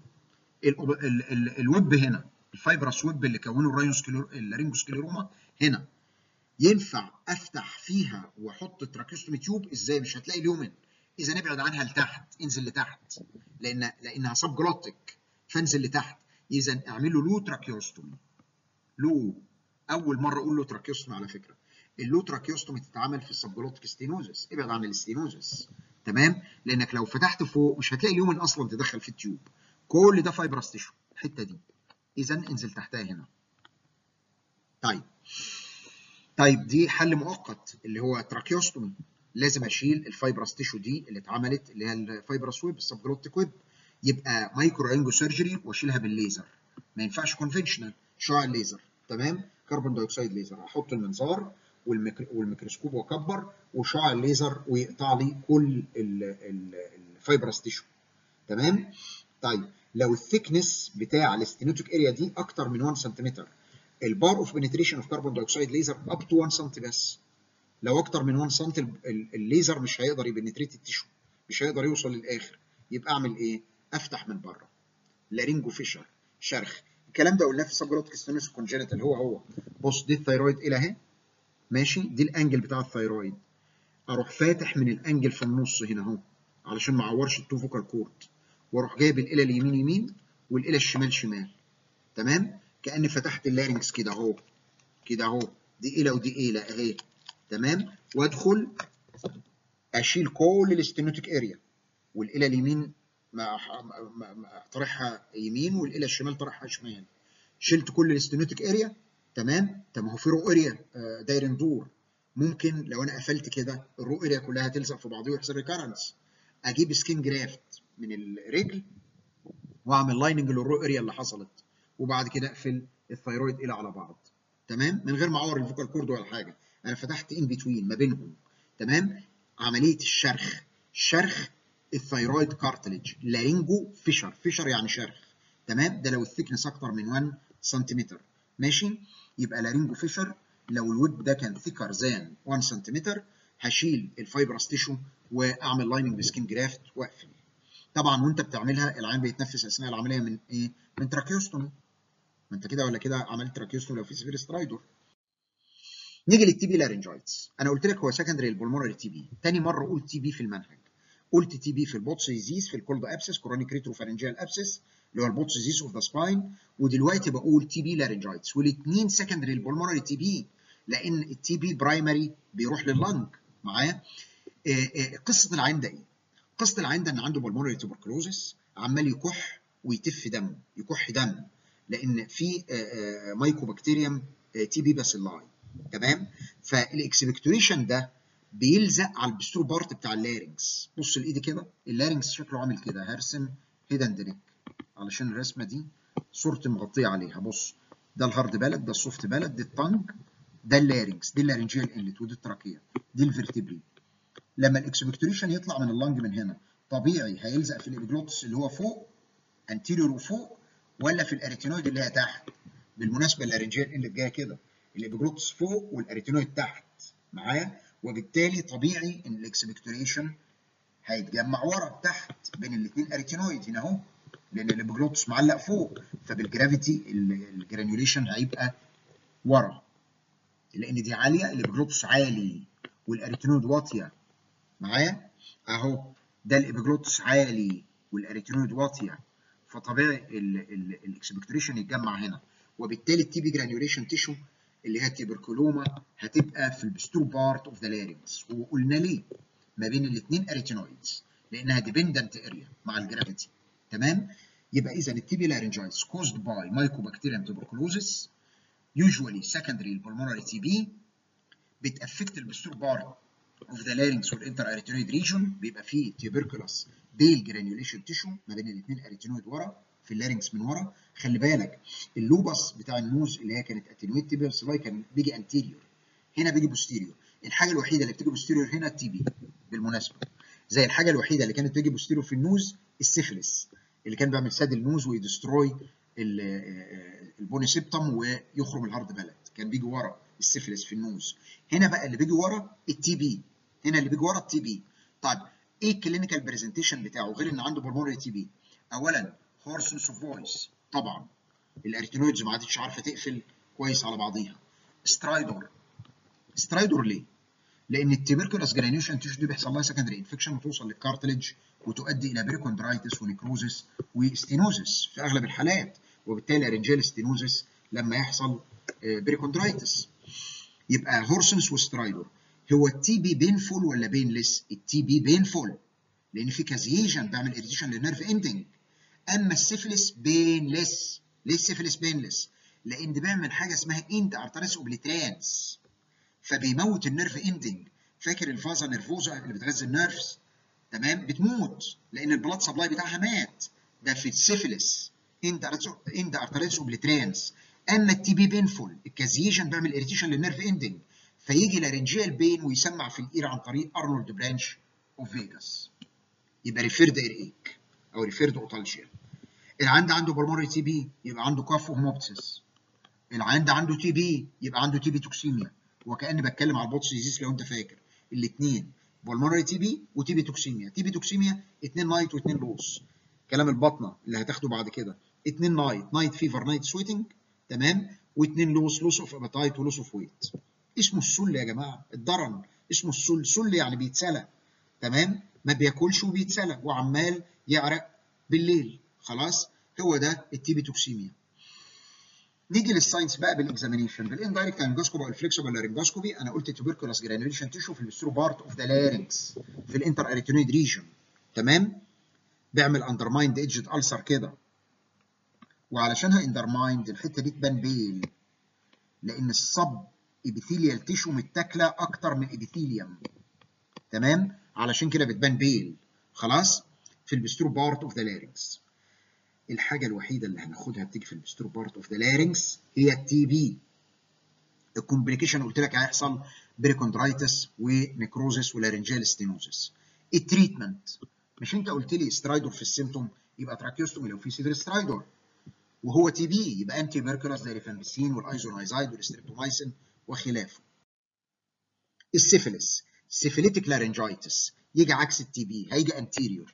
الويب هنا الفايبرس ويب اللي كونه اللارينجوسكليروما هنا ينفع افتح فيها واحط تراكيوستومي تيوب ازاي مش هتلاقي اليومن اذا نبعد عنها لتحت انزل لتحت لان لانها سب جلوتيك فانزل لتحت اذا اعمل له لو تراكيوستومي لو اول مره اقول له تراكيوستومي على فكره اللو تراكيوستومي تتعمل في السبجلوتيك ستينوزس ابعد عن الستينوزس تمام لانك لو فتحت فوق مش هتلاقي اليومن اصلا تدخل في التيوب كل ده فايبرس تيشو الحته دي اذا انزل تحتها هنا طيب طيب دي حل مؤقت اللي هو تراكيوستومي لازم اشيل الفايبرس تيشو دي اللي اتعملت اللي هي الفايبرس ويب السبجلوتيك ويب يبقى مايكرو رينجو سيرجري واشيلها بالليزر ما ينفعش كونفنشنال شعاع الليزر تمام كربون دايوكسيد ليزر احط المنظار والميكروسكوب واكبر وشعاع الليزر ويقطع لي كل الفايبرس تيشو تمام طيب لو الثيكنس بتاع الاستينوتيك اريا دي اكتر من 1 سنتيمتر البار اوف بنتريشن اوف كربون دايوكسيد ليزر اب تو 1 سم بس لو اكتر من 1 سم الليزر مش هيقدر يبنتريت التيشو مش هيقدر يوصل للاخر يبقى اعمل ايه افتح من بره لارينجو فيشر شرخ الكلام ده قلناه في سبجلوتيك ستينوس كونجنتال هو هو بص دي الثيرويد الى اهي ماشي دي الانجل بتاع الثيرويد اروح فاتح من الانجل في النص هنا اهو علشان ما اعورش التو فوكال كورد واروح جايب الالى اليمين يمين والالى الشمال شمال تمام كاني فتحت اللارنكس كده اهو كده اهو دي الى ودي الى اهي تمام وادخل اشيل كل الاستينوتيك اريا والالى اليمين مع طرحها يمين والالى الشمال طرحها شمال شلت كل الاستينوتيك اريا تمام طب ما هو في رو اريا داير ندور ممكن لو انا قفلت كده الرو اريا كلها تلزق في بعضها ويحصل ريكارنس اجيب سكين جرافت من الرجل واعمل لايننج للرو اريا اللي حصلت وبعد كده اقفل الثيرويد الى على بعض تمام من غير ما اعور الفوكال كورد ولا حاجه انا فتحت ان بتوين ما بينهم تمام عمليه الشرخ شرخ الثيرويد كارتلج لارينجو فيشر فيشر يعني شرخ تمام ده لو الثيكنس اكتر من 1 سنتيمتر ماشي يبقى لارينجو فيشر لو الويب ده كان ثيكر ذان 1 سنتيمتر هشيل الفايبرس تيشو واعمل لايننج بسكين جرافت واقفل طبعا وانت بتعملها العين بيتنفس اثناء العمليه من ايه؟ من تراكيوستومي ما انت كده ولا كده عملت تراكيوستومي لو في سيفير سترايدور نيجي للتي بي لارنجايتس انا قلت لك هو سكندري البولمونري تي بي تاني مره قلت تي بي في المنهج قلت تي بي في البوتس ديزيز في الكولد ابسس كورونيك ريتروفارنجيال ابسس اللي هو البوتس ديزيز اوف ذا سباين ودلوقتي بقول تي بي لارنجايتس والاثنين سكندري البولمونري تي بي لان التي بي برايمري بيروح لللنج معايا قصه العين ده ايه؟ قصه العين ده ان عنده بالمونري توبركلوزس عمال يكح ويتف دم يكح دم لان في مايكوبكتيريوم تي بي باسيلاي تمام فالاكسبكتوريشن ده بيلزق على البسترو بارت بتاع اللارنكس بص الايد كده اللارنكس شكله عامل كده هرسم هيدن دريك علشان الرسمه دي صورتي مغطيه عليها بص ده الهارد بالت ده السوفت بالت دي التنج ده اللارنكس دي اللارنجيال انلت ودي التراكيه دي الفرتبري لما الاكسبكتوريشن يطلع من اللنج من هنا طبيعي هيلزق في الابيجلوتس اللي هو فوق انتيريور وفوق ولا في الاريتينويد اللي هي تحت بالمناسبه الارنجيال اللي جايه كده الابيجلوتس فوق والاريتينويد تحت معايا وبالتالي طبيعي ان الاكسبكتوريشن هيتجمع ورا تحت بين الاثنين اريتينويد هنا اهو لان الابيجلوتس معلق فوق فبالجرافيتي الجرانيوليشن هيبقى ورا لان دي عاليه الابيجلوتس عالي والاريتينويد واطيه معايا اهو ده الابيجلوتس عالي والاريتينويد واطيه فطبيعي الاكسبكتوريشن يتجمع هنا وبالتالي التي بي جرانيوليشن تيشو اللي هي التيبركلوما هتبقى في البستور بارت اوف ذا لارينكس وقلنا ليه ما بين الاثنين اريتينويدز لانها ديبندنت اريا مع الجرافيتي تمام يبقى اذا التي بي لارنجايتس caused by mycobacterium tuberculosis usually secondary pulmonary TB بتأفكت البستور بارت اوف ذا لارينكس والانتر اريتينويد ريجون بيبقى فيه تيبركلوس بيل جرانيوليشن تيشو ما بين الاثنين اريتينويد ورا في اللارينكس من ورا خلي بالك اللوبس بتاع النوز اللي هي كانت اتنويد تيبيال سلاي كان بيجي انتيريور هنا بيجي بوستيريور الحاجه الوحيده اللي بتيجي بوستيريور هنا التي بي بالمناسبه زي الحاجه الوحيده اللي كانت بتيجي بوستيريور في النوز السيفلس اللي كان بيعمل ساد النوز ويدستروي البونيسيبتم ويخرم الهارد بلد كان بيجي ورا السيفلس في النوز هنا بقى اللي بيجي ورا التي بي هنا اللي بيجي ورا التي بي طيب ايه الكلينيكال برزنتيشن بتاعه غير ان عنده بالمونري تي بي اولا هورسنس اوف فويس طبعا الاريتينويدز ما عادتش عارفه تقفل كويس على بعضيها سترايدور سترايدور ليه لان التيبركولاس جرانيوشن تيشو دي بيحصل لها سكندري انفكشن وتوصل للكارتلج وتؤدي الى بريكوندرايتس ونيكروزس وستينوزس في اغلب الحالات وبالتالي ارنجال ستينوزس لما يحصل بريكوندرايتس يبقى هورسنس وسترايدور هو التي بي بينفول ولا بينلس؟ التي بي بينفول لان في كازيشن بيعمل اريتيشن للنيرف اندنج اما السيفلس بينلس ليه السيفلس بينلس؟ لان بيعمل حاجه اسمها اند ارتريس اوبليترانس فبيموت النيرف اندنج فاكر الفازا نيرفوزا اللي بتغذي النيرفز تمام بتموت لان البلاد سبلاي بتاعها مات ده في السيفلس اند ارتريس اوبليترانس اما التي بي بينفول الكازيشن بيعمل اريتيشن للنيرف اندنج فيجي لارنجيال بين ويسمع في الاير عن طريق ارنولد برانش اوف فيجاس يبقى ريفيرد اير ايك او ريفيرد اوتالجيا العند عنده بالمونري تي بي يبقى عنده كاف وهوموبسيس العند عنده تي بي يبقى عنده تي بي توكسيميا وكاني بتكلم على البوتس ديزيز لو انت فاكر الاثنين بالمونري تي بي وتي بي توكسيميا تي بي توكسيميا اثنين نايت واثنين لوس كلام البطنه اللي هتاخده بعد كده اثنين نايت نايت فيفر نايت سويتنج تمام واثنين لوس لوس اوف ابيتايت ولوس اوف ويت اسمه السل يا جماعه الضرن اسمه السل سل يعني بيتسلى تمام ما بياكلش وبيتسلى وعمال يعرق بالليل خلاص هو ده التي بي توكسيميا نيجي للساينس بقى بالاكزامينيشن بالاندايركت انجوسكوبي او الفليكسبل لارنجوسكوبي انا قلت تيوبركولاس جرانيوليشن تيشو في السترو بارت اوف ذا لارنكس في الانتر اريتينويد ريجن تمام بيعمل اندرمايند ايدجد السر كده وعلشانها اندرمايند الحته دي تبان بيل لان الصب ابيثيليال تيشو متاكله اكتر من ابيثيليوم تمام علشان كده بتبان بيل خلاص في البسترو بارت اوف ذا لارنكس الحاجه الوحيده اللي هناخدها بتيجي في البسترو بارت اوف ذا لارنكس هي التي بي الكومبليكيشن قلت لك هيحصل بريكوندرايتس ونيكروزس ولارنجال ستينوزس التريتمنت مش انت قلت لي سترايدور في السيمتوم يبقى تراكيوستومي لو في سيفير سترايدور وهو تي بي يبقى انتي ميركولاس زي الريفامبيسين والايزونايزايد والستريبتومايسين وخلافه السيفيلس سيفيليتيك لارنجايتس يجي عكس التي بي هيجي انتيريور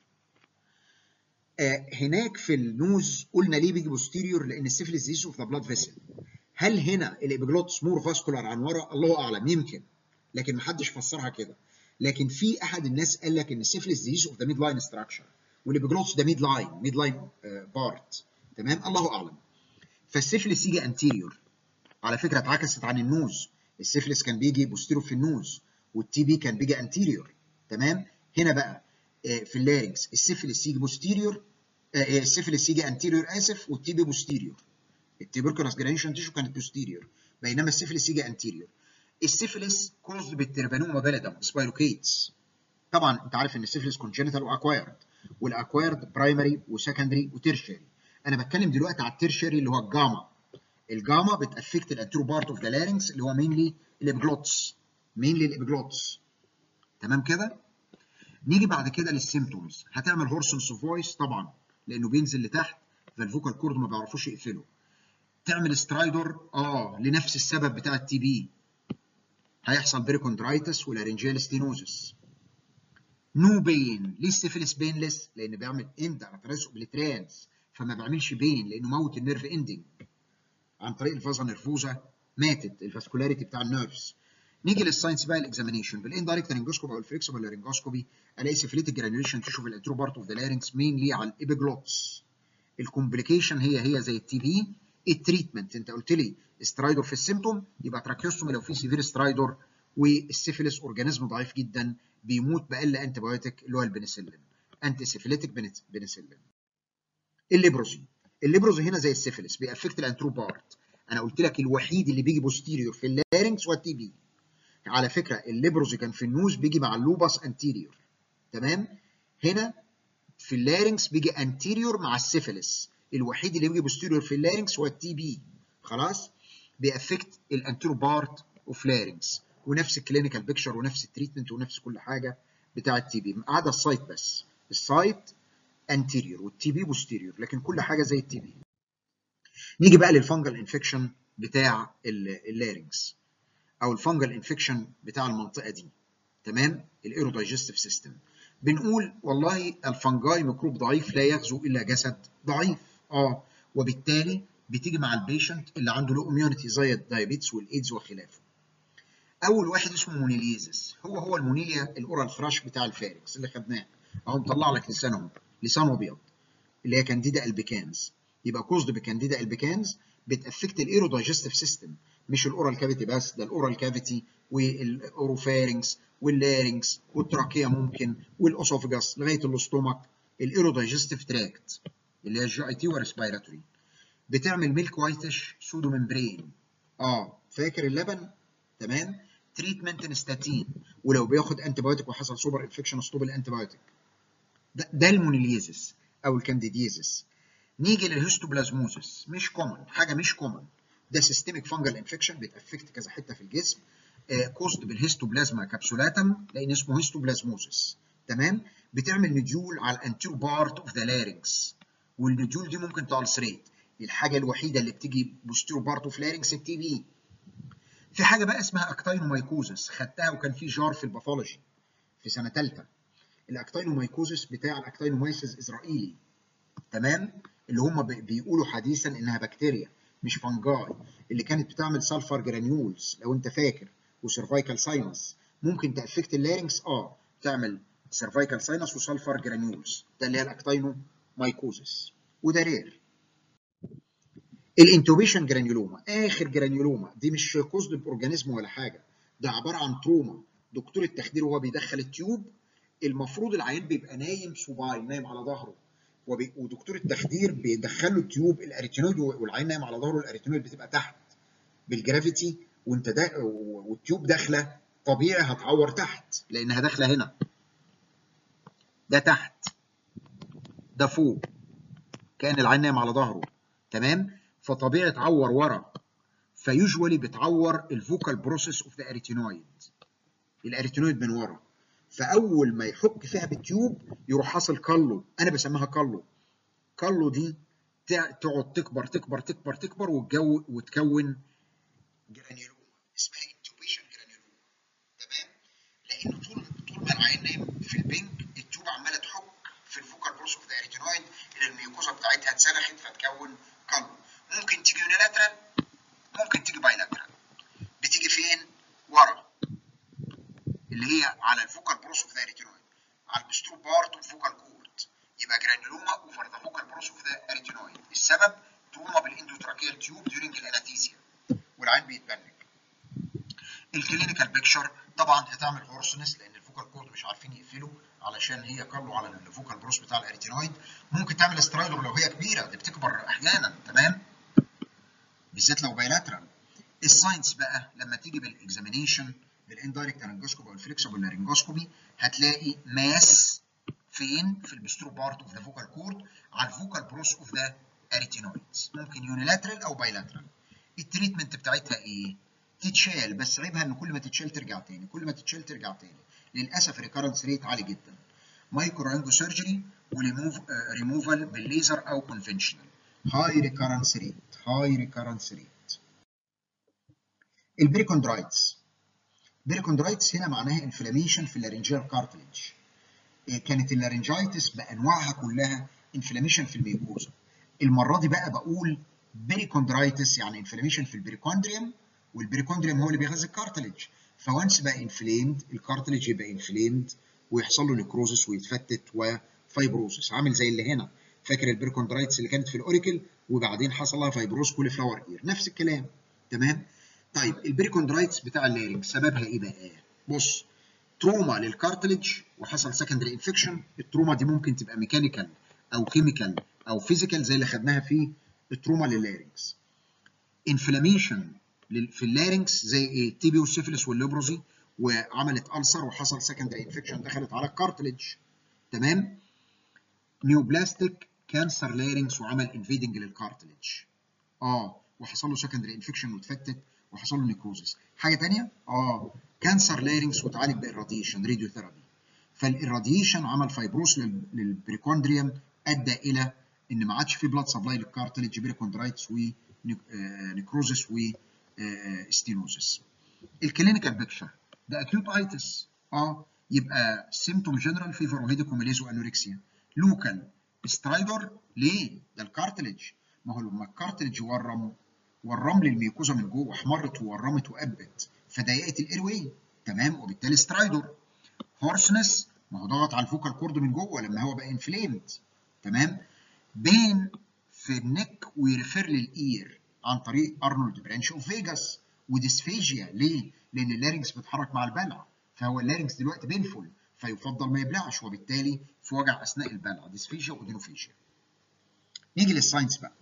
آه هناك في النوز قلنا ليه بيجي بوستيريور لان السيفيلس ديز اوف ذا بلاد فيسل هل هنا الابيجلوتس مور فاسكولار عن ورا الله اعلم يمكن لكن محدش فسرها كده لكن في احد الناس قال لك ان السيفيلس ديز اوف ذا ميد لاين ستراكشر والابيجلوتس ده ميد لاين ميد لاين بارت تمام الله اعلم فالسيفيلس يجي انتيريور على فكره اتعكست عن النوز السيفيلس كان بيجي بوستيريور في النوز والتي بي كان بيجي انتيريور تمام هنا بقى في اللارنكس السيفيلس يجي بوستيريور السيفيلس يجي انتيريور اسف والتي بي بوستيريور التيبركولاس جرانيشن تيشو كانت بوستيريور بينما السيفيلس يجي انتيريور السيفيلس كوزد بالتربانوما بلدم سبايروكيتس طبعا انت عارف ان السيفيلس كونجنتال واكوايرد والاكوايرد برايمري وسكندري وتيرشري انا بتكلم دلوقتي على التيرشري اللي هو الجاما الجاما بتافكت الانترو بارت اوف ذا لارنكس اللي هو مينلي الابجلوتس مينلي الابجلوتس تمام كده نيجي بعد كده للسيمتومز هتعمل هورسنس اوف فويس طبعا لانه بينزل لتحت فالفوكال كورد ما بيعرفوش يقفله تعمل سترايدور اه لنفس السبب بتاع التي بي هيحصل بريكوندرايتس ولارنجيال ستينوزس نو بين ليه السيفيلس بينلس لان بيعمل اند ارتريس اوبليترانس فما بيعملش بين لانه موت النيرف اندنج عن طريق الفازا نيرفوزا ماتت الفاسكولاريتي بتاع النيرفز نيجي للساينس بقى الاكزامينيشن بالاندايركت لارنجوسكوبي او الفليكسبل لارنجوسكوبي الاقي سيفيليتيك جرانيوليشن تشوف الانترو بارت اوف ذا لارنكس مينلي على الابيجلوتس الكومبليكيشن هي هي زي التي بي التريتمنت انت قلت لي سترايدور في السيمتوم يبقى تراكيوستومي لو في سيفير سترايدور والسيفيلس اورجانيزم ضعيف جدا بيموت باقل انتي بايوتيك اللي هو البنسلين انتي سيفيليتيك بنسلين الليبروزي الليبروزي هنا زي السيفيلس بيأفكت الانترو بارت انا قلت لك الوحيد اللي بيجي بوستيريور في اللارنكس هو التي بي على فكره الليبروزي كان في النوز بيجي مع اللوباس انتيريور تمام هنا في اللارنكس بيجي انتيريور مع السيفيلس الوحيد اللي بيجي بوستيريور في اللارنكس هو التي بي خلاص بيأفكت الانترو بارت اوف لارنكس ونفس الكلينيكال بيكتشر ونفس التريتمنت ونفس كل حاجه بتاع التي بي ما عدا السايت بس السايت انتيريور والتي بي بوستيريور لكن كل حاجه زي التي بي نيجي بقى للفنجل انفكشن بتاع اللارynx او الفنجل انفكشن بتاع المنطقه دي تمام الايرودايجستيف سيستم بنقول والله الفنجاي ميكروب ضعيف لا يغزو الا جسد ضعيف اه وبالتالي بتيجي مع البيشنت اللي عنده لو اميونيتي زي الدايابيتس والايدز وخلافه اول واحد اسمه مونيليزس هو هو المونيليا الاورال ثراش بتاع الفاركس اللي خدناه اهو مطلع لك لسانه لسان ابيض اللي هي كانديدا البيكانز يبقى كوزد بكانديدا البيكانز بتافكت الايرودايجستيف سيستم مش الاورال كافيتي بس ده الاورال كافيتي والاوروفارينكس واللارينكس والتراكيه ممكن والاسوفجاس لغايه الاستومك الايرودايجستيف تراكت اللي هي الجي اي تي وريسبيراتوري بتعمل ميلك وايتش سودو ممبرين اه فاكر اللبن تمام تريتمنت نستاتين ولو بياخد انتي بايوتيك وحصل سوبر انفكشن ستوب الانتي بايوتيك ده, ده المونيليزس او الكانديديزس نيجي للهيستوبلازموزس مش كومن حاجه مش كومن ده سيستميك فانجل انفكشن بتافكت كذا حته في الجسم كوست بالهيستوبلازما كابسولاتم لان اسمه هيستوبلازموزس تمام بتعمل نديول على الانتيرو بارت اوف ذا لارynx والنديول دي ممكن تالسريت الحاجه الوحيده اللي بتيجي بوستيرو بارت اوف لارynx التي بي في حاجه بقى اسمها اكتاينومايكوزس خدتها وكان في جار في الباثولوجي في سنه ثالثه الاكتاينومايكوزس بتاع الاكتاينومايسيس اسرائيلي تمام اللي هم بيقولوا حديثا انها بكتيريا مش فانجاي اللي كانت بتعمل سلفر جرانيولز لو انت فاكر وسيرفايكال ساينس ممكن تافكت اللارynx اه تعمل سيرفايكال ساينس وسلفر جرانيولز ده اللي هي الاكتاينومايكوزس وده رير الانتوبيشن جرانيولوما اخر جرانيولوما دي مش كوزد باورجانيزم ولا حاجه ده عباره عن تروما دكتور التخدير وهو بيدخل التيوب المفروض العيان بيبقى نايم صباعي نايم على ظهره ودكتور التخدير بيدخل له التيوب الاريتينويد والعين نايم على ظهره الاريتينويد بتبقى تحت بالجرافيتي وانت دا والتيوب داخله طبيعي هتعور تحت لانها داخله هنا ده تحت ده فوق كان العين نايم على ظهره تمام فطبيعي تعور ورا فيوجوالي بتعور الفوكال بروسيس اوف ذا اريتينويد الاريتينويد من ورا فاول ما يحك فيها بالتيوب يروح حاصل كالو انا بسميها كالو كالو دي تقعد تكبر تكبر تكبر تكبر وتجو وتكون جرانيولوما اسمها انتوبيشن جرانيولوما تمام لانه طول طول ما العين نايم في البنك التيوب عماله تحك في الفوكال بروس اوف ذا اريتينويد اللي الميوكوزا بتاعتها اتسلخت فتكون كالو ممكن تيجي يونيلاترال ممكن تيجي بايلاترال بتيجي فين؟ ورا اللي هي على الفوكال بروس اوف ذا اريتينويد على البسترو بارت اوف فوكال كورت يبقى جرانيولوما اوفر ذا فوكال بروس اوف ذا اريتينويد السبب تروما بالاندوتراكيال تيوب ديورنج الاناتيزيا والعين بيتبنك الكلينيكال بيكشر طبعا هتعمل هورسنس لان الفوكال كورد مش عارفين يقفلوا علشان هي كارلو على الفوكال بروس بتاع الاريتينويد ممكن تعمل استرايدر لو هي كبيره دي بتكبر احيانا تمام بالذات لو بايلاترال الساينس بقى لما تيجي بالاكزامينيشن بالاندايركت لارنجوسكوبي او الفليكسبل لارنجوسكوبي هتلاقي ماس فين في البسترو بارت اوف ذا فوكال كورد على الفوكال بروس اوف ذا اريتينويدز ممكن يونيلاترال او بايلاترال التريتمنت بتاعتها ايه؟ تتشال بس عيبها ان كل ما تتشال ترجع تاني كل ما تتشال ترجع تاني للاسف الريكارنس ريت عالي جدا مايكرو انجو سيرجري وريموفال بالليزر او كونفنشنال هاي ريكارنس ريت هاي ريكارنس ريت البريكوندرايتس بريكوندرايتس هنا معناها انفلاميشن في اللارنجيال كارتليج كانت اللارنجايتس بانواعها كلها انفلاميشن في الميوكوزا المره دي بقى بقول بريكوندرايتس يعني انفلاميشن في البريكوندريوم والبريكوندريوم هو اللي بيغذي الكارتليج فوانس بقى انفليمد الكارتليج يبقى انفليمد ويحصل له نيكروزس ويتفتت وفايبروزس عامل زي اللي هنا فاكر البريكوندرايتس اللي كانت في الاوريكل وبعدين حصل لها فايبروز كل فلاور اير نفس الكلام تمام طيب البريكوندرايتس بتاع اللارنج سببها ايه بقى بص تروما للكارتليج وحصل سكندري انفكشن التروما دي ممكن تبقى ميكانيكال او كيميكال او فيزيكال زي اللي خدناها في التروما لللارنجز انفلاميشن في اللارنكس زي ايه تي بي والسيفلس والليبروزي وعملت ألسر وحصل سكندري انفكشن دخلت على الكارتليج تمام نيوبلاستيك كانسر لارنكس وعمل انفيدنج للكارتليج اه وحصل له سكندري انفكشن واتفتت وحصل له نيكروزس حاجه ثانيه اه كانسر لارنكس واتعالج بالراديشن راديو ثيرابي فالإراديشن عمل فايبروس للبريكوندريوم ادى الى ان ما عادش في بلاد سبلاي للكارتلج بيريكوندرايتس ونيكروزس وستينوزس الكلينيكال بيكتشر ده اكيوت ايتس اه يبقى سيمتوم جنرال فيفر وهيديكوميليز وانوركسيا لوكال سترايدر ليه؟ ده الكارتلج ما هو لما الكارتلج ورم ورم لي الميوكوزا من جوه احمرت وورمت وقبت فضيقت الاير واي تمام وبالتالي سترايدر هورسنس ما هو ضغط على الفوكال كورد من جوه لما هو بقى انفليمد تمام بين في النك ويرفير للاير عن طريق ارنولد برانش اوف فيجاس وديسفيجيا ليه؟ لان اللارنكس بيتحرك مع البلع فهو اللارنكس دلوقتي بينفل فيفضل ما يبلعش وبالتالي في وجع اثناء البلع ديسفيجيا ودينوفيجيا نيجي للساينس بقى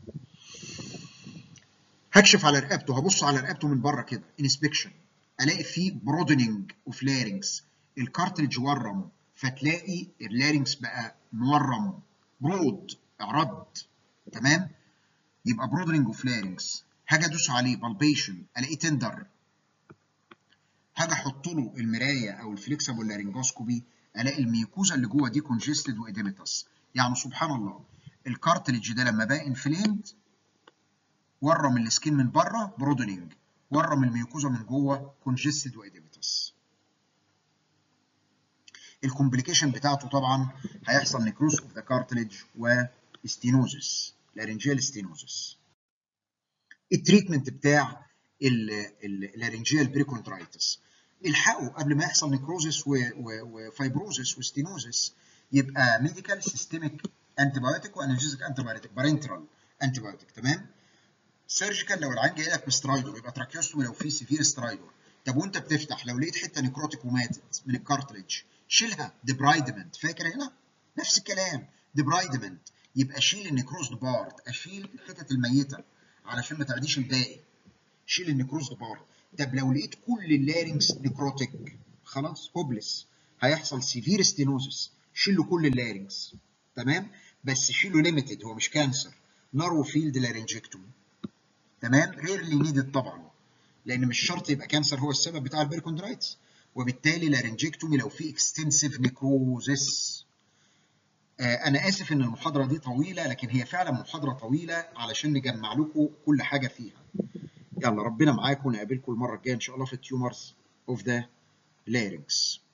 هكشف على رقبته هبص على رقبته من بره كده انسبكشن الاقي فيه برودنينج اوف لارنكس الكارتريج ورم فتلاقي اللارنكس بقى مورم برود اعرض تمام يبقى برودنينج اوف لارنكس هاجي ادوس عليه بالبيشن الاقيه تندر هاجي احط له المرايه او الفليكسبل لارنجوسكوبي الاقي الميوكوزا اللي جوه دي كونجستد واديمتس يعني سبحان الله الكارتريج ده لما بقى انفليمد ورم السكين من بره برودنينج ورم الميوكوزا من جوه كونجستد واديمتس الكومبليكيشن بتاعته طبعا هيحصل نيكروس اوف ذا كارتليج وستينوزس لارنجيال ستينوزس التريتمنت بتاع اللارنجيال بريكونترايتس الحقه قبل ما يحصل نيكروزس وفايبروزس وستينوزس يبقى ميديكال سيستميك انتي بايوتيك وانالجيزيك انتي بايوتيك بارنترال انتي بايوتيك تمام سيرجيكال لو العين جاي لك بسترايدور يبقى تراكيوستومي لو في سيفير سترايدور طب وانت بتفتح لو لقيت حته نيكروتيك وماتت من الكارتريج شيلها ديبرايدمنت فاكر هنا نفس الكلام ديبرايدمنت يبقى شيل النيكروزد بارت اشيل الحتت الميته علشان ما تعديش الباقي شيل النيكروزد بارت طب لو لقيت كل اللارنكس نيكروتيك خلاص هوبلس هيحصل سيفير ستينوزس شيل له كل اللارنكس تمام بس شيله ليميتد هو مش كانسر نارو فيلد لارنجكتومي تمام ريرلي نيدد طبعا لان مش شرط يبقى كانسر هو السبب بتاع البيركوندرايتس وبالتالي لارنجكتومي لو في اكستنسيف نيكروزس آه انا اسف ان المحاضره دي طويله لكن هي فعلا محاضره طويله علشان نجمع لكم كل حاجه فيها يلا ربنا معاكم ونقابلكم المره الجايه ان شاء الله في التيومرز اوف ذا لارynx